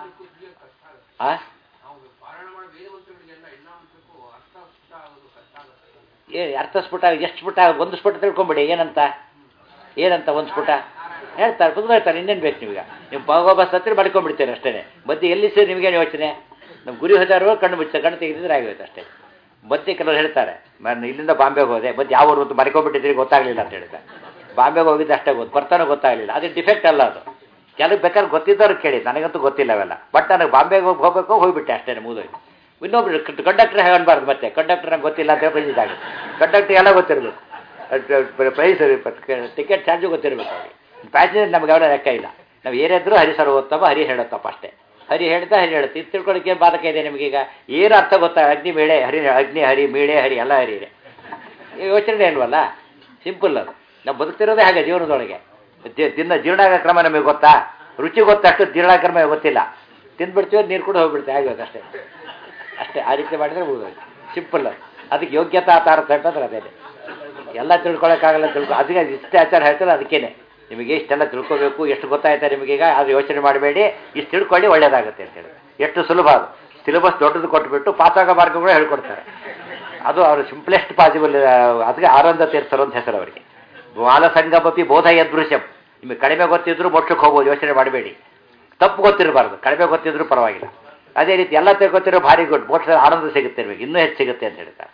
ಆ ಪಾರಾಯಣ ಮಾಡೋ ವೇದ ಮಂತ್ರಗಳಿಗೆಲ್ಲ ಎಲ್ಲ ಮಂತ್ರಕ್ಕೂ ಅರ್ಥ ಸ್ಫುಟ ಆಗೋದು ಕಷ್ಟ ಆಗುತ್ತೆ ಏ ಅರ್ಥ ಸ್ಫುಟ ಎಷ್ಟು ಸ್ಫುಟ ಒಂದು ಸ್ಫುಟ ತಿಳ್ಕೊಂಬಿಡಿ ಏನಂತ ಏನಂತ ಒಂದು ಸ್ಫುಟ ಹೇಳ್ತಾರೆ ಬುದ್ಧ ಹೇಳ್ತಾರೆ ಇನ್ನೇನು ಬೇಕು ನಿಮ್ಗೆ ನೀವು ಬಸ್ ಹತ್ತಿರ ಮಾಡ್ಕೊಂಡ್ಬಿಡ್ತೀರಿ ಅಷ್ಟೇ ಮಧ್ಯೆ ಎಲ್ಲಿ ಸರ್ ನಿಮಗೇನು ಯೋಚನೆ ನಮ್ಮ ಗುರಿ ಹೋದಾರು ಕಣ್ಣು ಮುಚ್ಚ ಕಣ್ಣು ತೆಗೆದಿದ್ರೆ ಆಗೋಯ್ತು ಅಷ್ಟೇ ಮತ್ತೆ ಕೆಲವರು ಹೇಳ್ತಾರೆ ನಾನು ಇಲ್ಲಿಂದ ಬಾಂಬೆಗೆ ಹೋದೆ ಮತ್ತೆ ಯಾವ ಊರು ಅಂತ ಮರ್ಕೊಂಡ್ಬಿಟ್ಟಿದ್ರಿ ಗೊತ್ತಾಗಲಿಲ್ಲ ಅಂತ ಹೇಳ್ತಾರೆ ಬಾಂಬೆಗೆ ಹೋಗಿದ್ದು ಅಷ್ಟೇ ಗೊತ್ತು ಬರ್ತಾನೋ ಗೊತ್ತಾಗಲಿಲ್ಲ ಅದು ಡಿಫೆಕ್ಟ್ ಅಲ್ಲ ಅದು ಕೆಲವು ಬೇಕಾದ್ರೆ ಗೊತ್ತಿದ್ದವ್ರು ಕೇಳಿ ನನಗಂತೂ ಗೊತ್ತಿಲ್ಲ ಅವೆಲ್ಲ ಬಟ್ ನನಗೆ ಬಾಂಬೆಗೆ ಹೋಗಿ ಹೋಗ್ಬೇಕು ಹೋಗ್ಬಿಟ್ಟೆ ಅಷ್ಟೇ ಮುಗಿದೋಯ್ತು ಇನ್ನೊಬ್ರು ಕಂಡಕ್ಟರ್ ಹೇಳಬಾರ್ದು ಮತ್ತೆ ಕಂಡಕ್ಟರ್ ನಂಗೆ ಗೊತ್ತಿಲ್ಲ ಅಂತ ಹೇಳಿ ಇದಾಗುತ್ತೆ ಕಂಡಕ್ಟರ್ ಎಲ್ಲ ಗೊತ್ತಿರಬೇಕು ಪ್ರೈಸ್ ಟಿಕೆಟ್ ಚಾರ್ಜು ಗೊತ್ತಿರಬೇಕು ಅವ್ರಿಗೆ ಪ್ಯಾಸೆಂಜರ್ ನಮ್ಗೆ ಅವರ ಲೆಕ್ಕ ಇಲ್ಲ ನಾವು ಏನಿದ್ರು ಹರಿ ಸರ್ವೋತ್ತಮ ಹರಿ ಹೇಳುತ್ತಪ್ಪ ಅಷ್ಟೇ ಹರಿ ಹೇಳ್ತಾ ಹರಿ ಹೇಳುತ್ತೆ ಇದು ತಿಳ್ಕೊಳ್ಳೋಕೆ ಏನು ಬಾಧಕ ಇದೆ ನಿಮಗೀಗ ಏನು ಅರ್ಥ ಗೊತ್ತಾ ಅಗ್ನಿ ಮೇಳೆ ಹರಿ ಅಗ್ನಿ ಹರಿ ಮೀಳೆ ಹರಿ ಎಲ್ಲ ಹರಿ ಇದೆ ಈ ಯೋಚನೆ ಇಲ್ವಲ್ಲ ಸಿಂಪಲ್ ಅದು ನಾವು ಬದುಕ್ತಿರೋದೇ ಹಾಗೆ ಜೀವನದೊಳಗೆ ಜಿ- ತಿನ್ನ ಜೀರ್ಣಾಗ ಕ್ರಮ ನಮಗೆ ಗೊತ್ತಾ ರುಚಿ ಗೊತ್ತಷ್ಟು ಜೀರ್ಣಾಗ ಕ್ರಮ ಗೊತ್ತಿಲ್ಲ ತಿಂದ್ಬಿಡ್ತೀವಿ ನೀರು ಕೂಡ ಹೋಗ್ಬಿಡ್ತೀವಿ ಆಗೋದು ಅಷ್ಟೇ ಅಷ್ಟೇ ಆ ರೀತಿ ಮಾಡಿದ್ರೆ ಮುಗಿದೋಯ್ತು ಸಿಂಪಲ್ ಅದಕ್ಕೆ ಯೋಗ್ಯತಾ ತಾರತ ಅಂತಂದ್ರೆ ಅದೇನೆ ಎಲ್ಲ ತಿಳ್ಕೊಳಕ್ಕಾಗಲ್ಲ ತಿಳ್ಕೊ ಅದಕ್ಕೆ ಇಷ್ಟೇ ಆಚಾರ ಹೇಳ್ತಾರೆ ಅದಕ್ಕೇನೆ ನಿಮಗೆ ಇಷ್ಟೆಲ್ಲ ತಿಳ್ಕೊಬೇಕು ಎಷ್ಟು ಗೊತ್ತಾಯ್ತಾ ನಿಮಗೀಗ ಅದು ಯೋಚನೆ ಮಾಡಬೇಡಿ ಇಷ್ಟು ತಿಳ್ಕೊಳ್ಳಿ ಒಳ್ಳೇದಾಗುತ್ತೆ ಅಂತ ಹೇಳಿ ಎಷ್ಟು ಸುಲಭ ಅದು ಸಿಲೆಬಸ್ ದೊಡ್ಡದು ಕೊಟ್ಬಿಟ್ಟು ಪಾತಾಗ ಮಾರ್ಗಗಳು ಹೇಳ್ಕೊಡ್ತಾರೆ ಅದು ಅವರು ಸಿಂಪ್ಲೆಸ್ಟ್ ಪಾಸಿಬಲ್ ಅದಕ್ಕೆ ಆನಂದ ತೀರ್ಥರು ಅಂತ ಹೆಸರು ಅವರಿಗೆ ಬಾಲಸಂಗಮಪಿ ಬೋಧ ಯದೃಶ್ಯಂ ನಿಮಗೆ ಕಡಿಮೆ ಗೊತ್ತಿದ್ರು ಮೋಕ್ಷಕ್ಕೆ ಹೋಗ್ಬೋದು ಯೋಚನೆ ಮಾಡಬೇಡಿ ತಪ್ಪು ಗೊತ್ತಿರಬಾರ್ದು ಕಡಿಮೆ ಗೊತ್ತಿದ್ರು ಪರವಾಗಿಲ್ಲ ಅದೇ ರೀತಿ ಎಲ್ಲ ತಿಳ್ಕೊತಿರೋ ಭಾರಿ ಗುಡ್ ಮೋಕ್ಷದ ಆನಂದ ಸಿಗುತ್ತೆ ನಿಮಗೆ ಇನ್ನೂ ಹೆಚ್ಚು ಸಿಗುತ್ತೆ ಅಂತ ಹೇಳ್ತಾರೆ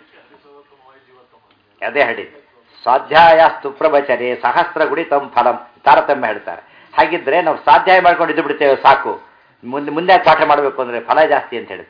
ಅದೇ ಹೇಳಿದ್ದು ಸ್ವಾಧ್ಯಾಯಸ್ತು ಪ್ರವಚನೆ ಸಹಸ್ರ ಗುಣಿತಂ ಫಲಂ ತಾರತಮ್ಯ ಹೇಳ್ತಾರೆ ಹಾಗಿದ್ರೆ ನಾವು ಸ್ವಾಧ್ಯಾಯ ಮಾಡ್ಕೊಂಡು ಇದ್ದು ಬಿಡ್ತೇವೆ ಸಾಕು ಮುಂದೆ ಮುಂದೆ ಪಾಠ ಮಾಡಬೇಕು ಅಂದರೆ ಫಲ ಜಾಸ್ತಿ ಅಂತ ಹೇಳ್ತಾರೆ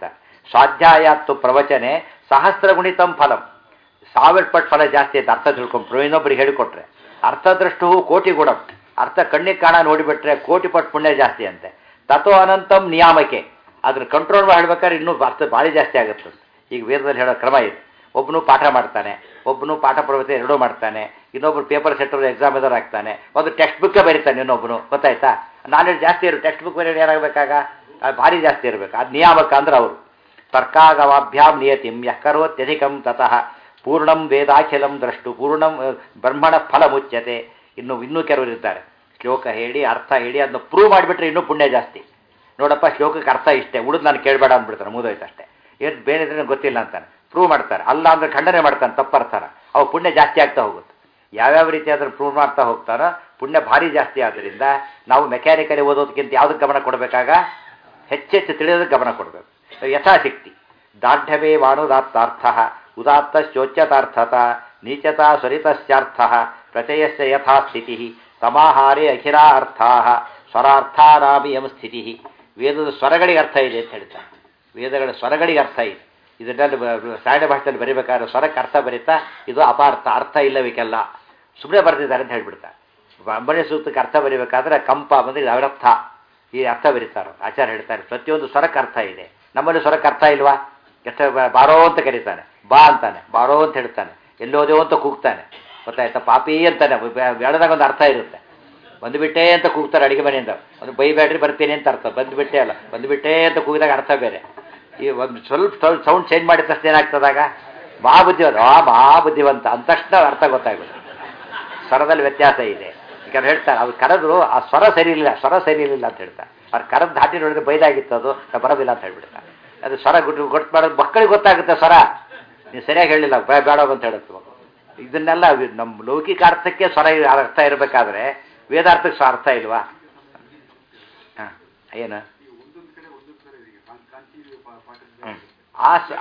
ಸ್ವಾಧ್ಯಾಯಾತ್ತು ಪ್ರವಚನೆ ಸಹಸ್ರ ಗುಣಿತಂ ಫಲಂ ಸಾವಿರ ಪಟ್ಟು ಫಲ ಜಾಸ್ತಿ ಅಂತ ಅರ್ಥ ತಿಳ್ಕೊಂಡು ಇನ್ನೊಬ್ಬರಿಗೆ ಹೇಳಿಕೊಟ್ರೆ ಅರ್ಥದೃಷ್ಟು ಕೋಟಿ ಗುಣಂ ಅರ್ಥ ಕಣ್ಣಿಗೆ ಕಾಣ ನೋಡಿಬಿಟ್ರೆ ಕೋಟಿ ಪಟ್ಟು ಪುಣ್ಯ ಜಾಸ್ತಿ ಅಂತೆ ತಥೋ ಅನಂತಂ ನಿಯಾಮಕೆ ಅದ್ರ ಕಂಟ್ರೋಲ್ ಮಾಡ್ಬೇಕಾದ್ರೆ ಇನ್ನೂ ಅರ್ಥ ಭಾರಿ ಜಾಸ್ತಿ ಆಗುತ್ತೆ ಈಗ ವೇದದಲ್ಲಿ ಹೇಳೋ ಕ್ರಮ ಇದೆ ಒಬ್ಬನು ಪಾಠ ಮಾಡ್ತಾನೆ ಒಬ್ಬನು ಪಾಠ ಪ್ರವಚನ ಎರಡೂ ಮಾಡ್ತಾನೆ ಇನ್ನೊಬ್ರು ಪೇಪರ್ ಸೆಟ್ಟರ್ ಎಕ್ಸಾಮ್ ಎದುರು ಆಗ್ತಾನೆ ಒಂದು ಟೆಕ್ಸ್ಟ್ ಬುಕ್ಕೇ ಬರೀತಾನೆ ಇನ್ನೊಬ್ಬನು ಗೊತ್ತಾಯ್ತಾ ನಾಲೆಡ್ಜ್ ಜಾಸ್ತಿ ಇರು ಟೆಕ್ಸ್ಟ್ ಬುಕ್ ಬರೆಯೋದು ಏನಾಗಬೇಕಾಗ ಅದು ಭಾರಿ ಜಾಸ್ತಿ ಇರಬೇಕು ಅದು ನಿಯಾಮಕ ಅಂದ್ರೆ ಅವರು ತರ್ಕಾಗವಾಭ್ಯಾಂ ನಿಯತಿಂ ಯಃ ಕರೋತ್ಯಧಿಕಂ ತತಃ ಪೂರ್ಣಂ ವೇದಾಖಿಲಂ ದ್ರಷ್ಟು ಪೂರ್ಣಂ ಅಹ್, ಬ್ರಹ್ಮಣ ಫಲ ಮುಚ್ಯತೆ ಇನ್ನು ಇನ್ನೂ ಕೆಲವರು ಇರ್ತಾರೆ ಶ್ಲೋಕ ಹೇಳಿ ಅರ್ಥ ಹೇಳಿ ಅದನ್ನ ಪ್ರೂವ್ ಮಾಡಿಬಿಟ್ರೆ ಇನ್ನೂ ಪುಣ್ಯ ಜಾಸ್ತಿ ನೋಡಪ್ಪ ಶ್ಲೋಕಕ್ಕೆ ಅರ್ಥ ಇಷ್ಟೇ ಉಳಿದು ನಾನು ಕೇಳಬೇಡ ಅಂದ್ಬಿಡ್ತಾನೆ ಮುಗಿದೋಯ್ತು ಅಷ್ಟೇ ಏನು ಬೇರೆ ಇದ್ರೆ ಗೊತ್ತಿಲ್ಲ ಅಂತಾನೆ ಪ್ರೂವ್ ಮಾಡ್ತಾರೆ ಅಲ್ಲ ಅಂದ್ರೆ ಖಂಡನೆ ಮಾಡ್ತಾನೆ ತಪ್ಪರ್ತಾರ ಅವ ಪುಣ್ಯ ಜಾಸ್ತಿ ಆಗ್ತಾ ಹೋಗುತ್ತೆ ಯಾವ್ಯಾವ ರೀತಿ ಅದನ್ನು ಪ್ರೂವ್ ಮಾಡ್ತಾ ಹೋಗ್ತಾರೋ ಪುಣ್ಯ ಭಾರಿ ಜಾಸ್ತಿ ಆದ್ದರಿಂದ ನಾವು ಮೆಕ್ಯಾನಿಕಲಿ ಓದೋದಕ್ಕಿಂತ ಯಾವುದಕ್ಕೆ ಗಮನ ಕೊಡಬೇಕಾಗ ಹೆಚ್ಚೆಚ್ಚು ತಿಳಿಯೋದಕ್ಕೆ ಗಮನ ಕೊಡಬೇಕು ಯಥಾಶಕ್ತಿ ದಾರ್ಢ್ಯವೇ ವಾಣುದಾತ್ತಾರ್ಥ ಉದಾತ್ತ ಶೋಚ್ಯತಾರ್ಥತ ನೀಚತಾ ಸ್ವರಿತಶ್ಚಾರ್ಥ ಪ್ರಚಯಸ್ಯ ಯಥಾ ಸ್ಥಿತಿ ಸಮಾಹಾರೇ ಅಖಿಲಾ ಅರ್ಥಾ ಸ್ವರಾರ್ಥಾನಾಮಿಯಂ ಸ್ಥಿತಿ ವೇದದ ಸ್ವರಗಳಿಗೆ ಅರ್ಥ ಇದೆ ಅಂತ ಹೇಳ್ತಾರೆ ವೇದಗಳ ಸ್ವರಗಳಿಗೆ ಅರ್ಥ ಇದೆ ಇದರಲ್ಲಿ ಬ- ಸಾಯಣ ಭಾಷೆಯಲ್ಲಿ ಬರೀಬೇಕಾದ್ರೆ ಸ್ವರಕ್ಕೆ ಅರ್ಥ ಬರೀತಾ ಇದು ಅಪಾರ್ಥ ಅರ್ಥ ಇಲ್ಲಬೇಕಲ್ಲ ಸುಮ್ಮನೆ ಬರೆದಿದ್ದಾರೆ ಅಂತ ಹೇಳ್ಬಿಡ್ತಾರೆ ಅಂಬಣಿ ಸೂಕ್ತಕ್ಕೆ ಅರ್ಥ ಬರೀಬೇಕಾದ್ರೆ ಕಂಪ ಬಂದರೆ ಇದು ಅವರರ್ಥ ಈ ಅರ್ಥ ಬರೀತಾರೆ ಆಚಾರ್ಯ ಹೇಳ್ತಾರೆ ಪ್ರತಿಯೊಂದು ಸ್ವರಕ್ಕೆ ಅರ್ಥ ಇದೆ ನಮ್ಮಲ್ಲಿ ಸ್ವರಕ್ಕೆ ಅರ್ಥ ಇಲ್ವಾ ಎಷ್ಟು ಬ- ಬಾರೋ ಅಂತ ಕರೀತಾನೆ ಬಾ ಅಂತಾನೆ ಬಾರೋ ಅಂತ ಹೇಳ್ತಾನೆ ಎಲ್ಲೋದೇವೋ ಅಂತ ಕೂಗ್ತಾನೆ ಗೊತ್ತಾಯ್ತಾ ಪಾಪಿ ಅಂತಾನೆ ಬೇಡದಾಗ ಒಂದು ಅರ್ಥ ಇರುತ್ತೆ ಬಂದುಬಿಟ್ಟೆ ಅಂತ ಕೂಗ್ತಾರೆ ಅಡಿಗೆ ಮನೆಯಿಂದ ಒಂದು ಬೈಬೇಡ್ರಿ ಬರ್ತೀನಿ ಅಂತ ಅರ್ಥ ಬಂದುಬಿಟ್ಟೆ ಅಲ್ಲ ಬಂದುಬಿಟ್ಟೆ ಅಂತ ಕೂಗಿದಾಗ ಅರ್ಥ ಬೇರೆ ಈ ಒಂದು ಸ್ವಲ್ಪ ಸೌಂಡ್ ಚೇಂಜ್ ಮಾಡಿದ ತಕ್ಷಣ ಏನಾಗ್ತದಾಗ ಮಹಾ ಬುದ್ಧಿವಂತ ಆ ಮಹಾ ಬುದ್ಧಿವಂತ ಅಂದ ತಕ್ಷಣ ಅರ್ಥ ಗೊತ್ತಾಗುತ್ತೆ ಸ್ವರದಲ್ಲಿ ವ್ಯತ್ಯಾಸ ಇದೆ ಈಗ ಹೇಳ್ತಾರೆ ಅವ್ರು ಕರೆದ್ರು ಆ ಸ್ವರ ಸರಿ ಇಲ್ಲ ಸ್ವರ ಸರಿ ಇರಲಿಲ್ಲ ಅಂತ ಹೇಳ್ತಾರೆ ಅವ್ರು ಕರೆದು ದಾಟಿ ನೋಡಿದ್ರೆ ಬೈದಾಗಿತ್ತು ಅದು ನಾ ಬರೋದಿಲ್ಲ ಅಂತ ಹೇಳ್ಬಿಡ್ತಾರೆ ಅದು ಸ್ವರ ಗುಟ್ಟು ಗೊತ್ತು ಮಾಡೋದು ಮಕ್ಕಳಿಗೆ ಗೊತ್ತಾಗುತ್ತೆ ಸ್ವರ ನೀವು ಸರಿಯಾಗಿ ಹೇಳಿಲ್ಲ ಬೇ ಬೇಡ ಅಂತ ಹೇಳುತ್ತೆ ಇದನ್ನೆಲ್ಲ ವಿ- ನಮ್ಮ ಲೌಕಿಕ ಅರ್ಥಕ್ಕೆ ಸ್ವರ ಇ- ಅರ್ಥ ಇರಬೇಕಾದ್ರೆ ವೇದಾರ್ಥಕ್ಕೆ ಸ್ವ ಅರ್ಥ ಇಲ್ವಾ ಹಾಂ ಏನು ಹ್ಮ್. ಆ ಸ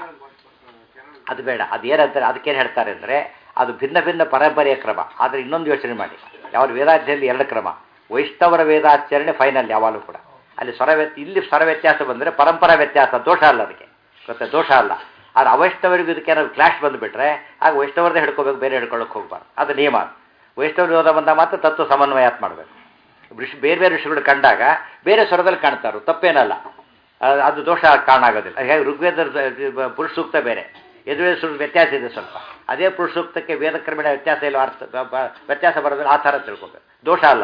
ಅದು ಬೇಡ ಅದು ಏನಂತಾರೆ ಅದಕ್ಕೇನು ಹೇಳ್ತಾರೆ ಅಂದರೆ ಅದು ಭಿನ್ನ ಭಿನ್ನ ಪರಂಪರೆಯ ಕ್ರಮ ಆದರೆ ಇನ್ನೊಂದು ಯೋಚನೆ ಮಾಡಿ ಯಾವ ವೇದಾಧ್ಯಯಲ್ಲಿ ಎರಡು ಕ್ರಮ ವೈಷ್ಣವರ ವೇದಾಚರಣೆ ಫೈನಲ್ ಯಾವಾಗಲೂ ಕೂಡ ಅಲ್ಲಿ ಸ್ವರ ವ್ಯತ್ ಇಲ್ಲಿ ಸ್ವರ ವ್ಯತ್ಯಾಸ ಬಂದರೆ ಪರಂಪರಾ ವ್ಯತ್ಯಾಸ ದೋಷ ಅಲ್ಲ ಅದಕ್ಕೆ ಗೊತ್ತಾ ದೋಷ ಅಲ್ಲ ಆದರೆ ಅವೈಷ್ಣವರಿಗೂ ಇದಕ್ಕೆ ಏನಾದ್ರು ಕ್ಲಾಶ್ ಬಂದುಬಿಟ್ರೆ ಆಗ ವೈಷ್ಣವರದೇ ಹಿಡ್ಕೋಬೇಕು ಬೇರೆ ಹಿಡ್ಕೊಳ್ಳೋಕೆ ಹೋಗ್ಬಾರ್ದು ಅದು ನಿಯಮ ಅದು. ವೈಷ್ಣವರು ಓದ ಬಂದ ಮಾತ್ರ ತತ್ವ ಸಮನ್ವಯಾತ್ ಮಾಡಬೇಕು ಋಷಿ ಬೇರೆ ಬೇರೆ ಋಷಿಗಳು ಕಂಡಾಗ ಬೇರೆ ಸ್ವರದಲ್ಲಿ ಕಾಣ್ತಾರು ತಪ್ಪೇನಲ್ಲ ಅಹ್ ಅದು ದೋಷ ಕಾರಣ ಆಗೋದಿಲ್ಲ ಹಾಗಾಗಿ ಋಗ್ವೇದ ಪುರುಷ ಸೂಕ್ತ ಬೇರೆ ಯಜುರ್ವೇದ ಸೂಕ್ತ ವ್ಯತ್ಯಾಸ ಇದೆ ಸ್ವಲ್ಪ ಅದೇ ಪುರುಷ ಸೂಕ್ತಕ್ಕೆ ವೇದ ಕ್ರಮೇಣ ವ್ಯತ್ಯಾಸ ಇಲ್ಲ ಅರ್ಥ ಬ- ಬ- ವ್ಯತ್ಯಾಸ ಬರೋದಿಲ್ಲ ಆ ಥರ ತಿಳ್ಕೊಬೇಕು ದೋಷ ಅಲ್ಲ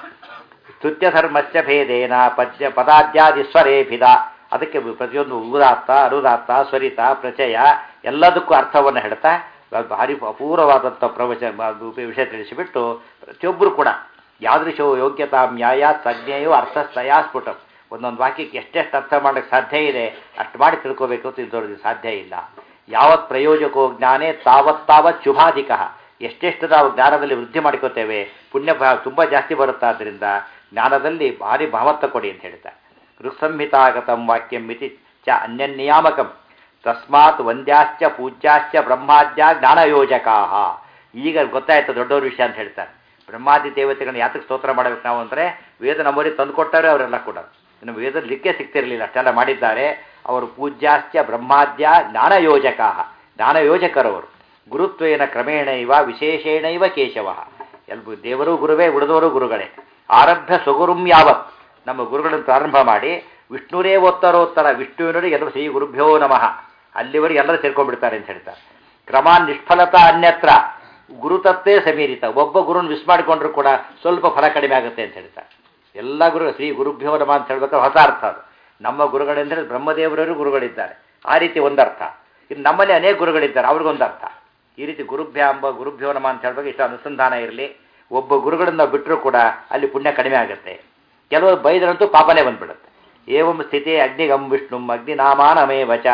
ಸ್ತುತ್ಯ ಧರ್ಮಸ್ಯ ಭೇದೇನ ಪದ್ಯ ಪದಾದ್ಯಾದಿ ಸ್ವರೇಭಿದ ಅದಕ್ಕೆ ಪ್ರತಿಯೊಂದು ಉದಾತ್ತ ಅನುದಾತ್ತ ಸ್ವರಿತ ಪ್ರಚಯ ಎಲ್ಲದಕ್ಕೂ ಅರ್ಥವನ್ನು ಹೇಳ್ತಾ ಭಾರಿ ಅಪೂರ್ವವಾದಂಥ ಪ್ರವಚನ ಮ- ವಿಷಯ ತಿಳಿಸಿಬಿಟ್ಟು ಪ್ರತಿಯೊಬ್ಬರು ಕೂಡ ಯಾದೃಶೋ ಯೋಗ್ಯತಾ ನ್ಯಾಯ ಸಂಜ್ಞೆಯೋ ಅರ್ಥಸ್ಥಯ ಸ್ಫುಟಂ ಒಂದೊಂದು ವಾಕ್ಯಕ್ಕೆ ಎಷ್ಟೆಷ್ಟು ಅರ್ಥ ಮಾಡೋಕ್ಕೆ ಸಾಧ್ಯ ಇದೆ ಅಷ್ಟು ಮಾಡಿ ತಿಳ್ಕೋಬೇಕು ಅಂತ ಇದ್ದವ್ರಿಗೆ ಸಾಧ್ಯ ಇಲ್ಲ ಯಾವತ್ ಪ್ರಯೋಜಕೋ ಜ್ಞಾನೇ ತಾವತ್ ತಾವತ್ ಶುಭಾಧಿಕ ಎಷ್ಟೆಷ್ಟು ನಾವು ಜ್ಞಾನದಲ್ಲಿ ವೃದ್ಧಿ ಮಾಡ್ಕೋತೇವೆ ಪುಣ್ಯ ಭಾ ತುಂಬ ಜಾಸ್ತಿ ಬರುತ್ತಾದ್ರಿಂದ ಜ್ಞಾನದಲ್ಲಿ ಭಾರಿ ಮಹತ್ವ ಕೊಡಿ ಅಂತ ಹೇಳ್ತಾರೆ ಋಕ್ಸಂಹಿತಾಗತಂ ವಾಕ್ಯಂ ಇತಿ ಚ ಅನ್ಯನಿಯಾಮಕಂ ತಸ್ಮಾತ್ ವಂದ್ಯಾಶ್ಚ ಪೂಜ್ಯಾಶ್ಚ ಬ್ರಹ್ಮಾದ್ಯ ಜ್ಞಾನಯೋಜಕಾ ಈಗ ಗೊತ್ತಾಯ್ತು ದೊಡ್ಡವ್ರ ವಿಷಯ ಅಂತ ಹೇಳ್ತಾರೆ ಬ್ರಹ್ಮಾದಿ ದೇವತೆಗಳನ್ನ ಯಾತಕ್ಕೆ ಸ್ತೋತ್ರ ಮಾಡಬೇಕು ನಾವು ಅಂದರೆ ವೇದ ನಮ್ಮವರಿಗೆ ತಂದು ಕೊಟ್ಟಾರೆ ಅವರೆಲ್ಲ ಕೂಡ ಇನ್ನು ವೇದ ಲಿಕ್ಕೆ ಸಿಗ್ತಿರಲಿಲ್ಲ ಅಷ್ಟೆಲ್ಲ ಮಾಡಿದ್ದಾರೆ ಅವರು ಪೂಜ್ಯಾಶ್ಚ ಬ್ರಹ್ಮಾದ್ಯ ಜ್ಞಾನಯೋಜಕಾ ಜ್ಞಾನಯೋಜಕರವರು ಗುರುತ್ವೇನ ಕ್ರಮೇಣ ಇವ ವಿಶೇಷೇಣ ಇವ ಕೇಶವ ಎಲ್ಬು ದೇವರು ಗುರುವೇ ಉಳಿದವರು ಗುರುಗಳೇ ಆರಭ್ಯ ಸ್ವಗುರುಂ ಯಾವತ್ ನಮ್ಮ ಗುರುಗಳನ್ನು ಪ್ರಾರಂಭ ಮಾಡಿ ವಿಷ್ಣುರೇ ಓತ್ತರೋತ್ತರ ವಿಷ್ಣುವಿನವರಿಗೆ ಎಲ್ಲರೂ ಶ್ರೀ ಗುರುಭ್ಯೋ ನಮಃ ಅಲ್ಲಿವರೆಗೆ ಎಲ್ಲರೂ ಸೇರ್ಕೊಂಡ್ಬಿಡ್ತಾರೆ ಅಂತ ಹೇಳ್ತಾರೆ ಕ್ರಮಾನ್ ನಿಷ್ಫಲತಾ ಅನ್ಯತ್ರ ಗುರುತತ್ವೇ ಸಮೀರಿತ ಒಬ್ಬ ಗುರುನ ಮಿಸ್ ಮಾಡಿಕೊಂಡ್ರು ಕೂಡ ಸ್ವಲ್ಪ ಫಲ ಕಡಿಮೆ ಆಗುತ್ತೆ ಅಂತ ಹೇಳ್ತಾರೆ ಎಲ್ಲ ಗುರು ಶ್ರೀ ಗುರುಭ್ಯೋ ನಮಃ ಅಂತ ಹೇಳ್ಬೇಕಾದ್ರೆ ಹೊಸ ಅರ್ಥ ಅದು ನಮ್ಮ ಗುರುಗಳೆಂದರೆ ಬ್ರಹ್ಮದೇವರವರು ಗುರುಗಳಿದ್ದಾರೆ ಆ ರೀತಿ ಒಂದರ್ಥ ಇನ್ನು ನಮ್ಮಲ್ಲಿ ಅನೇಕ ಗುರುಗಳಿದ್ದಾರೆ ಅವ್ರಿಗೊಂದು ಅರ್ಥ ಈ ರೀತಿ ಗುರುಭ್ಯ ಎಂಬ ಗುರುಭ್ಯೋ ನಮ ಅಂತ ಹೇಳ್ಬೇಕು ಇಷ್ಟು ಅನುಸಂಧಾನ ಇರಲಿ ಒಬ್ಬ ಗುರುಗಳನ್ನ ಬಿಟ್ಟರೂ ಕೂಡ ಅಲ್ಲಿ ಪುಣ್ಯ ಕಡಿಮೆ ಆಗುತ್ತೆ ಕೆಲವರು ಬೈದ್ರಂತೂ ಪಾಪನೇ ಬಂದ್ಬಿಡುತ್ತೆ ಏವಂ ಸ್ಥಿತಿ ಅಗ್ನಿಗಂ ವಿಷ್ಣುಂ ಅಗ್ನಿನಾಮಾನಮೇ ವಚ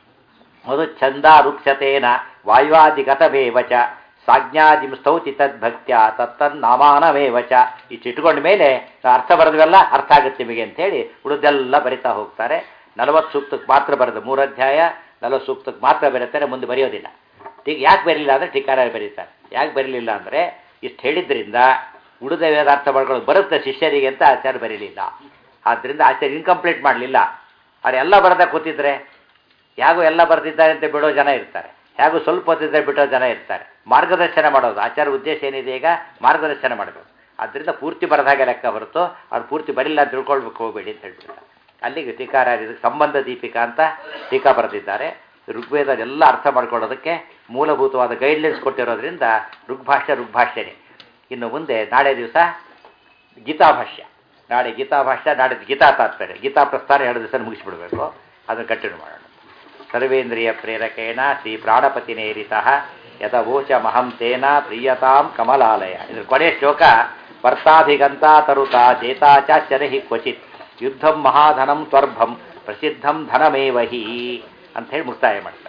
ಮಧು ಛಂದ ರುಕ್ಷತೇನ ವಾಯುವಾದಿಗತಮೇವ ಚ ಸಾಜ್ಞಾದಿಂ ಸ್ತೌತಿ ತದ್ಭಕ್ತ್ಯ ತತ್ತನ್ನಾಮಾನಮೇವ ಚ ಇಷ್ಟು ಇಟ್ಕೊಂಡ ಮೇಲೆ ಅರ್ಥ ಬರೆದ್ವೆಲ್ಲ ಅರ್ಥ ಆಗುತ್ತೆ ನಿಮಗೆ ಅಂತೇಳಿ ಉಳಿದೆಲ್ಲ ಬರಿತಾ ಹೋಗ್ತಾರೆ ನಲವತ್ತು ಸೂಕ್ತಕ್ಕೆ ಮಾತ್ರ ಬರೆದು ಮೂರು ಅಧ್ಯಾಯ ನಲವತ್ತು ಸೂಕ್ತಕ್ಕೆ ಮಾತ್ರ ಬರೀತಾರೆ ಮುಂದೆ ಬರೆಯೋದಿಲ್ಲ ಟೀಕ್ ಯಾಕೆ ಬರಲಿಲ್ಲ ಅಂದರೆ ಟೀಕಾರ ಬರೀತಾರೆ ಯಾಕೆ ಬರಲಿಲ್ಲ ಅಂದರೆ ಇಷ್ಟು ಹೇಳಿದ್ರಿಂದ ಉಳಿದ ವೇದಾರ್ಥ ಮಾಡ್ಕೊಳ್ಳೋದು ಬರುತ್ತೆ ಶಿಷ್ಯರಿಗೆ ಅಂತ ಆಚಾರ್ಯ ಬರೀಲಿಲ್ಲ ಆದ್ದರಿಂದ ಆಚಾರ್ಯ ಇನ್ಕಂಪ್ಲೀಟ್ ಮಾಡಲಿಲ್ಲ ಅವ್ರು ಎಲ್ಲ ಬರದ ಕೂತಿದ್ರೆ ಹೇಗೂ ಎಲ್ಲ ಬರೆದಿದ್ದಾರೆ ಅಂತ ಬಿಡೋ ಜನ ಇರ್ತಾರೆ ಹೇಗೂ ಸ್ವಲ್ಪ ಓದಿದ್ರೆ ಬಿಡೋ ಜನ ಇರ್ತಾರೆ ಮಾರ್ಗದರ್ಶನ ಮಾಡೋದು ಆಚಾರ ಉದ್ದೇಶ ಏನಿದೆ ಈಗ ಮಾರ್ಗದರ್ಶನ ಮಾಡಬೇಕು ಆದ್ದರಿಂದ ಪೂರ್ತಿ ಬರೆದಾಗೆ ಲೆಕ್ಕ ಹೊರತು ಅವ್ರು ಪೂರ್ತಿ ಬರಿಲ್ಲ ಅಂತ ತಿಳ್ಕೊಳ್ಬೇಕು ಹೋಗಬೇಡಿ ಅಂತ ಹೇಳ್ಬಿಡ್ತಾರೆ ಅಲ್ಲಿಗೆ ಟೀಕಾರ ಇದಕ್ಕೆ ಸಂಬಂಧ ದೀಪಿಕಾ ಅಂತ ಟೀಕಾ ಬರೆದಿದ್ದಾರೆ ಋಗ್ವೇದ ಎಲ್ಲ ಅರ್ಥ ಮಾಡ್ಕೊಳ್ಳೋದಕ್ಕೆ ಮೂಲಭೂತವಾದ ಗೈಡ್ಲೈನ್ಸ್ ಕೊಟ್ಟಿರೋದ್ರಿಂದ ಋಗ್ಭಾಷ್ಯ ಋಗ್ಭಾಷ್ಯನೇ ಇನ್ನು ಮುಂದೆ ನಾಳೆ ದಿವಸ ಗೀತಾಭಾಷ್ಯ ನಾಳೆ ಗೀತಾಭಾಷ್ಯ ನಾಳೆ ಗೀತಾ ತಾತ್ಪರ್ಯ ಗೀತಾ ಪ್ರಸ್ಥಾನ ಎರಡು ದಿವಸ ಮುಗಿಸ್ಬಿಡ್ಬೇಕು ಅದನ್ನು ಕಂಟಿನ್ಯೂ ಮಾಡೋಣ ಸರ್ವೇಂದ್ರಿಯ ಪ್ರೇರಕೇಣ ಶ್ರೀ ಪ್ರಾಣಪತಿನೇರಿತಃ ಯಥವೋಚ ಮಹಂ ತೇನ ಪ್ರಿಯತಾಂ ಕಮಲಾಲಯ ಇದ್ರ ಕೊನೆಯ ಶ್ಲೋಕ ವರ್ತಾಭಿಗಂತಾ ತರುತಾ ಚೇತಾ ಚಾಚರಹಿ ಕ್ವಚಿತ್ ಯುದ್ಧಂ ಮಹಾಧನಂ ತ್ವರ್ಭಂ ಪ್ರಸಿದ್ಧಂ ಧನಮೇವ ಹಿ ಅಂತ ಹೇಳಿ ಮುಕ್ತಾಯ ಮಾಡ್ತಾರೆ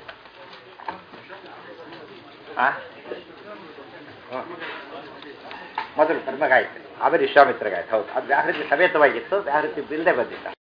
ಆ? ಹ್ಮ್. ಮೊದಲು ಧರ್ಮಗಾಯ್ತು ಆಮೇಲೆ ವಿಶ್ವಾಮಿತ್ರಗಾಯ್ತು ಹೌದು ಅದು ವ್ಯಾಹೃತಿ ಸಮೇತವಾಗಿತ್ತು ವ್ಯಾಹೃತಿ ಬಿಲ್ಲದೆ ಬಂದಿಲ್ಲ